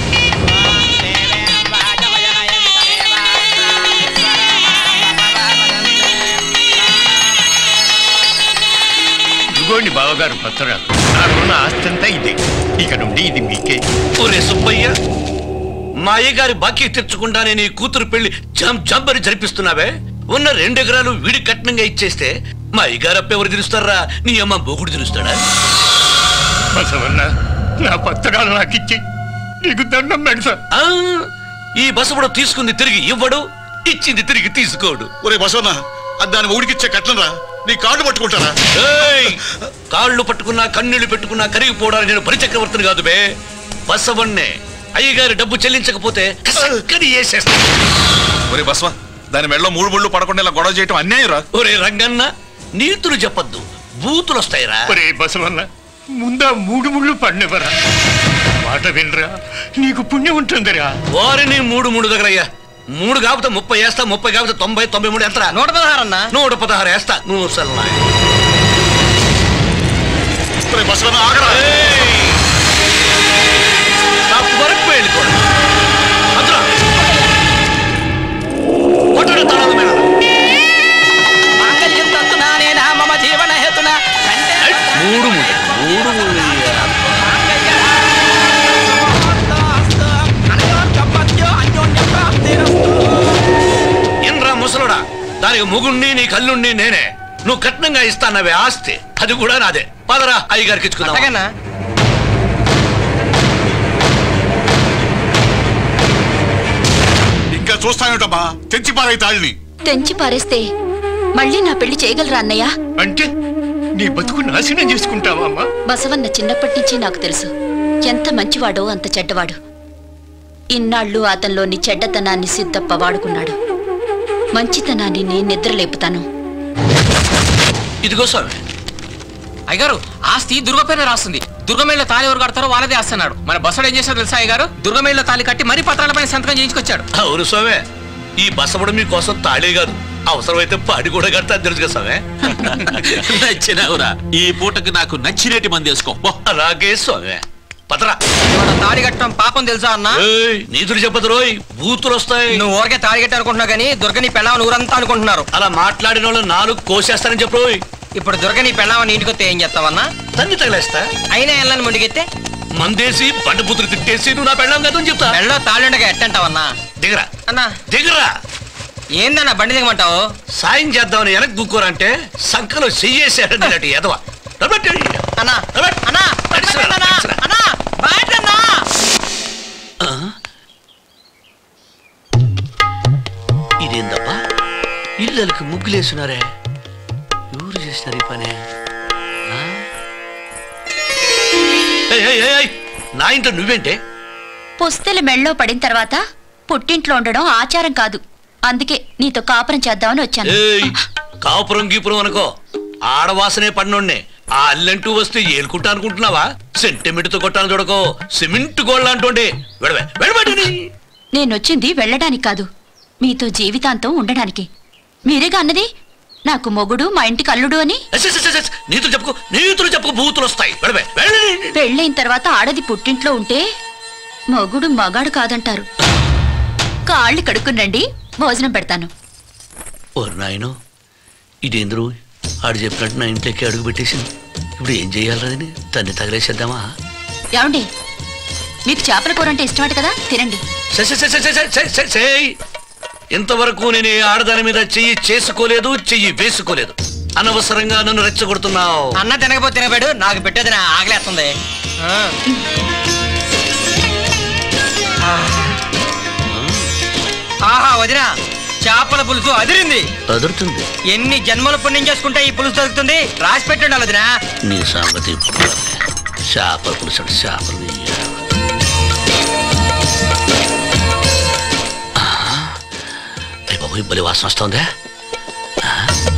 ఇదిగోండి బావగారు పత్రాలు నాకున్న ఆస్తి అంతా ఇదే ఇక నుండి ఇది మీకే ఒరే సుబ్బయ్య మా అయ్యగారి బాకీ తెచ్చుకుండానే నీ కూతురు పెళ్లి జం జంపని జరిపిస్తున్నావే ఉన్న రెండు ఎకరాలు వీడి కట్నంగా ఇచ్చేస్తే మా అయ్యగారు అప్ప ఎవరు తెలుస్తారా నీ అమ్మ బోకుడు తెలుస్తాడా బసవన్న నా పత్రాలు నాకు ఇచ్చి నీకు దండం పెడతా ఆ, ఈ బసవుడు తీసుకుంది తిరిగి ఇవ్వడు ఇచ్చింది తిరిగి తీసుకోడు ఒరే బసవన్న అది దాని ఊడికిచ్చే కట్లరా నీ కాళ్ళు పట్టుకుంటారా ఏయ్! కాళ్ళు పట్టుకున్నా కన్నీళ్లు పెట్టుకున్నా కరిగిపోవడానికి నేను పరిచక్రవర్తిని కాదు బే బసవన్నే అయ్యగారి డబ్బు చెల్లించకపోతే కసక్కని వేసేస్తా ఒరే బస్వ దాని మెడలో మూడు ముళ్ళు పడకుండా ఇలా గొడవ చేయటం అన్యాయం రా ఒరే రంగన్న నీతులు చెప్పొద్దు బూతులు వస్తాయిరా ఒరే బసవన్న ముందా మూడు ముళ్ళు పడినవరా మాట వినరా నీకు పుణ్యం ఉంటుందిరా వారిని మూడు మూడు దగ్గరయ్యా మూడు కాకపోతే ముప్పై వేస్తా ముప్పై కాకపోతే తొంభై తొంభై మూడు ఎంత నూట పదహారు అన్నా నూట పదహారు వేస్తా నువ్వు సల్లా ఒరే బస్వన్న ఆగరా నాకు వరకు వెళ్ళిపోడు అందులో కొట్టడు తాళాల మీద మాంగళ్యం తంతునా నేనా మమ జీవన హేతునా మూడు మూడు మూడు మూడు ఎన్రా ముసలుడా దానికి ముగుణ్ణి నీ కల్లుణ్ణి నేనే నువ్వు కట్నంగా ఇస్తానవే ఆస్తి అది కూడా నాదే పదరా అయ్యగారికి ఇచ్చుకుందాం అట్టగనా? ఇంకా చూస్తానేటమ్మా తెచ్చి పారాయి తాళ్ళని తెంచి పారేస్తే మళ్ళీ నా పెళ్లి చేయగలరా అన్నయ్య అంటే నీ బతుకు నాశనం చేసుకుంటావా అమ్మా బసవన్న చిన్నప్పటి నుంచి నాకు తెలుసు ఎంత మంచివాడో అంత చెడ్డవాడు ఇన్నాళ్ళు అతనిలోని చెడ్డతనాన్ని సిద్ధప్ప వాడుకున్నాడు మంచితనాన్ని నేను నిద్రలేపుతాను ఇదిగో స్వామి అయ్యగారు ఆస్తి దుర్గపైన రాస్తుంది దుర్గమేళ్ళ తాళి ఎవరు కడతారో వాళ్ళదే ఆస్తున్నాడు మన బస్సుడు ఏం చేశాడు తెలుసా అయ్యగారు దుర్గమేళ్ళ తాళి కట్టి మరీ పత్రాలపైన సంతకం చేయించుకొచ్చాడు అవును స్వామి ఈ బసవడం మీకోసం తాళే కాదు అవసరమైతే పాడి కూడా కడతా తెలుసు కదా స్వామి నచ్చినవురా ఈ పూటకి నాకు నచ్చినట్టు మంది వేసుకో పో. అలాగే స్వామి పదరా ఇవాళ తాడి కట్టడం పాపం తెలుసా అన్నా ఏయ్, నీతులు చెప్పదు రోయ్ బూతులు వస్తాయి నువ్వు ఊరికే తాడి కట్టి అనుకుంటున్నావు కానీ దుర్గని పెళ్ళామని ఊరంతా అనుకుంటున్నారు అలా మాట్లాడిన వాళ్ళు నాలుగు కోసేస్తానని చెప్పు రోయ్ ఇప్పుడు దుర్గని పెళ్ళామని ఇంటికి వస్తే ఏం చేస్తావన్నా తన్ని తగిలేస్తా అయినా వెళ్ళని ముందుకెత్తే మందేసి బండ బుతులు తిట్టేసి నువ్వు నా పెళ్ళాం కదా అని చెప్తా మెళ్ళలో తాళ్ళుండగా ఎట్టంటావన్నా దిగరా అన్నా దిగరా ఏందన్నా బండి దిగమంటావు సాయం చేద్దామని వెనక్కి గుక్కోరంటే సంఖలో చెయ్యేసాడని ఇలాంటి ఎదవ నిలబెట్టు. అన్నా నిలబెట్టు. అన్నా నడిచిరా, అన్నా నడిచిరా. అన్నా బయట అన్నా ఆ? ఇదేందబ్బా ఇళ్ళకి ముగ్గులేస్తున్నారే ఎవరు చేసినారు ఈ పని ఆ? ఏయ్, ఏయ్, ఏయ్, ఏయ్, నా ఇంట్లో నువ్వేంటే పుస్తెలు మెళ్ళో పడిన తర్వాత పుట్టింట్లో ఉండడం ఆచారం కాదు అందుకే నీతో కాపురం చేద్దామని వచ్చాను ఏయ్ కాపురం గీపురం అనుకో ఆడవాసనే పడినోడ్నే ఆ అల్లంటూ వస్తే ఏలుకుంటా అనుకుంటున్నావా సెంటిమీటర్తో కొట్టాలని చూడకో సిమెంట్ గోళ్ళ అంటుండే వెళ్ళవే వెళ్ళబడి నేనొచ్చింది వెళ్ళడానికి కాదు మీతో జీవితాంతం ఉండడానికి మీరేగా అన్నది నాకు మొగుడు మా ఇంటికి అల్లుడు అని నీతులు చెప్పుకో నీతులు చెప్పుకో బూతులు వస్తాయి వెళ్ళవే వెళ్ళి పెళ్ళైన తర్వాత ఆడది పుట్టింట్లో ఉంటే మొగుడు మగాడు కాదంటారు కాళ్ళు కడుక్కునండి భోజనం పెడతాను ఓరు నాయను ఇదేంద్రు ఆడు చెప్పినట్టు నా ఇంట్లోకి అడుగు పెట్టేసింది ఇప్పుడు ఏం చేయాలని తన్ని తగలేసేద్దామా ఏమండి మీకు చేపల కూర అంటే ఇష్టమట కదా తినండి సే, సే, సే, సే, సే, సే, సే, సే. ఇంతవరకు నేను ఏ ఆడదాని మీద చెయ్యి చేసుకోలేదు చెయ్యి వేసుకోలేదు అనవసరంగా నన్ను రెచ్చగొడుతున్నావు అన్న తినకపోతే తినబాడు నాకు పెట్టేది నా ఆకలేస్తుంది ఆ. ఆహా వదినా చేపల పులుసు అదిరింది అదురుతుంది ఎన్ని జన్మల పుణ్యం చేసుకుంటే ఈ పులుసు దొరుకుతుంది రాసి పెట్టండి వదినా నీ సంగతి ఇప్పుడు చేపల పులుసు చేపలు వెయ్యాలి. ఆ, అయ్ బాబోయ్ బలి వాసన వస్తుందా ఆ?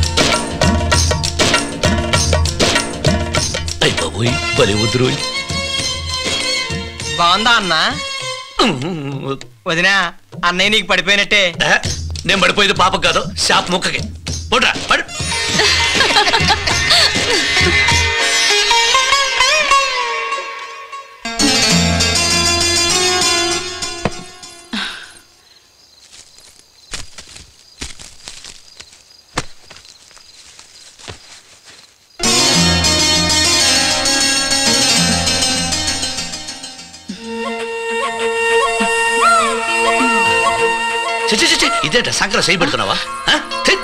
అయ్ బాబోయ్ బలి వద్దురోయ్ బాగుందా అన్న వదినా అన్నయ్య నీకు పడిపోయినట్టే ఏ, నేను పడిపోయేది పాప కాదు షాప్ ముక్కకి పోట్రా పడు చి, చి, చి, చి, ఇదేంట సంకర చేయి పెడుతున్నావా ఆ? ఛీ!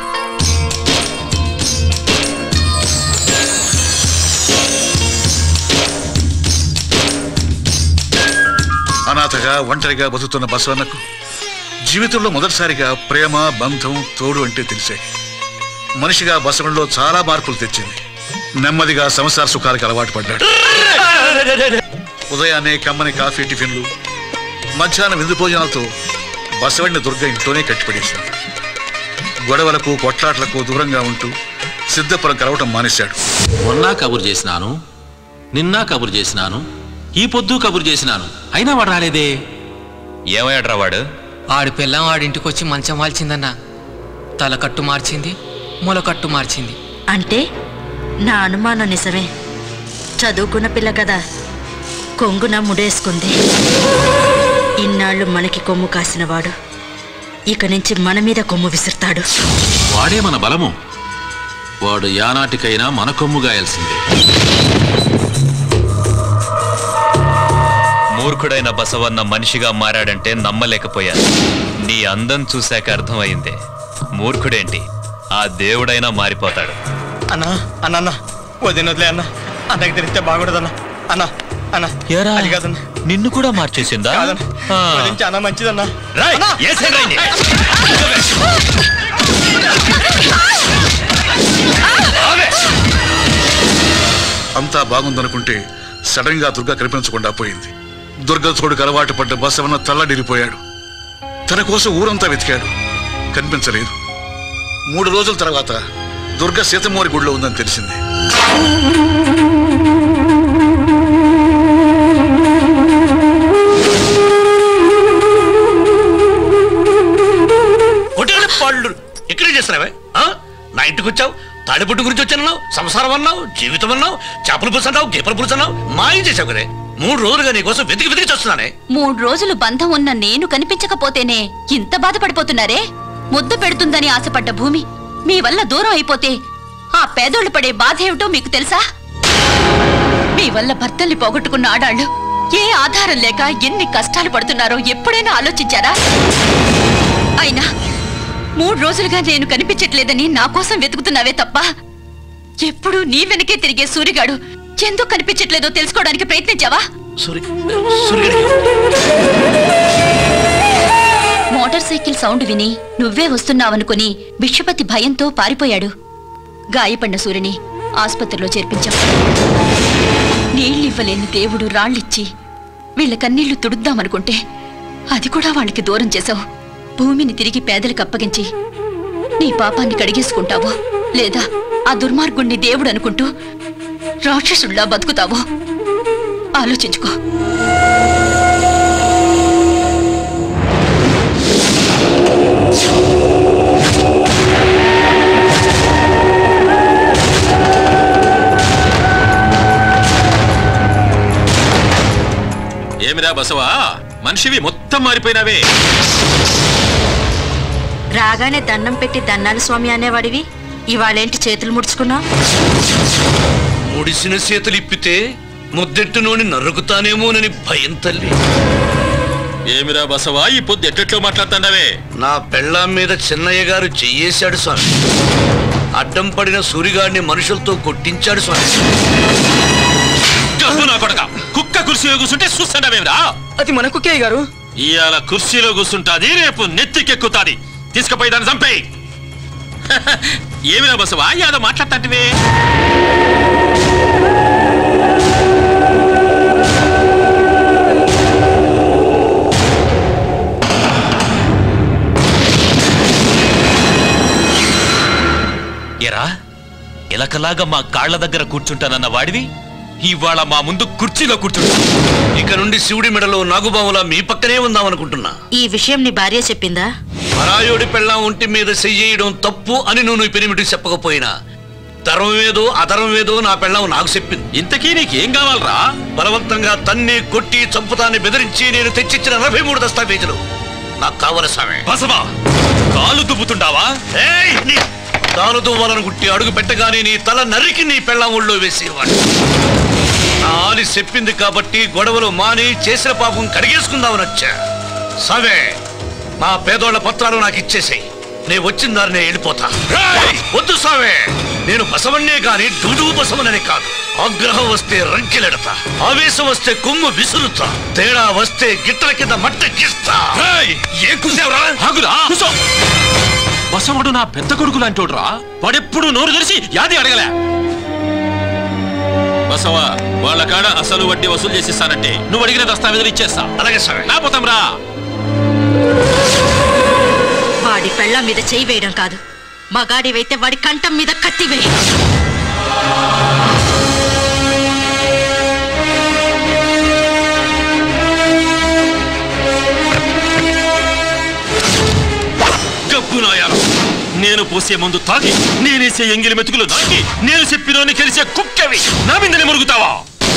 అనాథగా ఒంటరిగా బతుకుతున్న బసవన్నకు జీవితంలో మొదటిసారిగా ప్రేమ బంధం తోడు అంటే తెలిసే మనిషిగా బసవణలో చాలా మార్పులు తెచ్చింది నెమ్మదిగా సంసార సుఖాలకు అలవాటు పడ్డాడు ఉదయాన్నే కమ్మని కాఫీ టిఫిన్లు మధ్యాహ్నం విందు భోజనాలతో బసవడిని దుర్గ ఇంట్లోనే కట్టిపడేశాడు గొడవలకు కొట్లాట్లకు దూరంగా ఉంటూ సిద్ధపురం కలవటం మానేశాడు మొన్న కబురు చేసినాను నిన్న కబురు చేసినాను ఈ పొద్దు కబురు చేసినాను అయినా వాడు రాలేదే ఏమయ్యాడ్రా వాడు ఆడి పిల్లం ఆడింటికి వచ్చి మంచం వాల్చిందన్న తల కట్టు మార్చింది మొలకట్టు మార్చింది అంటే నా అనుమానం నిజమే చదువుకున్న పిల్ల కదా కొంగున ముడేసుకుంది ఇన్నాళ్ళు మనకి కొమ్ము కాసినవాడు ఇక నుంచి మన మీద కొమ్ము విసురుతాడు వాడే మన బలము వాడు యానాటికైనా మన కొమ్ము గాయాల్సిందే మూర్ఖుడైన బసవన్న మనిషిగా మారాడంటే నమ్మలేకపోయాను నీ అందం చూశాక అర్థమైంది మూర్ఖుడేంటి ఆ దేవుడైనా మారిపోతాడు అన్నా అన్న అన్న వదిన వదిలే అన్న అన్నకి తెలిస్తే బాగుండదన్న అన్న అన్న ఏరా? అది కాదన్న నిన్ను కూడా మార్చేసిందా కాదన్న ఆ. వదించి అన్న మంచిదన్న రాయ్, అన్నా! ఏసేయ్ రాయ్ని. అంతా బాగుందనుకుంటే సడన్ గా దుర్గ కనిపించకుండా పోయింది దుర్గ తోడుకు అలవాటు పడ్డ బసవన్న తల్లడిల్లిపోయాడు తన కోసం ఊరంతా వెతికాడు కనిపించలేదు మూడు రోజుల తర్వాత దుర్గ సీతమ్మవారి గుడిలో ఉందని తెలిసింది ఒటిగల పళ్ళు ఇక్కడే చేస్తున్నావే ఆ? నా ఇంటికి వచ్చావు తాడిపట్టు గురించి వచ్చానన్నావు సంసారం అన్నావు జీవితం అన్నావు చేపల పులుసు అన్నావు గీపల పులుసు అన్నావు మాయం చేసావు కదే మూడు రోజులుగా నీ కోసం వెతికి వెతికి చూస్తున్నానే మూడు రోజులు బంధం ఉన్న నేను కనిపించకపోతేనే ఇంత బాధపడిపోతున్నారే ముద్ద పెడుతుందని ఆశపడ్డ భూమి మీ వల్ల దూరం అయిపోతే ఆ పేదోళ్ళు పడే బాధ ఏమిటో మీకు తెలుసా మీ వల్ల భర్తల్ని పోగొట్టుకున్న ఆడాళ్ళు ఏ ఆధారం లేక ఎన్ని కష్టాలు పడుతున్నారో ఎప్పుడైనా ఆలోచించారా అయినా మూడు రోజులుగా నేను కనిపించట్లేదని నా కోసం వెతుకుతున్నావే తప్ప ఎప్పుడూ నీ వెనకే తిరిగే సూరిగాడు ఎందుకు కనిపించట్లేదో తెలుసుకోవడానికి ప్రయత్నించావా మోటార్ సైకిల్ సౌండ్ విని నువ్వే వస్తున్నావనుకుని బిక్షపతి భయంతో పారిపోయాడు గాయపడిన సూర్యుని ఆసుపత్రిలో చేర్పించాం నీళ్ళివ్వలేని దేవుడు రాళ్ళిచ్చి వీళ్ళ కన్నీళ్లు తుడుద్దామనుకుంటే అది కూడా వాళ్ళకి దూరం చేశావు భూమిని తిరిగి పేదలకు అప్పగించి నీ పాపాన్ని కడిగేసుకుంటావో లేదా ఆ దుర్మార్గుణ్ణి దేవుడు అనుకుంటూ రాక్షసుల్లా బతుకుతావో ఆలోచించుకో ఏమిరా బసవా మనిషివి మొత్తం మారిపోయినావే రాగానే దండం పెట్టి దన్నాలు స్వామి అనేవాడివి ఇవాళేంటి చేతులు ముడుచుకున్నావు ముడిసిన చేతులు ఇప్పితే ముద్దెట్టునోని నరుకుతానేమోనని భయం తల్లి ఏమిరా బసవా ఈ పొద్దు ఎట్టెట్లో మాట్లాడుతున్నావే నా పెళ్ళాం మీద చిన్నయ్య గారు చెయ్యేశాడు స్వామి అడ్డం పడిన సూరిగాడిని మనుషులతో కొట్టించాడు స్వామి గబ్బు నా కొడక కుక్క కుర్చీలో కూర్చుంటే చూస్తున్నావేమిరా అది మన కుక్కే గారు ఇవాళ కుర్చీలో కూర్చుంటాది రేపు నెత్తికెక్కుతాది తీసుకుపోయి దాన్ని చంపేయి ఏమిరా బసవా యాదో మాట్లాడతాంటివే ఎరా ఎలకలాగా మా కాళ్ళ దగ్గర కూర్చుంటానన్న వాడివి ఇవాళ మా ముందు కుర్చీలో కూర్చుంటా ఇక నుండి శివుడి మెడలో నాగుబాములా మీ పక్కనే ఉందామనుకుంటున్నా ఈ విషయం నీ భార్య చెప్పిందా పరాయోడి పెళ్ళాం ఒంటి మీద చెయ్యడం తప్పు అని నువ్వు నీ పెరిమిటి చెప్పకపోయినా ధర్మమేదో అధర్మమేదో నా పెళ్ళాం నాకు చెప్పింది ఇంతకీ నీకేం కావాలరా బలవంతంగా తన్ని కొట్టి చంపుతాన్ని బెదిరించి నేను తెచ్చిచ్చిన నలభై మూడు దస్తావేజులు నాకు కావలసి స్వామి బసవా కాలు దుబ్బుతుండావా ఏయ్, నీ- తాను దువ్వాలను గుట్టి అడుగు పెట్టగానే నీ తల నరికి నీ పెళ్ళాం ఒళ్ళో వేసేవాడు నా ఆలి చెప్పింది కాబట్టి గొడవలు మాని చేసిన పాపం కడిగేసుకుందామని వచ్చా సవే మా పేదోళ్ల పత్రాలు నాకు ఇచ్చేసాయి నేను వచ్చిన దారినే వెళ్ళిపోతా రేయ్, వద్దు సావే నేను బసవన్నే కాని డూడు బసవనని కాదు ఆగ్రహం వస్తే రంకెలెడతా ఆవేశం వస్తే కొమ్ము విసురుతా తేడా వస్తే గిట్టల కింద మట్ట గిస్తా ఏం కూసావురా ఆగురా కూసో బసవాడు నా పెద్ద కొడుకు లాంటోడ్రా వాడెప్పుడు నోరు తెరిచి యాది అడగలే బసవా వాళ్ళ కాడ అసలు వడ్డీ వసూలు చేసిస్తానంటే నువ్వు అడిగిన దస్తావేజులు ఇచ్చేస్తా అలాగే సార్ లేకపోతాం రా వాడి పెళ్ళ మీద చేయి వేయడం కాదు మగాడివైతే వాడి కంఠం మీద కత్తి వేయి గబ్బు నాయాల నేను పోసే మందు తాగి నేనేసే ఎంగిలి మెతుకులు నాకి నేను చెప్పినోని కలిసే కుక్కవి నా మీదనే మురుగుతావా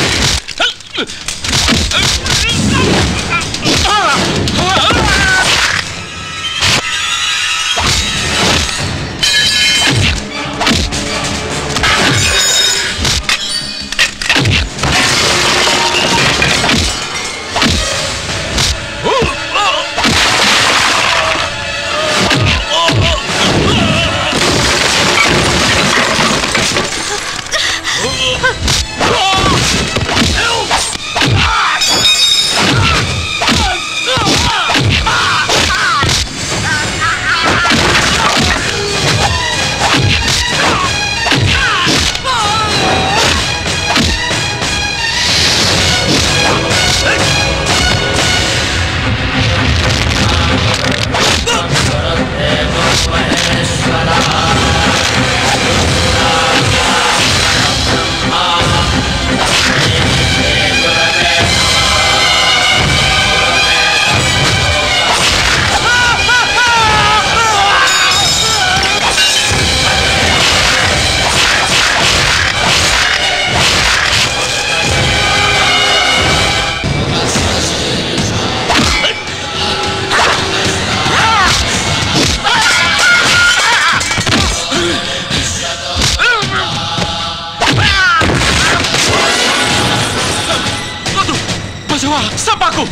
బసవా సపాకు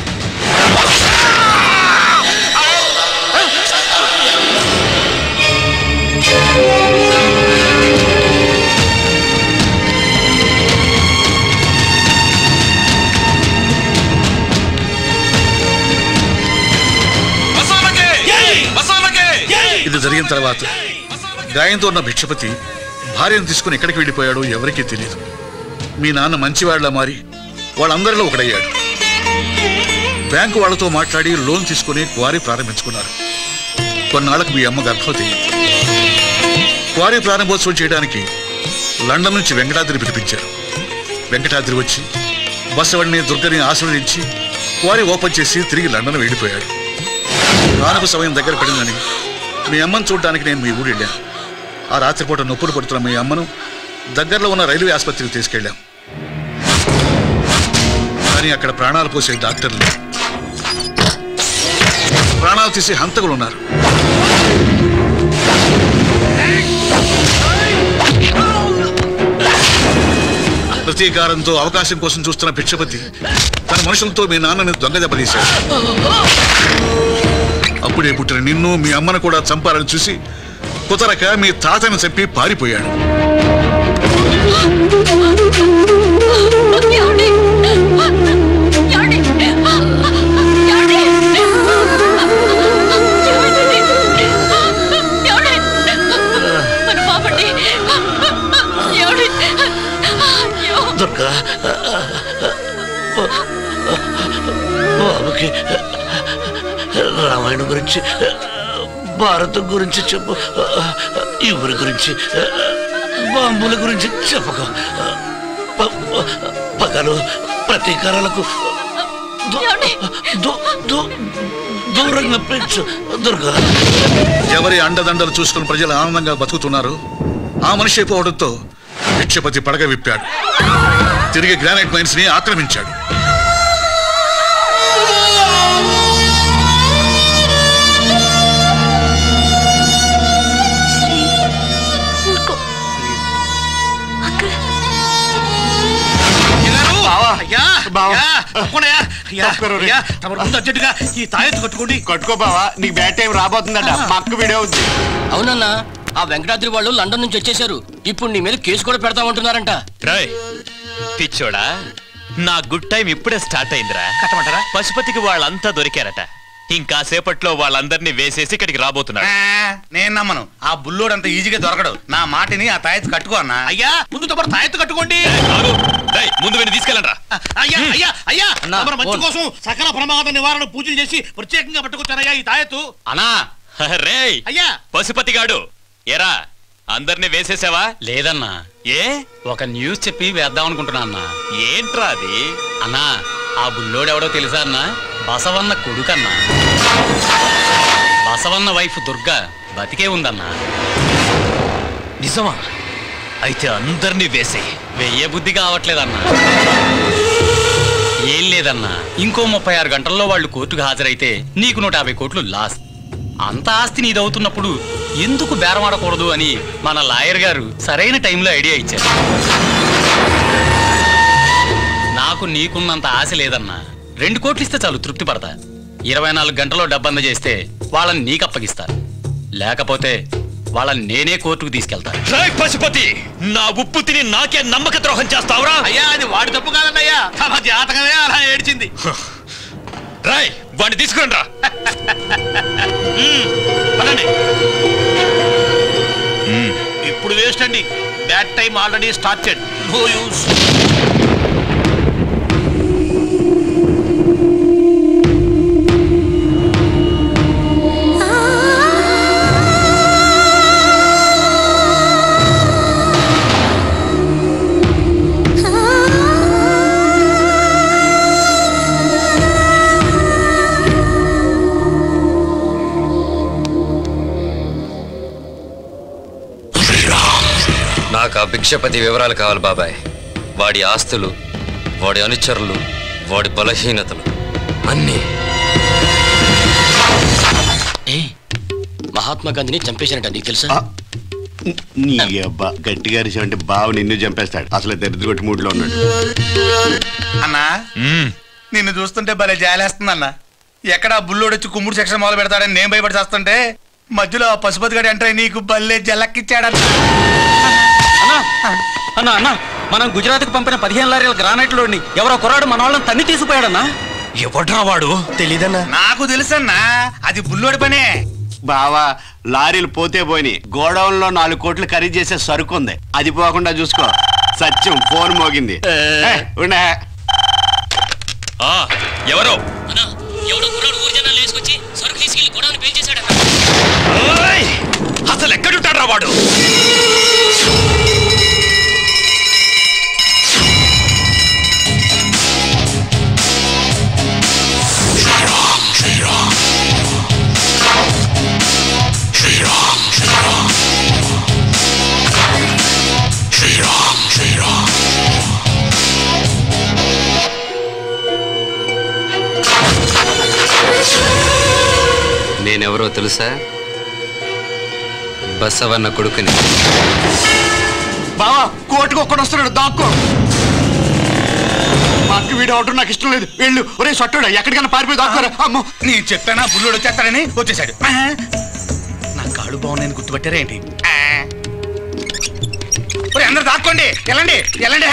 ఇది జరిగిన తర్వాత గాయంతో ఉన్న భిక్షపతి భార్యను తీసుకుని ఎక్కడికి వెళ్ళిపోయాడో ఎవరికీ తెలియదు మీ నాన్న మంచివాళ్ల మారి వాళ్ళందరిలో ఒకడయ్యాడు బ్యాంకు వాళ్ళతో మాట్లాడి లోన్ తీసుకుని క్వారీ ప్రారంభించుకున్నారు కొన్నాళ్లకు మీ అమ్మ గర్భవతి అయింది. క్వారీ ప్రారంభోత్సవం చేయడానికి లండన్ నుంచి వెంకటాద్రి పిలిపించారు వెంకటాద్రి వచ్చి బసవడిని దుర్గని ఆశీర్వదించి క్వారీ ఓపెన్ చేసి తిరిగి లండన్ వెళ్ళిపోయాడు రానపు సమయం దగ్గర పడిందని మీ అమ్మను చూడడానికి నేను మీ ఊరు వెళ్ళాను ఆ రాత్రిపూట నొప్పులు పడుతున్న మీ అమ్మను దగ్గరలో ఉన్న రైల్వే ఆసుపత్రికి తీసుకెళ్ళాం కానీ అక్కడ ప్రాణాలు పోసే డాక్టర్లు ప్రాణాలు తీసే హంతకులు ఉన్నారు ప్రతీకారంతో అవకాశం కోసం చూస్తున్న భిక్షపతి తన మనుషులతో మీ నాన్నని దొంగ దెబ్బతీశాడు అప్పుడే పుట్టిన నిన్ను మీ అమ్మను కూడా చంపాలని చూసి కుతరక మీ తాతను చెప్పి పారిపోయాడు దుర్గా బాబుకి రామాయణం గురించి భారతం గురించి చెప్పు ఈ ఊరి గురించి బాంబుల గురించి చెప్పకు ప- పగలు ప్రతీకారాలకు దూ- దూ- దూ- దూరంగా పెంచు దుర్గా ఎవరి అండదండలు చూసుకుని ప్రజలు ఆనందంగా బతుకుతున్నారు ఆ మనిషి పోవడంతో భిక్షపతి పడగ విప్పాడు తిరిగి గ్రానైట్ మైన్స్ ని ఆక్రమించాడు అయ్యా అయ్యా, తప్పకుండా అయ్యా. అయ్యా, అయ్యా, తమరు ముందు అర్జెంటుగా ఈ తాయెత్తు కట్టుకోండి కట్టుకో బావా నీకు బ్యాడ్ టైం రాబోతుందట మా అక్క వీడియో ఉంది అవునన్నా ఆ వెంకటాద్రి వాళ్ళు లండన్ నుంచి వచ్చేసారు ఇప్పుడు నీ మీద కేసు కూడా పెడతామంటున్నారంట రాయ్ పిచ్చోడా నా గుడ్ టైం ఇప్పుడే స్టార్ట్ అయిందిరా పశుపతికి వాళ్ళంతా దొరికారట ఇంకాసేపట్లో వాళ్ళందరినీ వేసేసి ఇక్కడికి రాబోతున్నాడు నేను నమ్మను ఆ బుల్లోడు అంత ఈజీగా దొరకడు నా మాటిని ఆ తాయెత్తు కట్టుకో అన్నా అయ్యా ముందు తమరు తాయెత్తు కట్టుకోండి ముందు వెళ్ళి తీసుకెళ్ళండి అయ్యా అయ్యా అయ్యా అన్నా, తమరు మంచి ఫోన్. కోసం సకల ప్రమాద నివారణ పూజలు చేసి ప్రత్యేకంగా పట్టుకొచ్చారయ్యా ఈ తాయెత్తు అనా రే అయ్యా పశుపతి గాడు ఎరా అందరినీ వేసేసావా లేదన్నా ఏ ఒక న్యూస్ చెప్పి వేద్దాం అనుకుంటున్నా అన్నా ఏంట్రా అది అన్నా ఆ బుల్లోడెవడో తెలుసా అన్నా బసవన్న కొడుకన్నా బసవన్న వైఫ్ దుర్గా బతికే ఉందన్నా నిజమా అయితే అందరినీ వేసే వెయ్యే బుద్ధి కావట్లేదన్నా ఏం లేదన్నా ఇంకో ముప్పై ఆరు గంటల్లో వాళ్ళు కోర్టుకు హాజరైతే నీకు నూట యాభై కోట్లు లాస్ అంత ఆస్తి నీదవుతున్నప్పుడు ఎందుకు బేరమాడకూడదు అని మన లాయర్ గారు సరైన టైంలో ఐడియా ఇచ్చారు నాకు నీకున్నంత ఆశ లేదన్నా రెండు కోట్లు ఇస్తే చాలు తృప్తి పడతా ఇరవై నాలుగు గంటల్లో డబ్బంద చేస్తే వాళ్ళని నీకు అప్పగిస్తారు లేకపోతే వాళ్ళని నేనే కోర్టుకు తీసుకెళ్తాను రేయ్ పశుపతి నా ఉప్పు తిని నాకే నమ్మక ద్రోహం చేస్తావురా అయ్యా అది వాడి తప్పు కాదండి అయ్యా తమ జాతకమే అలా ఏడ్చింది రాయ్ వాడిని తీసుకురండి రా పదండి ఇప్పుడు వేస్ట్ అండి bad time already started no use నాకు ఆ భిక్షపతి వివరాలు కావాలి బాబాయ్ వాడి ఆస్తులు వాడి అనుచరులు వాడి బలహీనతలు అన్నీ ఏ మహాత్మా గాంధీని చంపేశారంట నీకు తెలుసా నీ అబ్బా గట్టిగా అరిచావంటే బావ నిన్ను చంపేస్తాడు అసలు దరిద్ర కొట్టి మూడులో ఉన్నాడు అన్నా నిన్ను చూస్తుంటే భలే జాలేస్తుంది అన్న ఎక్కడ ఆ బుల్లోడు వచ్చి కుమ్ముడు సెక్షన్ మొదలు పెడతాడని నేను భయపడి చేస్తుంటే మధ్యలో ఆ పశుపతి గడి అంటే నీకు బల్లే జలక్కిచ్చాడన్న అన్నా అన్నా మనం గుజరాత్కి పంపిన పదిహేను లారీల గ్రానైట్ లోని ఎవరో కుర్రాడు మన వాళ్ళని తన్ని తీసుకుపోయాడన్నా ఎవడ్రా వాడు తెలీదన్నా నాకు తెలుసన్నా అది బుల్లోడి పనే బావా లారీలు పోతే పోయి గోడౌన్ లో నాలుగు కోట్లు ఖరీదు చేసే సరుకు ఉంది అది పోకుండా చూసుకో సత్యం ఫోన్ మోగింది ఏ, ఉండే ఆ ఎవరో ఎవడో కుర్రాడు ఊరి జనాలు వేసుకొచ్చి సరుకు తీసుకెళ్లి గొడవని పేల్చేశాడన్న ఓయ్! అసలు ఎక్కడుంటాడ్రా వాడు నేనెవరో తెలుసా బసవన్న కొడుకుని బావా కోర్టుకు ఒక్కడు వస్తున్నాడు దాక్కో మా అక్క వీడియో అవటం నాకు ఇష్టం లేదు వెళ్ళు ఒరే సొట్టుడా ఎక్కడికైనా పారిపోయి దాక్కోరా అమ్మో నేను చెప్పానా బుల్లోడు వచ్చేస్తాడని వచ్చేసాడు ఆ, నా కాళ్ళు బాగున్నాయని గుర్తుపట్టారా ఏంటి ఆ. ఒరేయ్, అందరు దాక్కోండి వెళ్ళండి వెళ్ళండి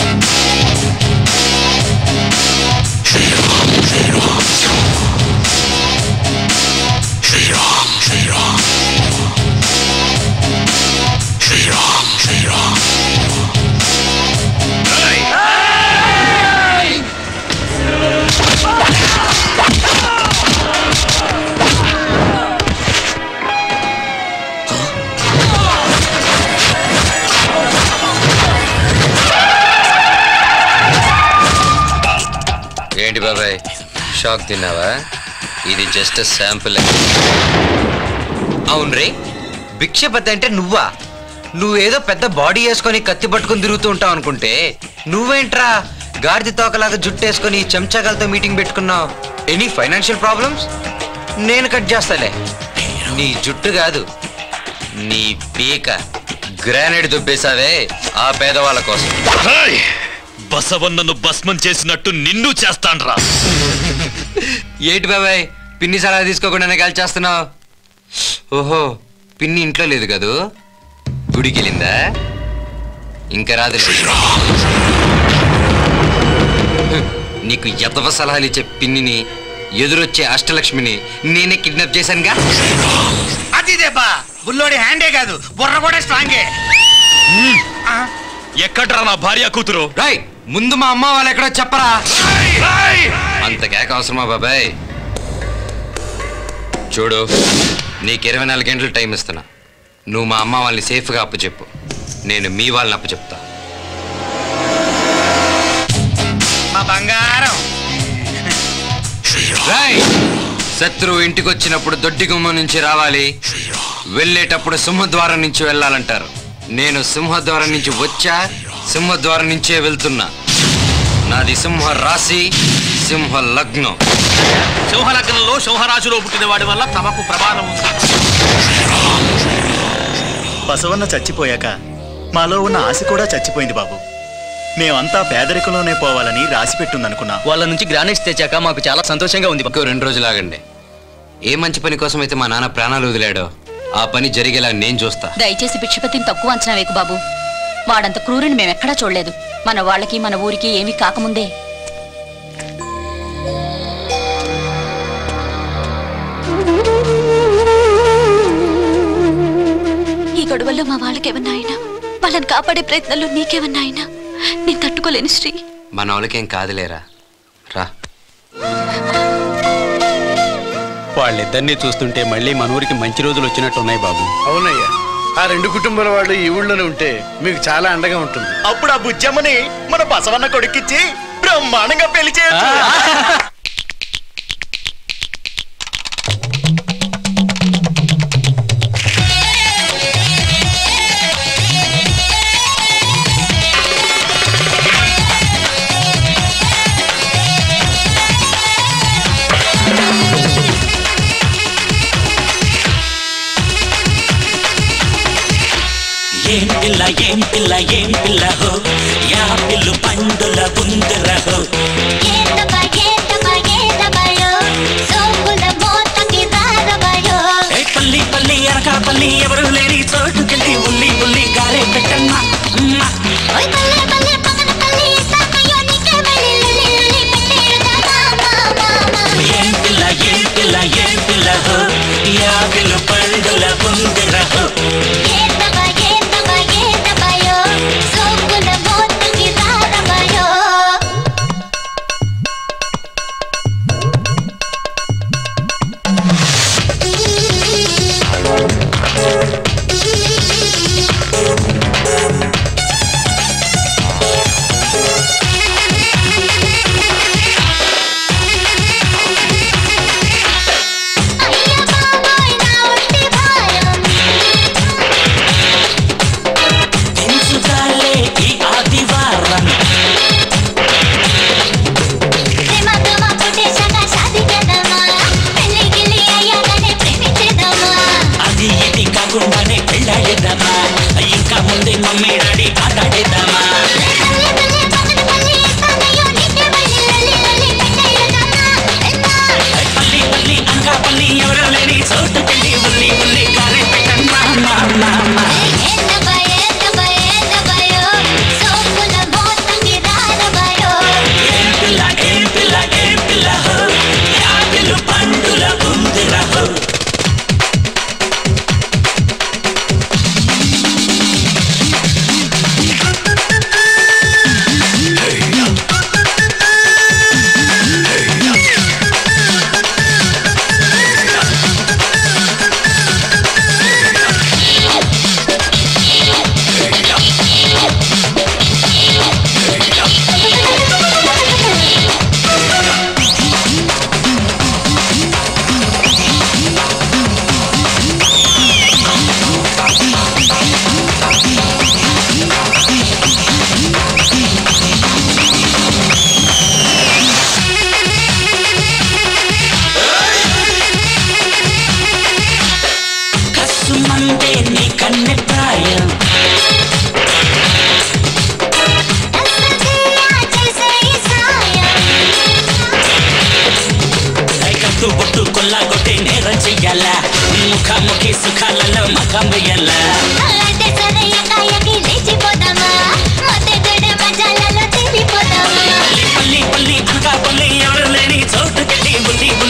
ఏంటి బాబాయ్ షాక్ తిన్నావా ఇది జస్ట్ శాంపుల్ అవును రే భిక్షపతి అంటే నువ్వా నువ్వేదో పెద్ద బాడీ వేసుకొని కత్తి పట్టుకొని తిరుగుతూ ఉంటావు అనుకుంటే నువ్వేంట్రా గాడిద తోకలాగా జుట్టేసుకొని చెంచాగాలతో మీటింగ్ పెట్టుకున్నావు ఎనీ ఫైనాన్షియల్ ప్రాబ్లమ్స్ నేను కట్ చేస్తాలే నీ జుట్టు కాదు నీ పీక గ్రానైడ్ దుబ్బేసావే ఆ పేదవాళ్ళ కోసం రేయ్! బసవన్నను భస్మం చేసినట్టు నిన్ను చేస్తాన్రా ఏంటి బాబాయ్ పిన్ని సలహా తీసుకోకుండానే కాల్చేస్తున్నావు ఓహో పిన్ని ఇంట్లో లేదు కదూ గుడికి వెళ్ళిందా ఇంకా రాదు నీకు ఎదవ సలహాలు ఇచ్చే పిన్నిని ఎదురొచ్చే అష్టలక్ష్మిని నేనే కిడ్నాప్ చేశానుగా అది దెబ్బా బుల్లోడి హ్యాండే కాదు బుర్ర కూడా స్ట్రాంగే ఎక్కడ్రా నా భార్య కూతురు రాయ్ ముందు మా అమ్మ వాళ్ళు ఎక్కడో చెప్పరా అంత కేక అవసరమా బాబాయ్ చూడు నీకు ఇరవై నాలుగు గంటలు టైం ఇస్తున్నా నువ్వు మా అమ్మ వాళ్ళని సేఫ్గా అప్పు చెప్పు నేను మీ వాళ్ళని అప్పు చెప్తా మా బంగారం రాయ్ శత్రువు ఇంటికి వచ్చినప్పుడు దొడ్డి గుమ్మ నుంచి రావాలి వెళ్ళేటప్పుడు సింహద్వారం నుంచి వెళ్ళాలంటారు నేను సింహద్వారం నుంచి వచ్చా సింహద్వారం నుంచే వెళ్తున్నా నాది సింహ రాశి సింహ లగ్నం సింహలగ్నంలో సింహరాశిలో పుట్టిన వాడి వల్ల తమకు ప్రమాదం ఉంది బసవన్న చచ్చిపోయాక మాలో ఉన్న ఆశ కూడా చచ్చిపోయింది బాబు మేమంతా పేదరికంలోనే పోవాలని రాసి పెట్టుందనుకున్నా వాళ్ళ నుంచి గ్రానైట్స్ తెచ్చాక మాకు చాలా సంతోషంగా ఉంది ఇంకో రెండు రోజులు ఆగండి ఏ మంచి పని కోసం అయితే మా నాన్న ప్రాణాలు వదిలాడో ఆ పని జరిగేలా నేను చూస్తా దయచేసి భిక్షపతిని తక్కువ అంచనా వేకు బాబు వాడంత క్రూరుని మేమెక్కడా చూడలేదు మన వాళ్ళకి మన ఊరికి ఏమీ కాకముందే ఈ గొడవల్లో మా వాళ్ళకి ఏమన్నా అయినా వాళ్ళని కాపాడే ప్రయత్నంలో నీకేమన్నా అయినా నేను తట్టుకోలేను శ్రీ మన వాళ్ళకేం కాదులేరా రా వాళ్ళిద్దరినీ చూస్తుంటే మళ్ళీ మన ఊరికి మంచి రోజులు వచ్చినట్టున్నాయి బాబు అవునయ్యా ఆ రెండు కుటుంబాల వాళ్ళు ఈ ఊళ్ళోనే ఉంటే మీకు చాలా అండగా ఉంటుంది అప్పుడు ఆ బుజ్జమ్మని మన బసవన్న కొడుకిచ్చి బ్రహ్మాండంగా పెళ్లి చేయొచ్చు ఏం పిల్ల ఏం పిల్ల ఏం పిల్ల హో యా పిల్లు పండుల బుందర హో ఏ పల్లి పల్లి అనక పల్లి ఎవరు లేని చోటుకెళ్ళి ఉల్లి ఉల్లి గారే పెట్టమ్మా అమ్మా ఏం పిల్ల ఏం పిల్ల ఏం పిల్ల హో యా పిల్లు పండుల బుందర హో పెంచుతాలే ఈ ఆదివారం అది ఇది కాకుండానే పెళ్ళాడేద్దామా ఇంకా ముందే మమ్మీ డాడీ ఆటాడేద్దామా పల్లి పల్లి అంకా పల్లి ఎవరు లేని చోటుకెళ్ళి ఉల్లి ఉల్లి కారే పెట్టమ్మా మా, మా, మా. ఏం పిల్ల ఏం పిల్ల ఏం పిల్ల హో యాపిలు పండుల ఉందిర హో కసుమందే నీ కన్నె ప్రాయం కైకట్టు బొట్టు కొల్లా కొట్టి నేరం చెయ్యాల ముఖాముఖి సుఖాలలో మకం వెయ్యాల పల్లి పల్లి అనకా పల్లి ఎవరు లేని చోటుకెళ్ళి బుల్లి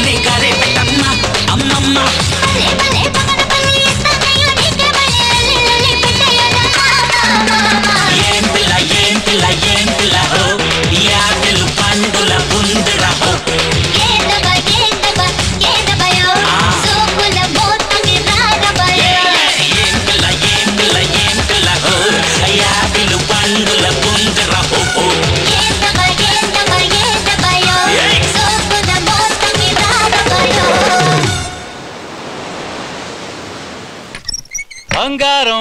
బంగారం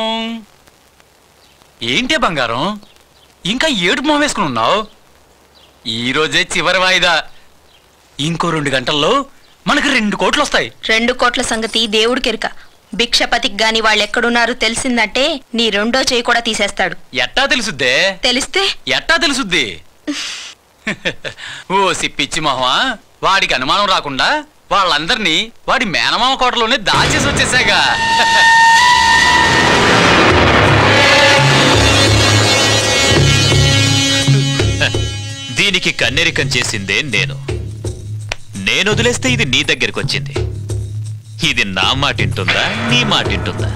ఏంటే బంగారం ఇంకా ఏడుపు మొహం వేసుకుని ఉన్నావు ఈరోజే చివరి వాయిదా ఇంకో రెండు గంటల్లో మనకి రెండు కోట్లు వస్తాయి రెండు కోట్ల సంగతి దేవుడికెరుక భిక్షపతికి గాని వాళ్ళెక్కడున్నారో తెలిసిందంటే నీ రెండో చేయి కూడా తీసేస్తాడు ఎట్టా తెలుసుద్దే తెలిస్తే ఎట్టా తెలుసుద్ది ఓ సిప్పిచ్చి మొహమా వాడికి అనుమానం రాకుండా వాళ్ళందరినీ వాడి మేనమామ కోటలోనే దాచేసి వచ్చేసాగా దీనికి కన్నెరికం చేసిందే నేను నేను వదిలేస్తే ఇది నీ దగ్గరికి వచ్చింది ఇది నా మాట వింటుందా నీ మాట వింటుందా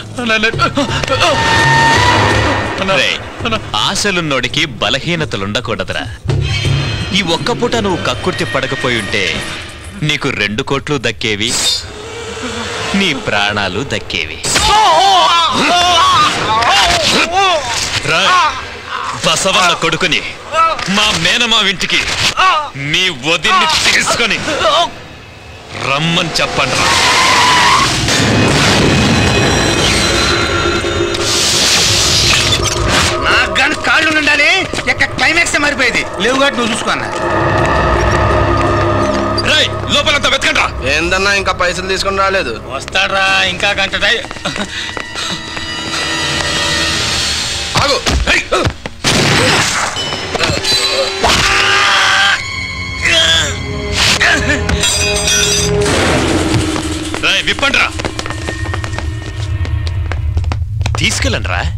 రేయ్, ఆశలున్నోడికి బలహీనతలుండకూడదురా ఈ ఒక్క పూట నువ్వు కక్కుర్తి పడకపోయి ఉంటే నీకు రెండు కోట్లు దక్కేవి నీ ప్రాణాలు దక్కేవి రా, బసవన్న కొడుకుని మా మేనమా ఇంటికి మీ వదిన్ని తీసుకొని రమ్మని చెప్పండి రా నాకు కానీ కాళ్ళు ఉండాలి ఎక్క క్లైమాక్స్ మారిపోయేది లేవు కాబట్టి నువ్వు చూసుకున్నా లోపలంతా వెతకండి ఏందన్నా ఇంకా పైసలు తీసుకుని రాలేదు వస్తాడ్రా ఇంకా గంట టై- ఆగు ఏయ్! రాయ్ విప్పండి రా తీసుకెళ్ళండి రా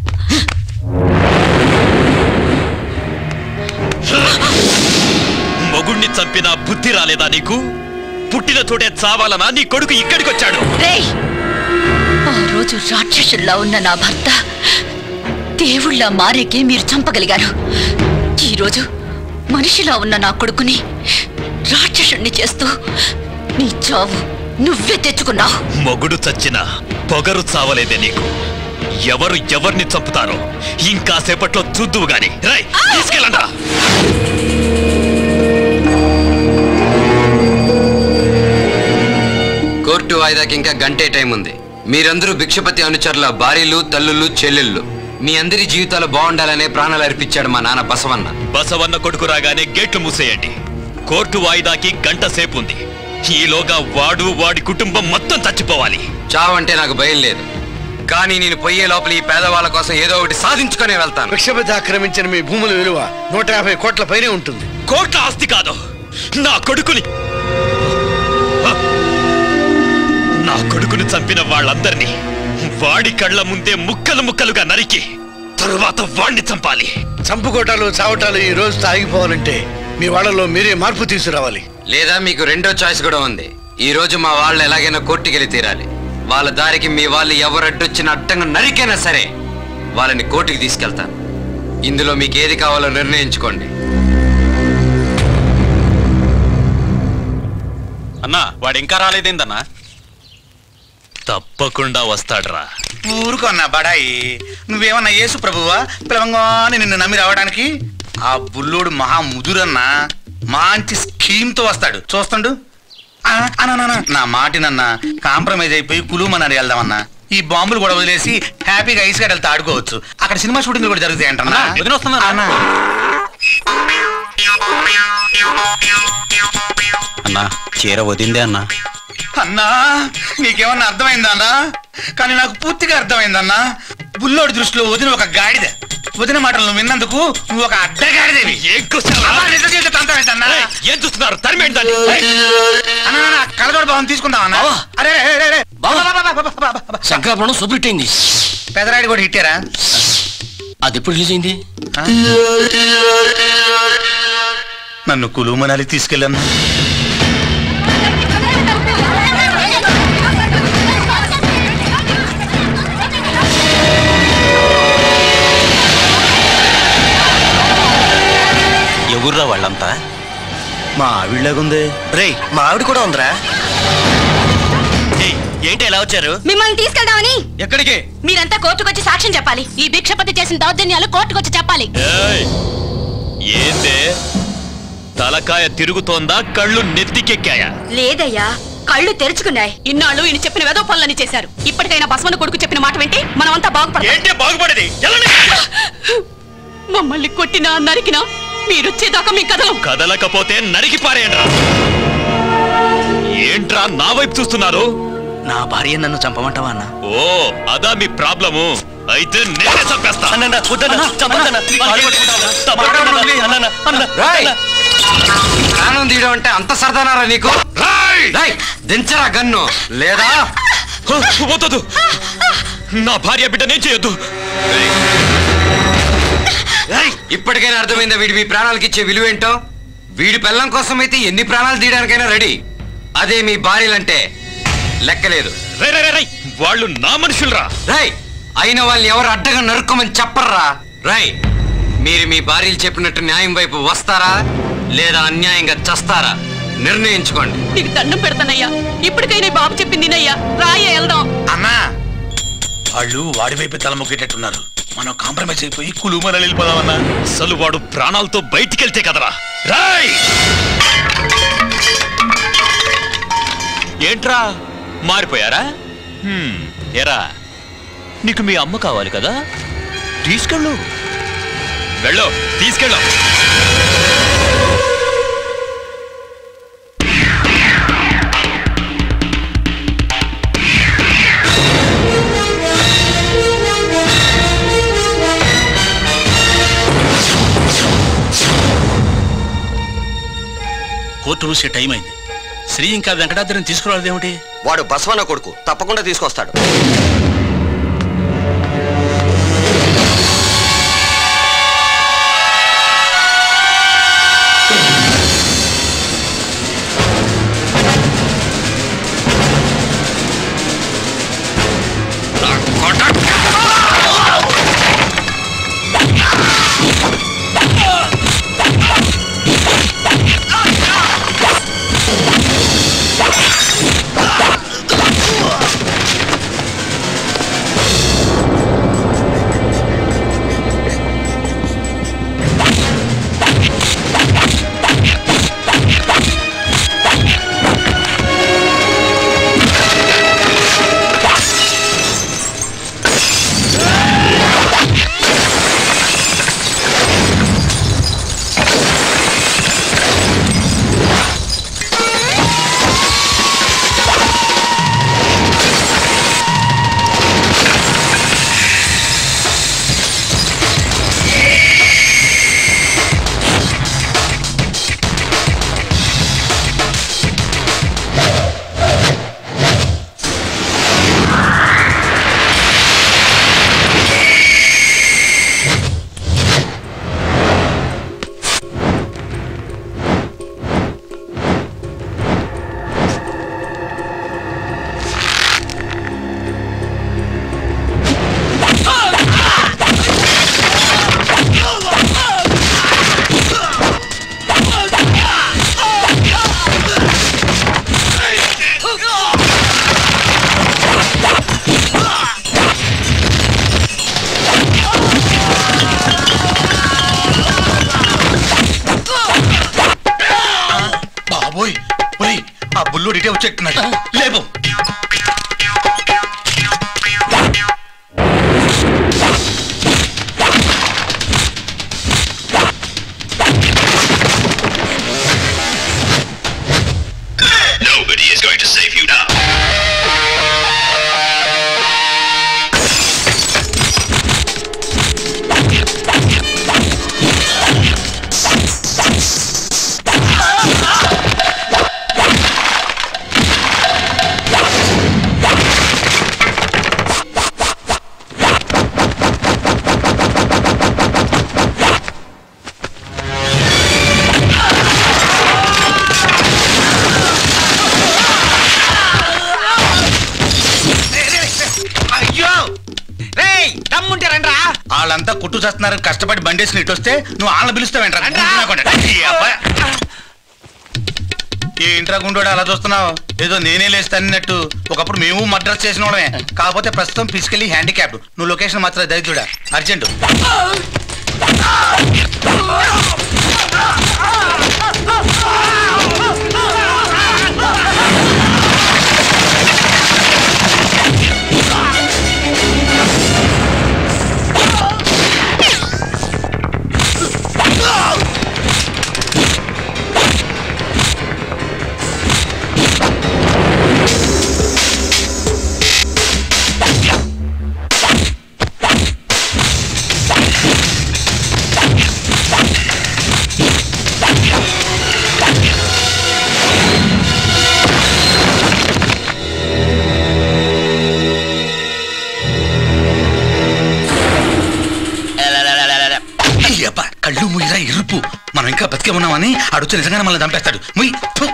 మొగుణ్ణి చంపిన బుద్ధి రాలేదా నీకు పుట్టిన తోటే చావాలనా నీ కొడుకు ఇక్కడికి వచ్చాడు రేయ్ ఆ రోజు రాక్షసుల్లా ఉన్న నా భర్త దేవుళ్ళ మారేకే మీరు చంపగలిగారు ఈరోజు మనిషిలా ఉన్న నా కొడుకుని రాక్షసుణ్ణి చేస్తూ నీ చావు నువ్వే తెచ్చుకున్నావు మొగుడు చచ్చిన పొగరు చావలేదే నీకు ఎవరు ఎవరిని చంపుతారో ఇంకా సేపట్లో చూద్దువు గాని రై తీసుకెళ్ళండి కోర్టు వాయిదాకి ఇంకా గంటే టైం ఉంది మీరందరూ భిక్షపతి అనుచరుల భార్యలు తల్లులు చెల్లెళ్ళు మీ అందరి జీవితాలు బాగుండాలనే ప్రాణాలు అర్పించాడు మా నాన్న బసవన్న బసవన్న కొడుకు రాగానే గేట్లు మూసేయండి కోర్టు వాయిదాకి గంట సేపు ఉంది ఈలోగా వాడు వాడి కుటుంబం మొత్తం చచ్చిపోవాలి చావంటే నాకు భయం లేదు కానీ నేను పోయే లోపల ఈ పేదవాళ్ళ కోసం ఏదో ఒకటి సాధించుకునే వెళ్తాను భిక్షపతి ఆక్రమించిన మీ భూముల విలువ నూట యాభై కోట్ల పైనే ఉంటుంది కోట్ల ఆస్తి కాదు నా కొడుకుని నా కొడుకుని చంపిన వాళ్ళందరినీ వాడి కళ్ళ ముందే ముక్కలు ముక్కలుగా నరికి తరువాత వాణ్ణి చంపాలి చంపుకోటాలు చావటాలు ఈ రోజు ఆగిపోవాలంటే మీ వాళ్ళలో మీరే మార్పు తీసుకురావాలి లేదా మీకు రెండో చాయిస్ కూడా ఉంది ఈ రోజు మా వాళ్ళు ఎలాగైనా కోర్టుకెళ్ళి తీరాలి వాళ్ళ దారికి మీ వాళ్ళు ఎవరు అడ్డొచ్చిన అడ్డంగా నరికైనా సరే వాళ్ళని కోర్టుకి తీసుకెళ్తాను ఇందులో మీకు ఏది కావాలో నిర్ణయించుకోండి అన్నా వాడు ఇంకా రాలేదేందన్నా తప్పకుండా వస్తాడ్రా ఊరుకోన్నా బడాయి నువ్వేమన్నా యేసు ప్రభువా పిలవంగానే నిన్ను నమ్మి రావడానికి ఆ బుల్లోడు మహా ముదురన్నా మంచి స్కీమ్ తో వస్తాడు చూస్తుండు ఆ, అననన, నా మాటినన్నా కాంప్రమైజ్ అయిపోయి కులుమని వెళ్దామన్నా ఈ బాంబులు కూడా వదిలేసి హ్యాపీగా ఐస్ గడ్డలతో ఆడుకోవచ్చు అక్కడ సినిమా షూటింగ్ కూడా జరుగుతాయి అంటన్నా అన్నా, వదిన వస్తున్నారా? అన్నా. అన్నా చీర వదిందే అన్నా అన్నా నీకేమన్నా అర్థమైందా అన్నా కానీ నాకు పూర్తిగా అర్థమైందన్నా బుల్లోడి దృష్టిలో వదిన ఒక గాడిద వదిన మాటలు నువ్వు విన్నందుకు నువ్వు ఒక అడ్డగాడిదేవి అమ్మా, నిజం చెప్తే తంతం ఏంటన్నా? ఏం చూస్తున్నారు తరిమేంటి దాన్ని అన్నా, అన్నా, కళ్ళజోడు భావం తీసుకుందాం అన్నా అరే రే, రే, రే. శంకరాపురం సూపర్ అయింది పెదరాయుడు కూడా హిట్టారా అది ఎప్పుడు రిలీజ్ అయింది నన్ను కులుమనాలి తీసుకెళ్ళన్నా ఎవర్రా వాళ్ళంతా మా ఆవిడలాగుంది రే మా ఆవిడ కూడా ఉందిరా ఏంటి ఎలా వచ్చారు మిమ్మల్ని తీసుకెళ్దామని ఎక్కడికి మీరంతా కోర్టుకొచ్చి సాక్ష్యం చెప్పాలి ఈ భిక్షపతి చేసిన దౌర్జన్యాలు కోర్టుకొచ్చి చెప్పాలి ఏయ్! ఏందే తలకాయ తిరుగుతోందా కళ్ళు నెత్తికెక్కాయా లేదయ్యా కళ్ళు తెరుచుకున్నాయి ఇన్నాళ్ళు ఈయన చెప్పిన వెదో పనులని చేశారు ఇప్పటికైనా బసవన కొడుకు చెప్పిన మాట వింటే మనమంతా బాగుపడతాం ఏంటి బాగుపడేది మమ్మల్ని కొట్టినా నరికినా మీరొచ్చేదాకా మీ కథలు కదలకపోతే నరికి పారేయండ్రా ఏంట్రా నా వైపు చూస్తున్నారు నా భార్య నన్ను చంపమంటావా అన్న ఓ అదా మీ ప్రాబ్లము అయితే నేనే చంపేస్తా రాయ్ ప్రాణం తీయడం అంటే అంత సరదానారా నీకు రాయ్ దించరా గన్ను లేదా వద్దదు నా భార్య బిడ్డ నేను చేయొద్దు రాయ్, ఇప్పటికైనా అర్థమైందా వీడి మీ ప్రాణాలకి ఇచ్చే విలువేంటో వీడి పెళ్ళం కోసం అయితే ఎన్ని ప్రాణాలు తీయడానికైనా రెడీ అదే మీ భార్యలంటే లెక్కలేదు రై రై రై, రై వాళ్ళు నా మనుషులరా రై అయిన వాళ్ళని ఎవరు అడ్డగా నరుక్కోమని చెప్పర్రా రై మీరు మీ భార్యలు చెప్పినట్టు న్యాయం వైపు వస్తారా లేదా అన్యాయంగా చస్తారా నిర్ణయించుకోండి నీకు దండం పెడతానయ్యా ఇప్పటికైనా ఈ బాబు చెప్పింది వినయ్యా రాయ వెళ్దాం అన్నా వాళ్ళు వాడి వైపు తల మొగ్గేటట్టున్నారు మనం కాంప్రమైజ్ అయిపోయి కులుమల వెళ్ళిపోదామన్నా అసలు వాడు ప్రాణాలతో బయటికెళ్తే కదరా రాయ్ ఏంట్రా మారిపోయారా హ్మ్, ఎరా నీకు మీ అమ్మ కావాలి కదా తీసుకెళ్ళు వెళ్ళు తీసుకెళ్ళు కోర్టు మూసే టైం అయింది శ్రీ ఇంకా వెంకటాద్రిని తీసుకురాలేదేమిటి వాడు బసవన్న కొడుకు తప్పకుండా తీసుకొస్తాడు బాబోయ్ ఒరేయ్ ఆ బుల్లోడు ఇటే వచ్చేట్టున్నాడు లేపు Nobody is going to save you now. అయ్యో రేయ్ దమ్ముంటే రండ్రా వాళ్ళంతా కుట్టు చేస్తున్నారు కష్టపడి బండేసి ఇటు వస్తే నువ్వు వాళ్ళని పిలుస్తావేంట్రా ఏంట్రా గుండోడు అలా చూస్తున్నావు ఏదో నేనే లేస్తా అన్నట్టు ఒకప్పుడు మేము మద్రాస్ చేసిన వాళ్ళమే కాకపోతే ప్రస్తుతం ఫిజికలీ హ్యాండిక్యాప్డ్ నువ్వు లొకేషన్ మాత్రం దయచుడా అర్జెంటు Ah! బతికే ఉన్నామని ఆడొచ్చి నిజంగానే మనల్ని చంపేస్తాడు ముయ్ ఫు.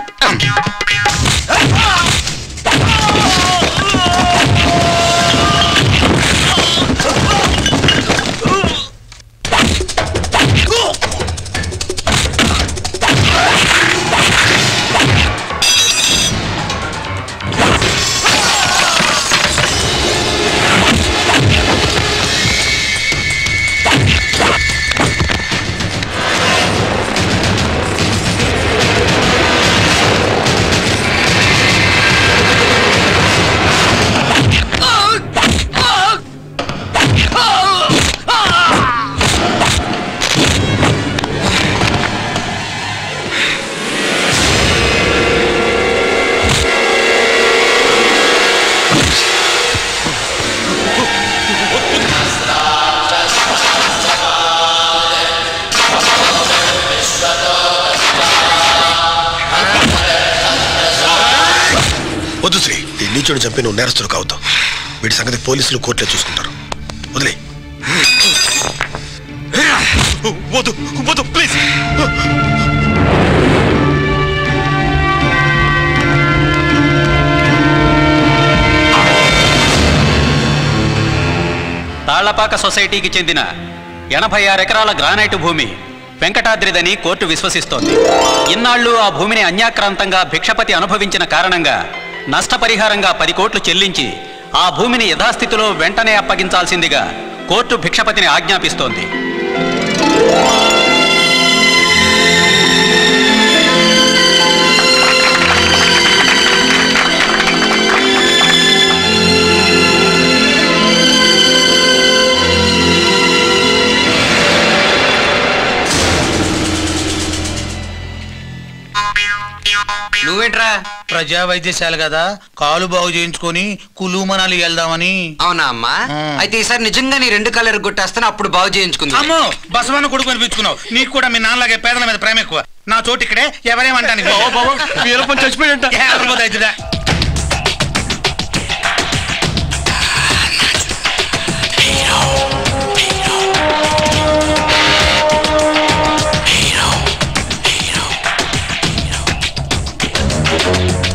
వద్దు శ్రీ ఈ నీచుడు చంపి నువ్వు నేరస్తుడు కావుతావు వీటి సంగతి పోలీసులు కోర్టులో చూసుకుంటారు వదిలే వద్దు వద్దు ప్లీజ్ తాళ్లపాక సొసైటీకి చెందిన ఎనభై ఆరు ఎకరాల గ్రానైట్ భూమి వెంకటాద్రిదని కోర్టు విశ్వసిస్తోంది ఇన్నాళ్లు ఆ భూమిని అన్యాక్రాంతంగా భిక్షపతి అనుభవించిన కారణంగా నష్టపరిహారంగా పది కోట్లు చెల్లించి ఆ భూమిని యథాస్థితిలో వెంటనే అప్పగించాల్సిందిగా కోర్టు భిక్షపతిని ఆజ్ఞాపిస్తోంది నువ్వేంట్రా ప్రజా వైద్యశాల కదా కాలు బాగు చేయించుకొని కులు మనాలి వెళ్దామని అవునా అమ్మా అయితే ఈసారి నిజంగా నీ రెండు కలర్ గుట్టేస్తాను అప్పుడు బాగు చేయించుకుంది అమ్మో బసవన్న కొడుకు అనిపించుకున్నావు నీకు కూడా మీ నాన్నలాగే పేదల మీద ప్రేమ ఎక్కువ నా చోటు ఇక్కడే ఎవరేమంటానికి వీరప్పని చచ్చిపోయాడంట. చచ్చిపోతా Hero.